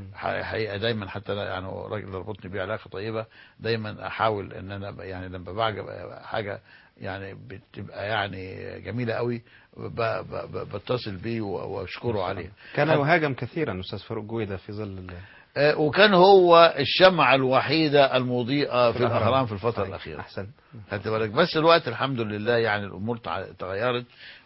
حقيقه دايما حتى أنا يعني هو راجل ربطني بيه علاقه طيبه دايما احاول ان انا ب- يعني لما بعجب حاجه يعني بتبقى يعني جميله قوي ب- ب- ب- بتصل بيه و- واشكره عليها كان حتى- يهاجم كثيرا استاذ فاروق جويده في ظل ال- آه، وكان هو الشمعة الوحيدة المضيئة في الأهرام. الأهرام في الفترة صحيح. الأخيرة أحسن خدت بالك بس الوقت الحمد لله يعني الأمور تع- تغيرت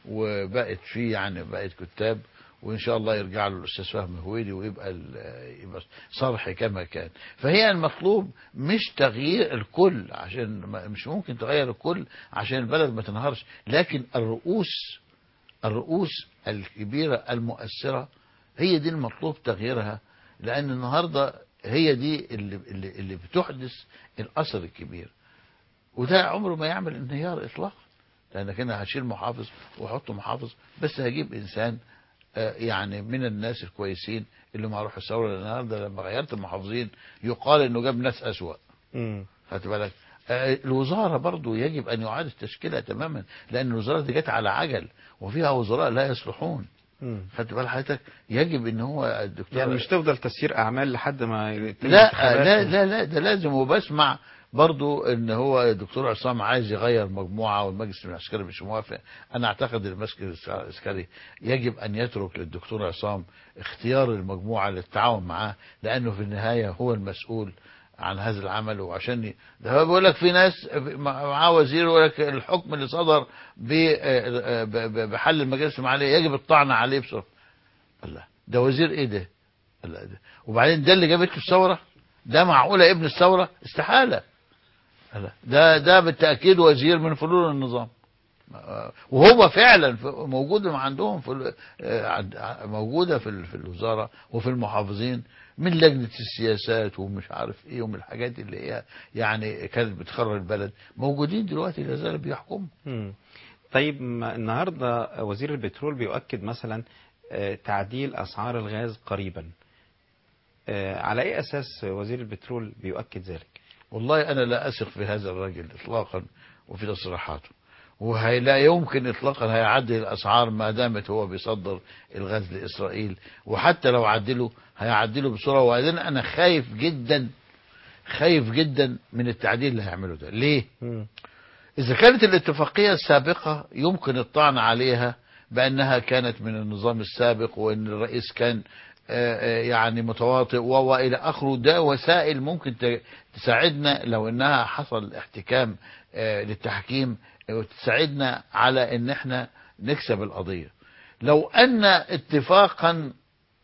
وبقت في يعني بقت كتاب وإن شاء الله يرجع له الأستاذ فهمي هويدي ويبقى ال- يبقى صرح كما كان فهي المطلوب مش تغيير الكل عشان ما- مش ممكن تغير الكل عشان البلد ما تنهارش لكن الرؤوس الرؤوس الكبيرة المؤثرة هي دي المطلوب تغييرها لأن النهاردة هي دي اللي, اللي, اللي بتحدث الأثر الكبير وده عمره ما يعمل انهيار إطلاقا لأنك أنا هشيل محافظ وأحط محافظ بس هجيب إنسان آه، يعني من الناس الكويسين اللي مع روح الثورة لأن النهارده لما غيرت المحافظين يقال إنه جاب ناس أسوأ خدت بالك آه، الوزارة برضو يجب أن يعاد تشكيلها تماما لأن الوزارة دي جت على عجل وفيها وزراء لا يصلحون خدت بال حضرتك يجب ان هو الدكتور يعني مش تفضل تسيير اعمال لحد ما يتم لا الانتخابات لا و- لا لا ده لازم وبسمع برضو ان هو الدكتور عصام عايز يغير مجموعه والمجلس العسكري مش موافق انا اعتقد المجلس العسكري يجب ان يترك للدكتور عصام اختيار المجموعه للتعاون معاه لانه في النهايه هو المسؤول عن هذا العمل وعشان ي- ده هو بيقول لك في ناس معاه وزير يقول لك الحكم اللي صدر ب- ب- ب- بحل المجالس المعاليه يجب الطعن عليه بسرعه الله ده وزير ايه ده؟ الله ده وبعدين ده اللي جابت له الثوره ده معقوله ابن الثوره استحاله الله ده ده بالتاكيد وزير من فلول النظام آه، وهو فعلا ف- موجود عندهم في ال- آه، عند- ع- موجوده في ال- في الوزاره وفي المحافظين من لجنه السياسات ومش عارف ايه ومن الحاجات اللي هي يعني كانت بتخرج البلد موجودين دلوقتي لا زال بيحكموا مم. طيب ما النهارده وزير البترول بيؤكد مثلا آه، تعديل اسعار الغاز قريبا آه، على اي اساس وزير البترول بيؤكد ذلك والله أنا لا أثق في هذا الرجل إطلاقا وفي تصريحاته وهي لا يمكن إطلاقا هيعدل الأسعار ما دامت هو بيصدر الغاز لإسرائيل وحتى لو عدله هيعدله بسرعة وبعدين أنا خايف جدا خايف جدا من التعديل اللي هيعمله ده ليه؟ إذا كانت الاتفاقية السابقة يمكن الطعن عليها بأنها كانت من النظام السابق وأن الرئيس كان آه، آه، يعني متواطئ و- وإلى آخره ده وسائل ممكن ت- تساعدنا لو أنها حصل احتكام آه، للتحكيم آه، وتساعدنا على أن احنا نكسب القضية لو أن اتفاقا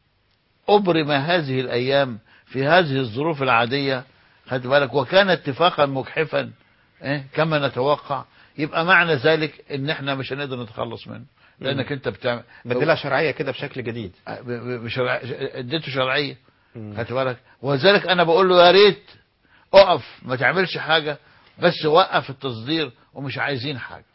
أبرم هذه الأيام في هذه الظروف العادية خد بالك وكان اتفاقا مجحفا إيه؟ كما نتوقع يبقى معنى ذلك ان احنا مش هنقدر نتخلص منه لانك انت بتعمل بدلها شرعيه كده بشكل جديد ب- ب- بشرع... اديته شرعيه خدت بالك ولذلك انا بقول له يا ريت اقف ما تعملش حاجه بس وقف التصدير ومش عايزين حاجه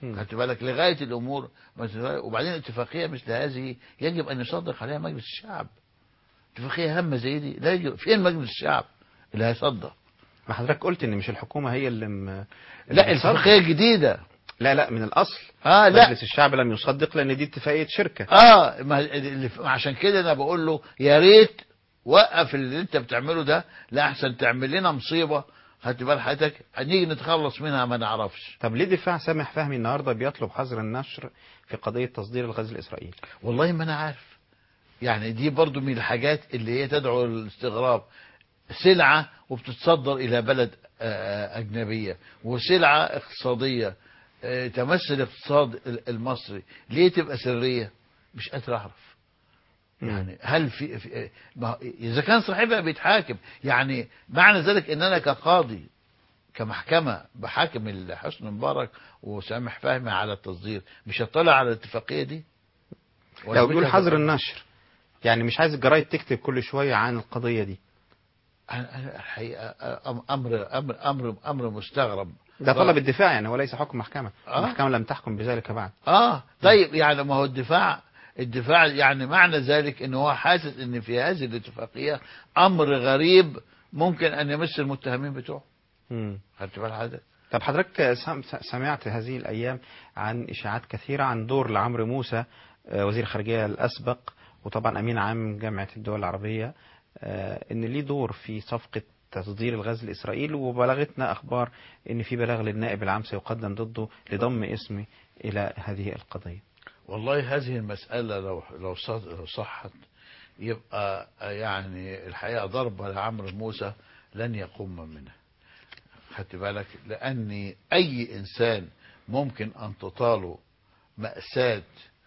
خدت بالك لغايه الامور ما تتغير. وبعدين اتفاقيه مثل هذه يجب ان يصدق عليها مجلس الشعب اتفاقيه هامه زي دي لا يجب فين مجلس الشعب اللي هيصدق ما حضرتك قلت ان مش الحكومه هي اللي م... اللي لا بتصدق. الاتفاقيه جديده لا لا من الاصل اه لا مجلس الشعب لم يصدق لان دي اتفاقيه شركه اه ما اللي عشان كده انا بقول له يا ريت وقف اللي انت بتعمله ده لا احسن تعمل لنا مصيبه خدت بال حضرتك هنيجي نتخلص منها ما نعرفش طب ليه دفاع سامح فهمي النهارده بيطلب حظر النشر في قضيه تصدير الغاز الاسرائيلي والله ما انا عارف يعني دي برضو من الحاجات اللي هي تدعو للاستغراب سلعة وبتتصدر إلى بلد آه، أجنبية وسلعة اقتصادية آه، تمثل الاقتصاد المصري ليه تبقى سرية مش قادر أعرف يعني هل في, في ما هو إذا كان صاحبها بيتحاكم يعني معنى ذلك إن أنا كقاضي كمحكمة بحاكم حسن مبارك وسامح فهمي على التصدير مش هطلع على الاتفاقية دي ولا لو مش بيقول حظر هطلع؟ النشر يعني مش عايز الجرايد تكتب كل شويه عن القضيه دي أنا أنا الحقيقة أم- أمر أمر أمر أمر مستغرب ده طلب الدفاع يعني وليس حكم محكمه آه. المحكمه لم تحكم بذلك بعد اه طيب يعني ما هو الدفاع الدفاع يعني معنى ذلك ان هو حاسس ان في هذه الاتفاقيه امر غريب ممكن ان يمس المتهمين بتوعه مم. خدت بال حضرتك طب حضرتك سم- سمعت هذه الأيام عن إشاعات كثيرة عن دور لعمرو موسى آه، وزير الخارجية الأسبق وطبعا أمين عام جامعة الدول العربية آه، إن ليه دور في صفقة تصدير الغاز لإسرائيل وبلغتنا أخبار إن في بلاغ للنائب العام سيقدم ضده لضم اسمه إلى هذه القضية والله هذه المساله لو لو صد- لو صحت يبقى يعني الحقيقه ضربه لعمرو موسى لن يقوم منها خدت بالك لان اي انسان ممكن ان تطاله ماساه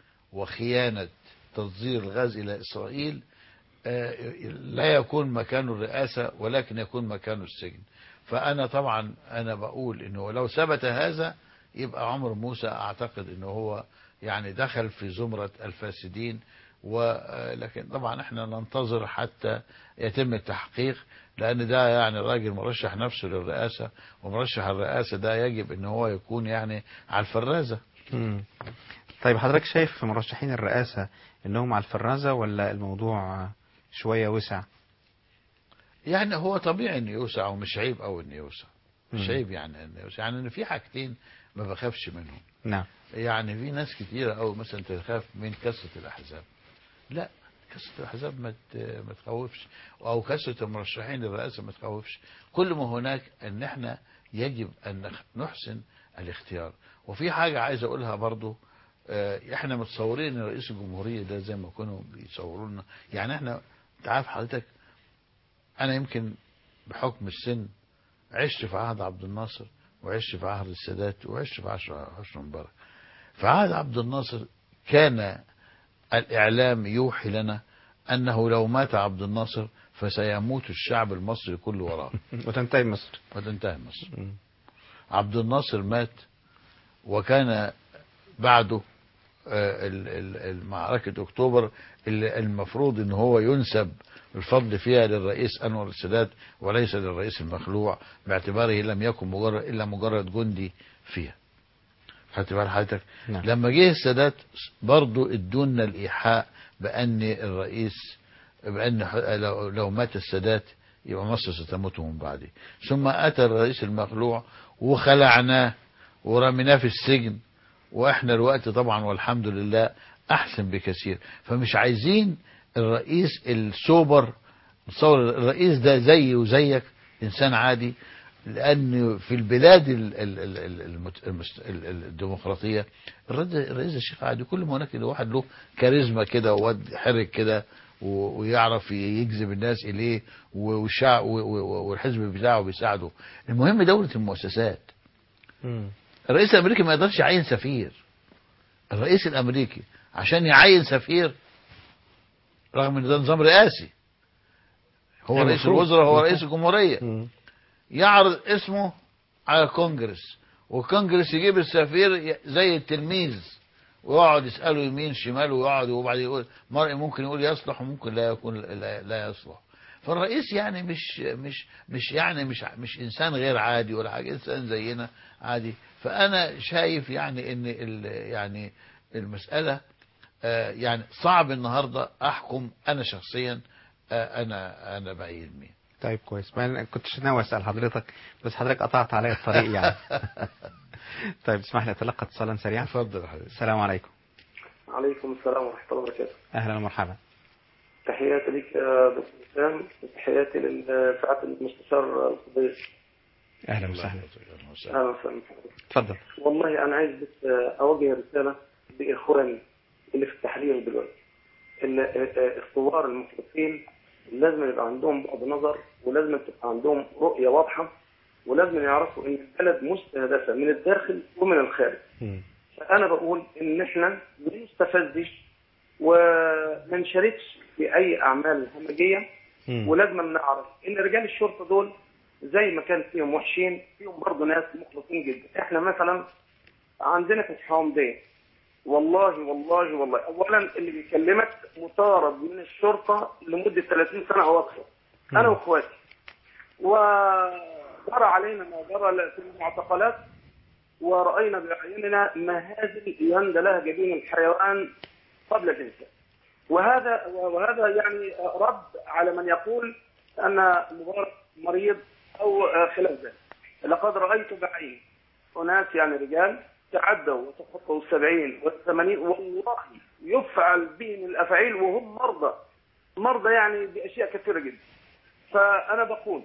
وخيانه تصدير الغاز الى اسرائيل آه، لا يكون مكانه الرئاسه ولكن يكون مكانه السجن فانا طبعا انا بقول انه لو ثبت هذا يبقى عمرو موسى اعتقد انه هو يعني دخل في زمرة الفاسدين ولكن طبعا احنا ننتظر حتى يتم التحقيق لان ده يعني الراجل مرشح نفسه للرئاسة ومرشح الرئاسة ده يجب ان هو يكون يعني على الفرازة مم. طيب حضرتك شايف في مرشحين الرئاسة إنهم على الفرازة ولا الموضوع آه، شوية وسع يعني هو طبيعي انه يوسع ومش عيب او انه يوسع مش مم. عيب يعني انه يوسع يعني إن في حاجتين ما بخافش منهم نعم يعني في ناس كتيرة أوي مثلا تخاف من كثرة الأحزاب لا كثرة الأحزاب ما ت- ما تخوفش أو كثرة المرشحين للرئاسة ما تخوفش كل ما هناك أن احنا يجب أن نخ- نحسن الاختيار وفي حاجة عايز أقولها برضو آه، احنا متصورين ان رئيس الجمهورية ده زي ما كانوا بيصوروا لنا يعني احنا انت عارف حضرتك انا يمكن بحكم السن عشت في عهد عبد الناصر وعشت في عهد السادات وعشت في عهد حسني مبارك في عهد عبد الناصر كان الإعلام يوحي لنا أنه لو مات عبد الناصر فسيموت الشعب المصري كله وراه وتنتهي مصر وتنتهي مصر عبد الناصر مات وكان بعده آه، ال- ال- ال- معركة أكتوبر اللي المفروض أن هو ينسب الفضل فيها للرئيس أنور السادات وليس للرئيس المخلوع باعتباره لم يكن مجرد إلا مجرد جندي فيها خدت بال حضرتك نعم. لما جه السادات برضو ادونا الإيحاء بأن الرئيس بأن ح- لو, لو مات السادات يبقى مصر ستموت من بعده ثم أتى الرئيس المخلوع وخلعناه ورميناه في السجن واحنا الوقت طبعا والحمد لله احسن بكثير فمش عايزين الرئيس السوبر تصور الرئيس ده زي وزيك انسان عادي لان في البلاد ال- ال- ال- ال- المت- المست- ال- ال- الديمقراطيه الرد- الرئيس الشيخ عادي كل ما هناك واحد له كاريزما كده وواد حرك كده و- ويعرف يجذب الناس اليه والشعب والحزب بتاعه بيساعده المهم دوله المؤسسات الرئيس الامريكي ما يقدرش يعين سفير الرئيس الامريكي عشان يعين سفير رغم ان ده نظام رئاسي هو يعني رئيس المفروض- الوزراء هو المفروض. رئيس الجمهوريه يعرض اسمه على الكونجرس والكونجرس يجيب السفير ي- زي التلميذ ويقعد يساله يمين شمال ويقعد وبعدين يقول مرء ممكن يقول يصلح وممكن لا يكون لا, لا يصلح فالرئيس يعني مش مش مش يعني مش مش انسان غير عادي ولا حاجه انسان زينا عادي فانا شايف يعني ان ال- يعني المساله آه، يعني صعب النهارده احكم انا شخصيا آه، انا انا بعيد مين طيب كويس ما انا كنتش ناوي اسال حضرتك بس حضرتك قطعت عليا الطريق يعني طيب اسمح لي اتلقى اتصالا سريعا اتفضل يا حبيبي السلام عليكم عليكم السلام ورحمة الله وبركاته اهلا ومرحبا تحياتي لك يا دكتور وسام وتحياتي لسعادة المستشار الصديق اهلا وسهلا أهلا وسهلا اتفضل والله أنا عايز بس أوجه رسالة لإخواني اللي في التحرير دلوقتي إن اختبار المخلصين لازم يبقى عندهم بعد نظر ولازم تبقى عندهم رؤية واضحة ولازم يعرفوا إن البلد مستهدفة من الداخل ومن الخارج فأنا بقول إن إحنا ما نستفزش وما نشاركش في أي أعمال همجية ولازم نعرف إن رجال الشرطة دول زي ما كان فيهم وحشين فيهم برضه ناس مخلصين جدا إحنا مثلا عندنا في الحومدية والله والله والله أولا اللي بيكلمك مطارد من الشرطة لمدة 30 سنة أو أكثر أنا وإخواتي وجرى علينا ما جرى في المعتقلات ورأينا بأعيننا مهازل يندى لها جبين الحيوان قبل الإنسان وهذا وهذا يعني رد على من يقول أن مبارك مريض أو خلاف ذلك لقد رأيت بعيني أناس يعني رجال تعدوا وتخطوا السبعين والثمانين والله يفعل بهم الأفعيل وهم مرضى مرضى يعني بأشياء كثيرة جدا فأنا بقول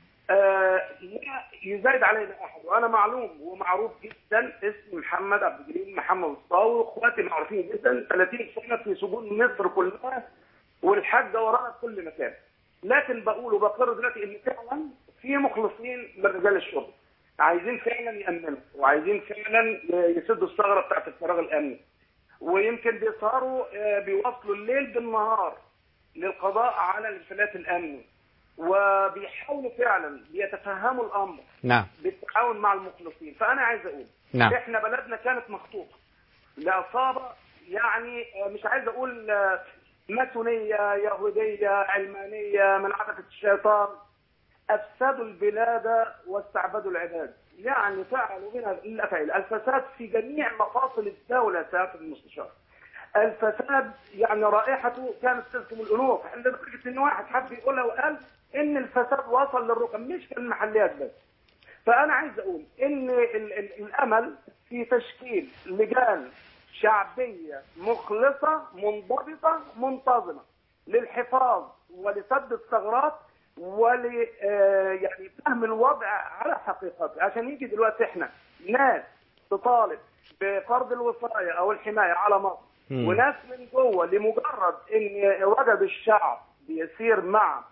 آه لا يزايد علينا احد وانا معلوم ومعروف جدا اسمي محمد عبد الجليل محمد الصاوي واخواتي معروفين جدا 30 سنه في سجون مصر كلها والحاجه ورانا في كل مكان لكن بقول وبقر دلوقتي ان فعلا في مخلصين من رجال الشرطه عايزين فعلا يامنوا وعايزين فعلا يسدوا الثغره بتاعت الفراغ الامني ويمكن بيسهروا آه، بيواصلوا الليل بالنهار للقضاء على الانفلات الامني وبيحاولوا فعلا بيتفهموا الامر نعم بالتعاون مع المخلصين فانا عايز اقول نعم. احنا بلدنا كانت مخطوطه لعصابه يعني آه، مش عايز اقول آه، ماسونيه يهوديه علمانيه من عبثه الشيطان افسدوا البلاد واستعبدوا العباد يعني فعلوا بنا الافعال الفساد في جميع مفاصل الدوله سياده المستشار الفساد يعني رائحته كانت تلكم الانوف لدرجه ان واحد حب يقولها وقال ان الفساد وصل للرقم مش في المحليات بس فانا عايز اقول ان ال ال الامل في تشكيل لجان شعبيه مخلصه منضبطه منتظمه للحفاظ ولسد الثغرات ول آه، يعني فهم الوضع على حقيقته عشان يجي دلوقتي احنا ناس تطالب بفرض الوصايه او الحمايه على مصر مم. وناس من جوه لمجرد ان وجد الشعب بيسير مع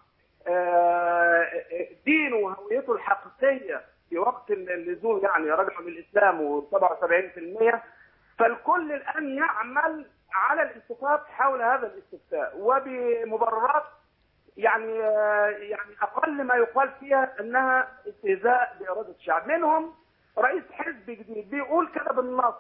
آه، دينه وهويته الحقيقيه في وقت اللزوم يعني رجعوا للاسلام و77% فالكل الان يعمل على الاستفتاء حول هذا الاستفتاء وبمبررات يعني آه، يعني اقل ما يقال فيها انها استهزاء باراده الشعب منهم رئيس حزب جديد بيقول كده بالنص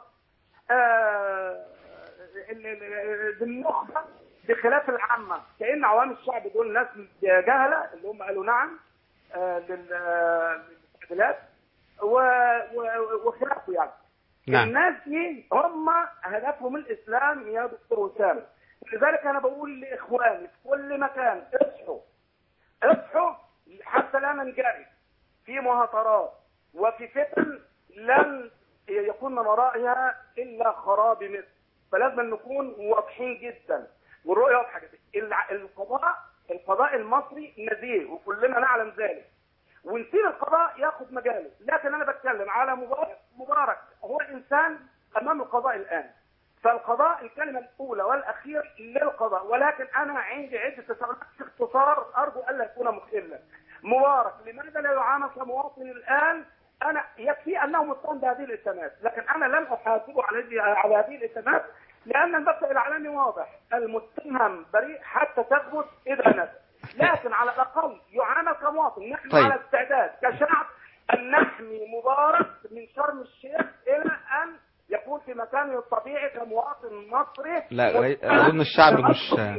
آه، ال- ال- بالنخبه بخلاف العامه كان عوام الشعب دول ناس جهله اللي هم قالوا نعم آه، لل- آه، للتعديلات و- و- وخلافه يعني نعم. الناس دي هم هدفهم الاسلام يا دكتور وسام لذلك انا بقول لاخواني في كل مكان اصحوا اصحوا حتى لا ننجرف في مهاترات وفي فتن لن يكون من ورائها الا خراب مصر فلازم نكون واضحين جدا والرؤيه واضحه جدا الع- القضاء القضاء المصري نزيه وكلنا نعلم ذلك ونسيب القضاء ياخذ مجاله لكن انا بتكلم على مبارك مبارك هو انسان امام القضاء الان فالقضاء الكلمه الاولى والاخيره للقضاء ولكن انا عندي عده تساؤلات في اختصار ارجو الا يكون مخلا مبارك لماذا لا يعامل كمواطن الان انا يكفي انه متهم بهذه الاتهامات لكن انا لم احاسبه على هذه- على هذه الاتهامات لان المبدا الاعلامي واضح المتهم بريء حتى تثبت اذا نزل لكن على الاقل يعامل كمواطن نحن طيب. على استعداد كشعب ان نحمي مبارك من شرم الشيخ الى ان يكون في مكانه الطبيعي كمواطن مصري لا اظن الشعب مش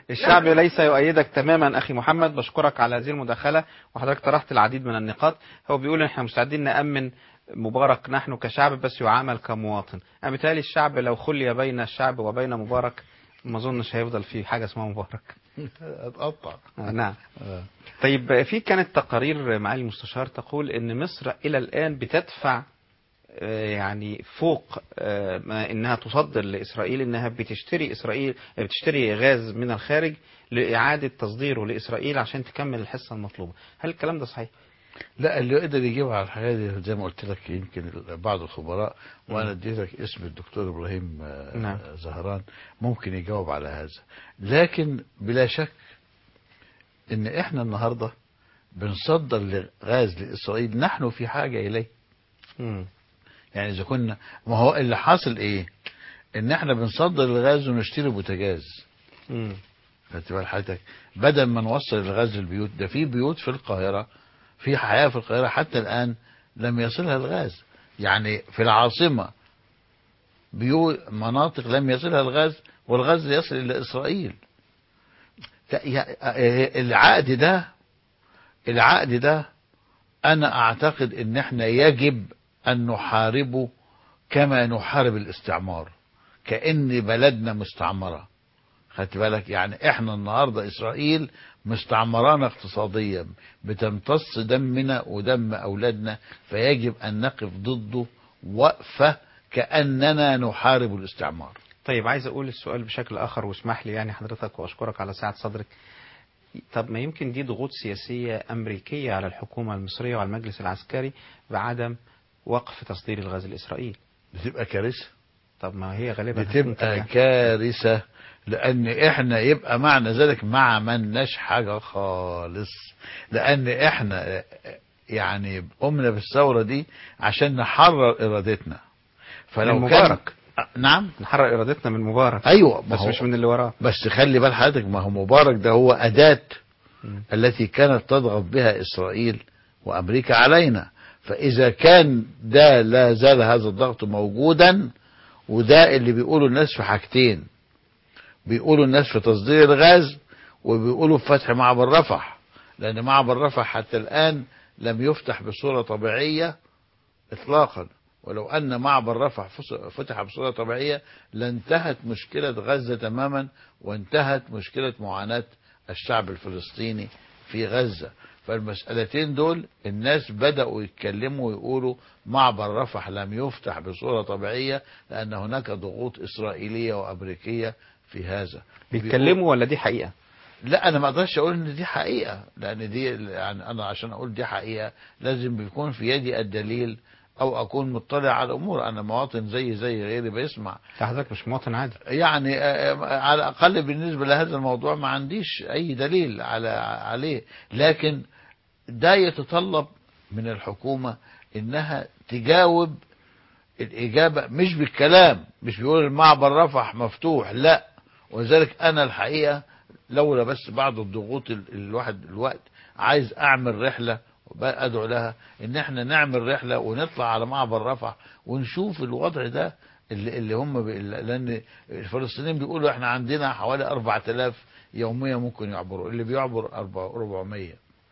الشعب ليس يؤيدك تماما اخي محمد بشكرك على هذه المداخله وحضرتك طرحت العديد من النقاط هو بيقول ان احنا مستعدين نامن مبارك نحن كشعب بس يعامل كمواطن انا بالتالي الشعب لو خلي بين الشعب وبين مبارك ما اظنش هيفضل في حاجه اسمها مبارك اتقطع آه، نعم طيب في كانت تقارير معالي المستشار تقول ان مصر الى الان بتدفع آه، يعني فوق آه، ما انها تصدر لاسرائيل انها بتشتري اسرائيل بتشتري غاز من الخارج لاعاده تصديره لاسرائيل عشان تكمل الحصه المطلوبه هل الكلام ده صحيح لا اللي يقدر يجيب على الحاجه دي زي ما قلت لك يمكن بعض الخبراء وانا اديتك اسم الدكتور ابراهيم آه، نعم. زهران ممكن يجاوب على هذا لكن بلا شك ان احنا النهارده بنصدر غاز لاسرائيل نحن في حاجه اليه مم. يعني اذا كنا ما هو اللي حاصل ايه ان احنا بنصدر الغاز ونشتري بوتاجاز مم. خدت بال حضرتك بدل ما نوصل الغاز للبيوت ده في بيوت في القاهره في حياه في القاهره حتى الان لم يصلها الغاز يعني في العاصمه بيوت مناطق لم يصلها الغاز والغاز يصل الى اسرائيل ت- يا- العقد ده العقد ده انا اعتقد ان احنا يجب ان نحاربه كما نحارب الاستعمار كأن بلدنا مستعمرة خدت بالك يعني احنا النهاردة اسرائيل مستعمرانا اقتصاديا بتمتص دمنا ودم اولادنا فيجب ان نقف ضده وقفة كأننا نحارب الاستعمار طيب عايز اقول السؤال بشكل اخر واسمح لي يعني حضرتك واشكرك على سعه صدرك طب ما يمكن دي ضغوط سياسيه امريكيه على الحكومه المصريه وعلى المجلس العسكري بعدم وقف تصدير الغاز لاسرائيل بتبقى كارثة طب ما هي غالبا هتكون بتبقى كده. كارثة لأن إحنا يبقى معنى ذلك ما عملناش حاجة خالص لأن إحنا يعني قمنا بالثورة دي عشان نحرر إرادتنا فلو من كان- مبارك. نعم نحرر ارادتنا من مبارك أيوة ما بس هو- مش من اللي وراه بس خلي بال حضرتك ما هو مبارك ده هو أداة التي كانت تضغط بها إسرائيل وأمريكا علينا فإذا كان ده لا زال هذا الضغط موجودا وده اللي بيقولوا الناس في حاجتين بيقولوا الناس في تصدير الغاز وبيقولوا في فتح معبر رفح لأن معبر رفح حتى الآن لم يفتح بصورة طبيعية إطلاقا ولو أن معبر رفح فس- فتح بصورة طبيعية لانتهت مشكلة غزة تماما وانتهت مشكلة معاناة الشعب الفلسطيني في غزة فالمسألتين دول الناس بدأوا يتكلموا ويقولوا معبر رفح لم يفتح بصورة طبيعية لأن هناك ضغوط إسرائيلية وأمريكية في هذا بيتكلموا ولا دي حقيقه لا انا ما اقدرش اقول ان دي حقيقه لان دي يعني انا عشان اقول دي حقيقه لازم بيكون في يدي الدليل او اكون مطلع على الامور انا مواطن زي زي غيري بيسمع حضرتك مش مواطن عادي يعني آه، على الاقل بالنسبه لهذا الموضوع ما عنديش اي دليل على عليه لكن ده يتطلب من الحكومه انها تجاوب الاجابه مش بالكلام مش بيقول المعبر رفح مفتوح لا ولذلك انا الحقيقه لولا بس بعض الضغوط ال- الواحد الوقت عايز اعمل رحله ادعو لها ان احنا نعمل رحله ونطلع على معبر رفح ونشوف الوضع ده اللي, اللي هم بي لان الفلسطينيين بيقولوا احنا عندنا حوالي 4000 يوميا ممكن يعبروا اللي بيعبر 400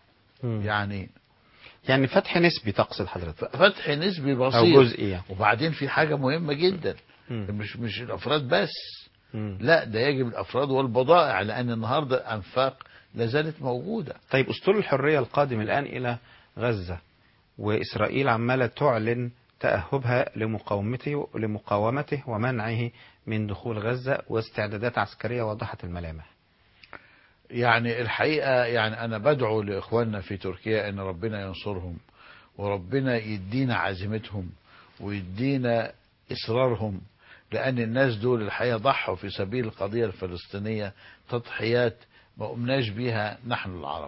يعني يعني فتح نسبي تقصد حضرتك فتح نسبي بسيط او جزئي يعني. وبعدين في حاجه مهمه جدا مش مش الافراد بس لا ده يجب الافراد والبضائع لان النهارده الانفاق لا زالت موجوده طيب اسطول الحريه القادم الان الى غزه واسرائيل عماله تعلن تاهبها لمقاومته لمقاومته ومنعه من دخول غزه واستعدادات عسكريه واضحه الملامح يعني الحقيقه يعني انا بدعو لاخواننا في تركيا ان ربنا ينصرهم وربنا يدينا عزيمتهم ويدينا اصرارهم لان الناس دول الحقيقه ضحوا في سبيل القضيه الفلسطينيه تضحيات ما قمناش بيها نحن العرب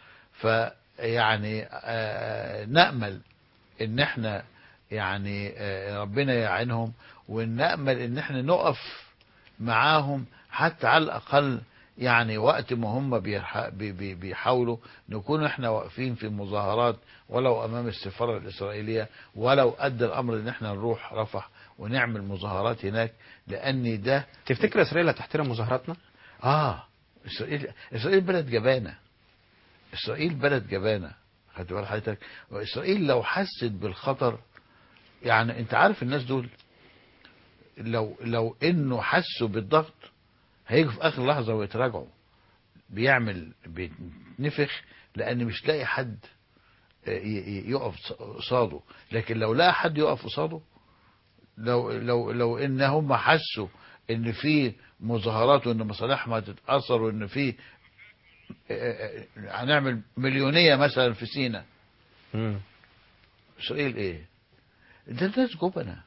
فيعني آه، نامل ان احنا يعني آه، ربنا يعينهم ونامل ان احنا نقف معاهم حتى على الاقل يعني وقت ما هم بيح- بي- بي- بيحاولوا نكون احنا واقفين في مظاهرات ولو امام السفاره الاسرائيليه ولو ادى الامر ان احنا نروح رفح ونعمل مظاهرات هناك لان ده تفتكر اسرائيل هتحترم مظاهراتنا؟ اه اسرائيل اسرائيل بلد جبانه اسرائيل بلد جبانه خدت بال حضرتك واسرائيل لو حست بالخطر يعني انت عارف الناس دول لو لو انه حسوا بالضغط هيجوا في اخر لحظه ويتراجعوا بيعمل بيتنفخ لان مش لاقي حد ي- ي- يقف قصاده لكن لو لقى حد يقف قصاده لو لو لو ان هم حسوا ان في مظاهرات وان مصالحهم هتتاثر وان في هنعمل مليونيه مثلا في سينا اسرائيل ايه ده الناس جبنة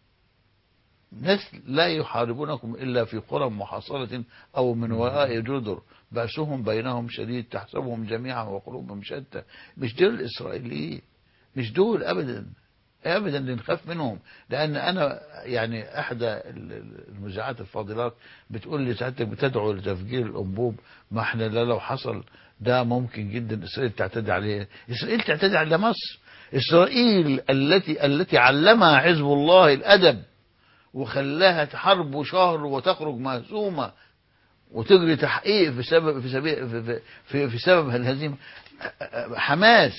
ناس لا يحاربونكم الا في قرى محاصره او من وراء جدر بأسهم بينهم شديد تحسبهم جميعا وقلوبهم شتى مش دول الاسرائيليين مش دول ابدا ابدا اللي نخاف منهم لان انا يعني احدى المذيعات الفاضلات بتقول لي سعادتك بتدعو لتفجير الانبوب ما احنا لا لو حصل ده ممكن جدا اسرائيل تعتدي عليه اسرائيل تعتدي على مصر اسرائيل التي التي علمها حزب الله الادب وخلاها تحارب شهر وتخرج مهزومه وتجري تحقيق في سبب في سبب في, في, في سبب الهزيمه حماس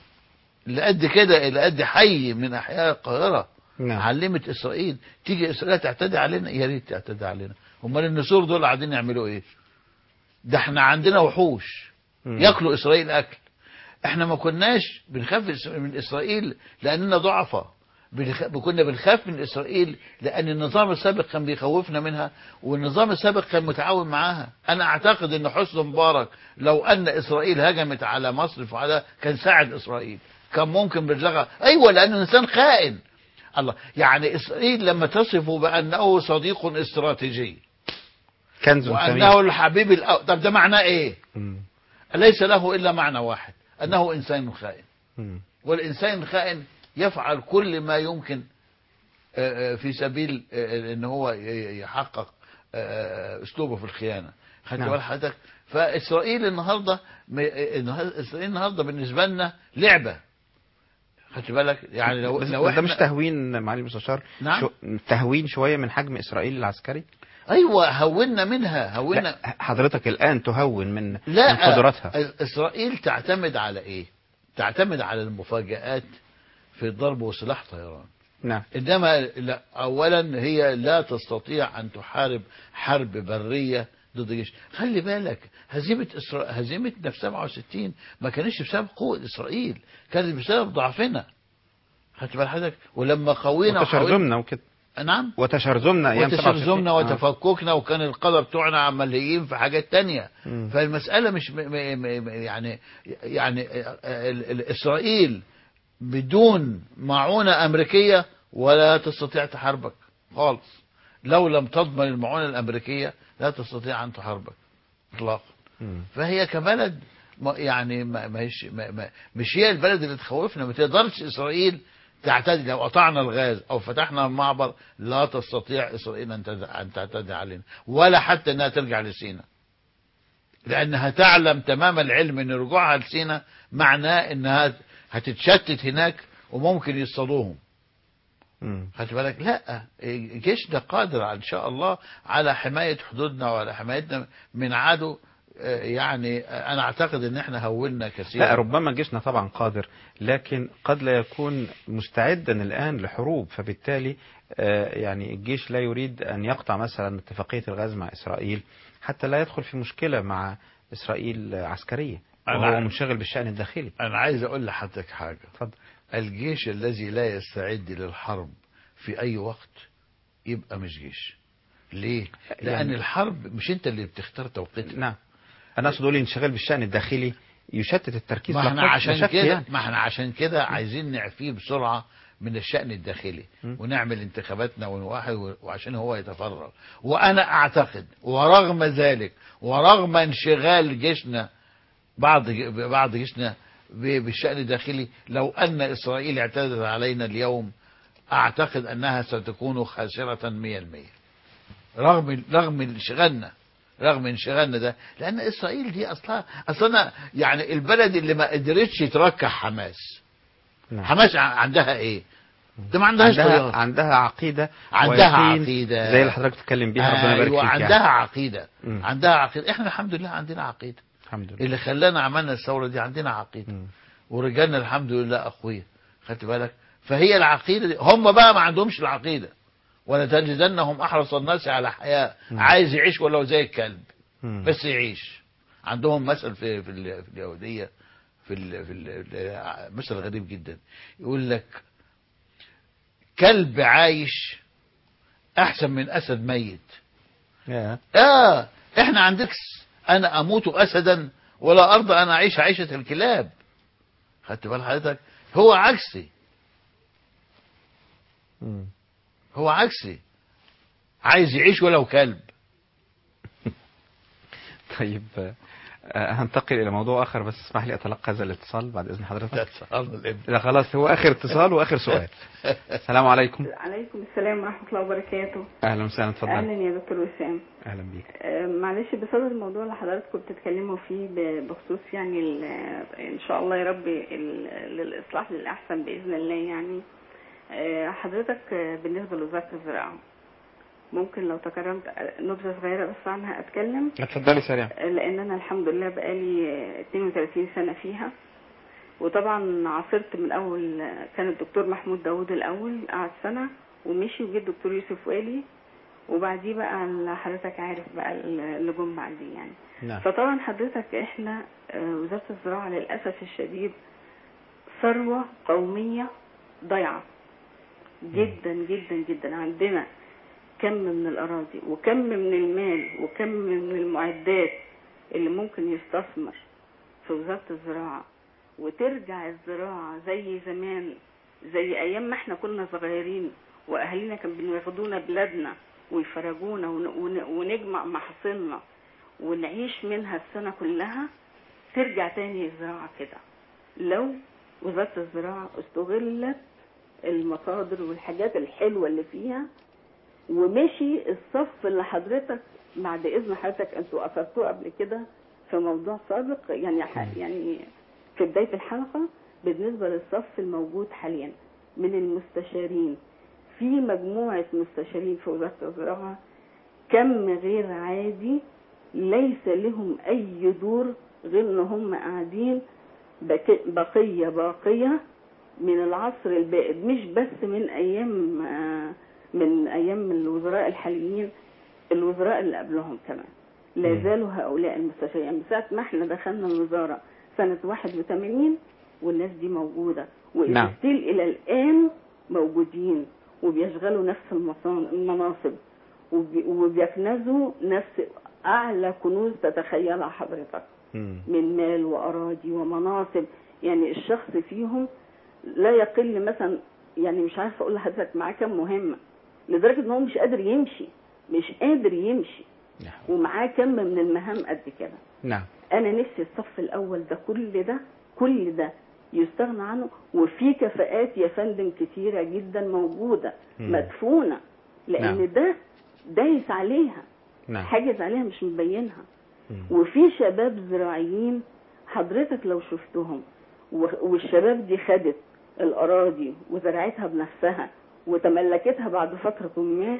لقد كده لقد حي من احياء القاهره نعم. علمت اسرائيل تيجي اسرائيل تعتدي علينا يا ريت تعتدي علينا امال النسور دول قاعدين يعملوا ايه ده احنا عندنا وحوش ياكلوا اسرائيل اكل احنا ما كناش بنخاف من اسرائيل لاننا ضعفة بنخ- كنا بنخاف من اسرائيل لان النظام السابق كان بيخوفنا منها والنظام السابق كان متعاون معاها انا اعتقد ان حسني مبارك لو ان اسرائيل هجمت على مصر فعلا كان ساعد اسرائيل كان ممكن باللغة ايوه لانه انسان خائن الله يعني اسرائيل لما تصفه بانه صديق استراتيجي كنز وانه ثمين الحبيب الأول طب ده معناه ايه مم. ليس له الا معنى واحد انه انسان خائن مم. والانسان الخائن يفعل كل ما يمكن آه، آه، في سبيل آه، ان هو ي- يحقق آه، اسلوبه في الخيانه خدت نعم. بال حضرتك فاسرائيل النهارده م- آه، اسرائيل النهارده بالنسبه لنا لعبه خدت بالك يعني لو بس لو ده مش احنا تهوين معالي المستشار نعم. شو تهوين شويه من حجم اسرائيل العسكري ايوه هونا منها هونا لا حضرتك الان تهون من لا من قدراتها اسرائيل تعتمد على ايه تعتمد على المفاجآت في الضرب وسلاح طيران نعم انما لا اولا هي لا تستطيع ان تحارب حرب بريه ضد جيش خلي بالك هزيمه إسرا... هزيمتنا في 67 ما كانتش بسبب قوه اسرائيل كانت بسبب ضعفنا خدت بال حضرتك ولما قوينا وتشرذمنا وكده نعم وتشرذمنا ايام 67. وتشرذمنا آه. وتفككنا وكان القادة بتوعنا عمالين في حاجات تانية مم. فالمسألة مش م م م يعني يعني ال- ال- إسرائيل بدون معونة أمريكية ولا تستطيع تحاربك خالص لو لم تضمن المعونة الأمريكية لا تستطيع أن تحاربك إطلاقا مم. فهي كبلد ما- يعني ما ما هيش ما ما مش هي البلد اللي تخوفنا ما تقدرش اسرائيل تعتدي لو قطعنا الغاز او فتحنا المعبر لا تستطيع اسرائيل ان تد- ان تعتدي علينا ولا حتى انها ترجع لسينا لانها تعلم تمام العلم ان رجوعها لسينا معناه انها هتتشتت هناك وممكن يصطادوهم مم. خدت بالك لا جيشنا قادر ان شاء الله على حمايه حدودنا وعلى حمايتنا من عدو آه، يعني آه، انا اعتقد ان احنا هولنا كثيرا لا ربما جيشنا طبعا قادر لكن قد لا يكون مستعدا الآن لحروب فبالتالي آه، يعني الجيش لا يريد أن يقطع مثلا اتفاقية الغاز مع إسرائيل حتى لا يدخل في مشكلة مع إسرائيل عسكرية أنا وهو عارف. منشغل بالشأن الداخلي انا عايز اقول لحضرتك حاجه اتفضل الجيش الذي لا يستعد للحرب في اي وقت يبقى مش جيش ليه لان يعني- الحرب مش انت اللي بتختار توقيتها نعم أنا أقصد أقول انشغال بالشأن الداخلي يشتت التركيز ما لا احنا شك- عشان لا شك كده يعني. ما احنا عشان كده عايزين نعفيه بسرعه من الشأن الداخلي م. ونعمل انتخاباتنا ونواحد وعشان هو يتفرغ وانا اعتقد ورغم ذلك ورغم انشغال جيشنا بعض بعض جيشنا ب- بالشأن الداخلي لو ان اسرائيل اعتدت علينا اليوم اعتقد انها ستكون خاسرة 100% رغم رغم انشغالنا رغم انشغالنا ده لان اسرائيل دي اصلا اصلا يعني البلد اللي ما قدرتش تركع حماس نعم. حماس ع- عندها ايه ده ما عندهاش عندها طيار. عندها عقيده عندها ويقين عقيده زي اللي حضرتك بتتكلم بيها ربنا يبارك أيوة فيك عندها يعني. عقيده مم. عندها عقيده احنا الحمد لله عندنا عقيده الحمد لله اللي خلانا عملنا الثوره دي عندنا عقيده ورجالنا الحمد لله اقوياء خدت بالك فهي العقيده دي هم بقى ما عندهمش العقيده ولتجدنهم احرص الناس على حياه عايز يعيش ولو زي الكلب مم. بس يعيش عندهم مثل في في, ال- في اليهوديه في ال في ال مثل غريب جدا يقول لك كلب عايش احسن من اسد ميت يا. اه احنا عندك انا اموت اسدا ولا ارضى ان اعيش عيشه الكلاب خدت بال حضرتك هو عكسي مم. هو عكسي عايز يعيش ولو كلب طيب آه، هنتقل الى موضوع اخر بس اسمح لي اتلقى هذا الاتصال بعد اذن حضرتك لا خلاص هو اخر اتصال واخر سؤال السلام عليكم عليكم السلام ورحمة الله وبركاته اهلا وسهلا اتفضل أهلا يا دكتور وسام اهلا بيك آه، معلش بصدد الموضوع اللي حضراتكم بتتكلموا فيه ب- بخصوص يعني ال- إن شاء الله يا رب ال- للإصلاح للأحسن بإذن الله يعني آه، حضرتك آه، بالنسبة لوزارة الزراعة ممكن لو تكرمت آه، نبذة صغيرة بس عنها أتكلم اتفضلي سريع لان انا الحمد لله بقالي 32 سنه فيها وطبعا عاصرت من اول كان الدكتور محمود داوود الاول قعد سنه ومشي وجه الدكتور يوسف والي وبعديه بقى اللي حضرتك عارف بقى اللي جم بعديه يعني نعم فطبعا حضرتك احنا آه، وزاره الزراعه للاسف الشديد ثروه قوميه ضايعه جدا جدا جدا عندنا كم من الأراضي وكم من المال وكم من المعدات اللي ممكن يستثمر في وزارة الزراعة وترجع الزراعة زي زمان زي أيام ما احنا كنا صغيرين وأهالينا كانوا بياخدونا بلادنا ويفرجونا ون- ون- ونجمع محاصيلنا ونعيش منها السنة كلها ترجع تاني الزراعة كده لو وزارة الزراعة استغلت المصادر والحاجات الحلوة اللي فيها ومشي الصف اللي حضرتك بعد اذن حضرتك انتوا اثرتوه قبل كده في موضوع سابق يعني ح- يعني في بدايه الحلقه بالنسبه للصف الموجود حاليا من المستشارين في مجموعه مستشارين في وزاره الزراعه كم غير عادي ليس لهم اي دور غير ان هم قاعدين بك- بقيه باقيه من العصر البائد مش بس من ايام آه، من ايام الوزراء الحاليين الوزراء اللي قبلهم كمان لا زالوا هؤلاء المستشارين من ساعه ما احنا دخلنا الوزاره سنه 81 والناس دي موجوده نعم. واستيل الى الان موجودين وبيشغلوا نفس المصان- المناصب وبي- وبيكنزوا نفس اعلى كنوز تتخيلها حضرتك من مال واراضي ومناصب يعني الشخص فيهم لا يقل مثلا يعني مش عارفه اقول لحضرتك معاه كام مهمه لدرجه ان هو مش قادر يمشي مش قادر يمشي ومعاه كم من المهام قد كده نعم انا نفسي الصف الاول ده كل ده كل ده يستغنى عنه وفي كفاءات يا فندم كتيره جدا موجوده مم. مدفونه لان نعم. ده دايس عليها نعم حاجز عليها مش مبينها وفي شباب زراعيين حضرتك لو شفتهم و- والشباب دي خدت الأراضي وزرعتها بنفسها وتملكتها بعد فترة ما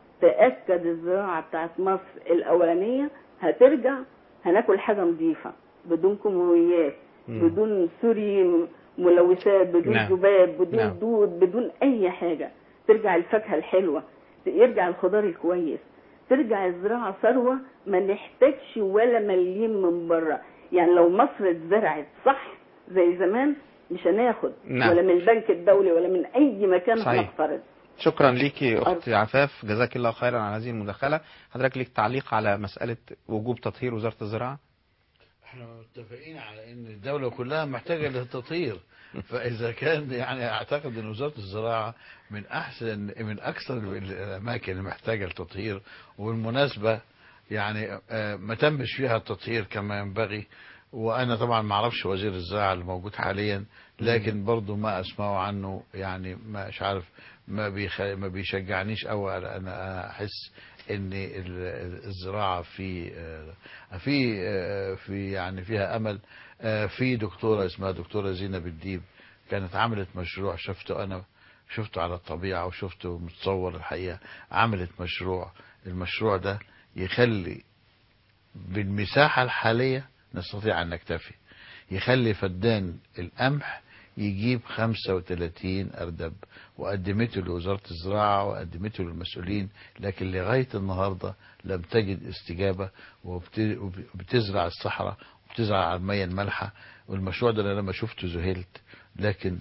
تأكد الزراعة بتاعت مصر الأولانية هترجع هناكل حاجة نظيفة بدون كيماويات مم. بدون سوري م- ملوثات بدون نعم. ذباب بدون نعم. دود بدون أي حاجة ترجع الفاكهة الحلوة يرجع الخضار الكويس ترجع الزراعة ثروة ما نحتاجش ولا مليم من بره يعني لو مصر اتزرعت صح زي زمان مش هناخد نعم. ولا من البنك الدولي ولا من أي مكان صحيح. هنقترض شكرا ليكي اختي عفاف جزاك الله خيرا على هذه المداخله حضرتك ليك تعليق على مساله وجوب تطهير وزاره الزراعه احنا متفقين على ان الدولة كلها محتاجة للتطهير فاذا كان يعني اعتقد ان وزارة الزراعة من احسن من اكثر الاماكن اللي محتاجة للتطهير وبالمناسبة يعني آه، ما تمش فيها التطهير كما ينبغي وانا طبعا ما اعرفش وزير الزراعة الموجود حاليا لكن برضو ما اسمعه عنه يعني مش عارف ما بيخ... ما بيشجعنيش قوي على انا احس ان ال- الزراعه في آه، في آه، في يعني فيها امل آه، في دكتوره اسمها دكتوره زينب الديب كانت عملت مشروع شفته انا شفته على الطبيعة وشفته متصور الحقيقة عملت مشروع المشروع ده يخلي بالمساحة الحالية نستطيع أن نكتفي يخلي فدان القمح يجيب 35 أردب وقدمته لوزارة الزراعة وقدمته للمسؤولين لكن لغاية النهاردة لم تجد استجابة وبت- وبتزرع الصحراء وبتزرع على المية المالحة والمشروع ده أنا لما شفته ذهلت لكن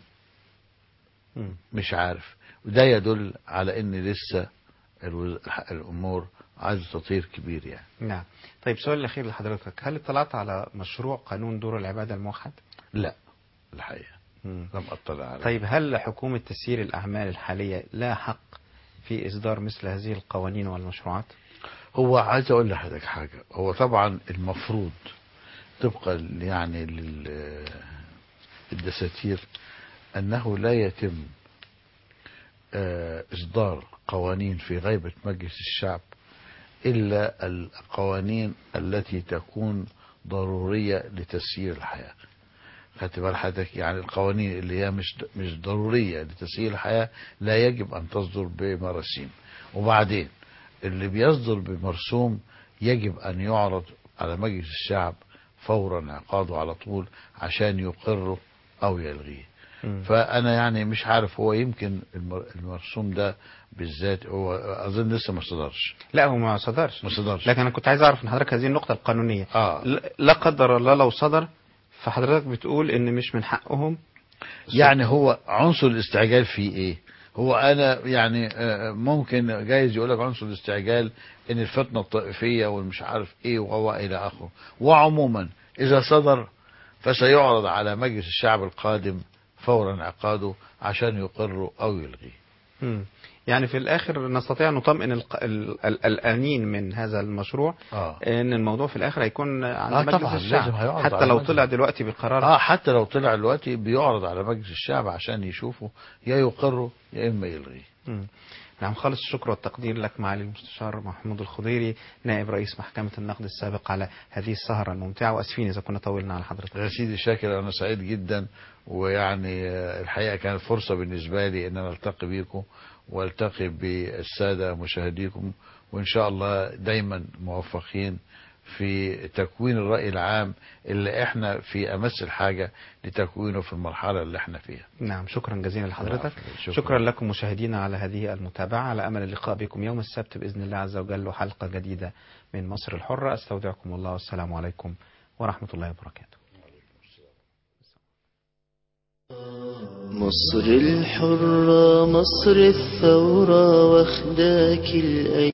مش عارف وده يدل على ان لسه الوز- الامور عايزه تطوير كبير يعني نعم طيب سؤال الأخير لحضرتك هل اطلعت على مشروع قانون دور العبادة الموحد؟ لا الحقيقه لم اطلع عليه طيب هل حكومة تسيير الأعمال الحالية لها حق في إصدار مثل هذه القوانين والمشروعات؟ هو عايز اقول لحضرتك حاجه هو طبعا المفروض طبقا يعني لل الدساتير انه لا يتم آه، اصدار قوانين في غيبه مجلس الشعب الا القوانين التي تكون ضروريه لتسيير الحياه خدت بال حضرتك يعني القوانين اللي هي مش مش ضروريه لتسيير الحياه لا يجب ان تصدر بمراسيم وبعدين اللي بيصدر بمرسوم يجب ان يعرض على مجلس الشعب فورا انعقاده على طول عشان يقره او يلغيه فانا يعني مش عارف هو يمكن المر- المرسوم ده بالذات هو اظن لسه ما صدرش لا هو ما صدرش ما صدرش لكن أنا كنت عايز أعرف من حضرتك هذه النقطة القانونية آه. ل- لا قدر الله لو صدر فحضرتك بتقول إن مش من حقهم يعني هو عنصر الاستعجال فيه ايه هو انا يعني آه، ممكن جايز يقول لك عنصر الاستعجال ان الفتنه الطائفيه والمش عارف ايه وهو الى اخره وعموما اذا صدر فسيعرض على مجلس الشعب القادم فور انعقاده عشان يقره او يلغيه مم. يعني في الآخر نستطيع أن نطمئن الق- ال- ال- الآنين من هذا المشروع آه. إن الموضوع في الآخر هيكون عند آه مجلس طبعاً، الشعب لازم هيقعد حتى على لو مجلس. طلع دلوقتي بقرار اه حتى لو طلع دلوقتي بيعرض على مجلس الشعب عشان يشوفوا يا يقره يا اما يلغيه مم. نعم خالص الشكر والتقدير لك معالي المستشار محمود الخضيري نائب رئيس محكمة النقد السابق على هذه السهرة الممتعة وأسفين إذا كنا طولنا على حضرتك يا سيدي شاكر انا سعيد جدا ويعني آه، الحقيقه كانت فرصه بالنسبه لي ان انا التقي بيكم والتقي بالساده مشاهديكم وان شاء الله دايما موفقين في تكوين الراي العام اللي احنا في امس الحاجه لتكوينه في المرحله اللي احنا فيها نعم شكرا جزيلا لحضرتك العفو، شكرا, شكراً. شكرا لكم مشاهدينا على هذه المتابعة على أمل اللقاء بكم يوم السبت بإذن الله عز وجل وحلقة جديدة من مصر الحرة أستودعكم الله والسلام عليكم ورحمة الله وبركاته مصر الحرة مصر الثورة واخداك الأيام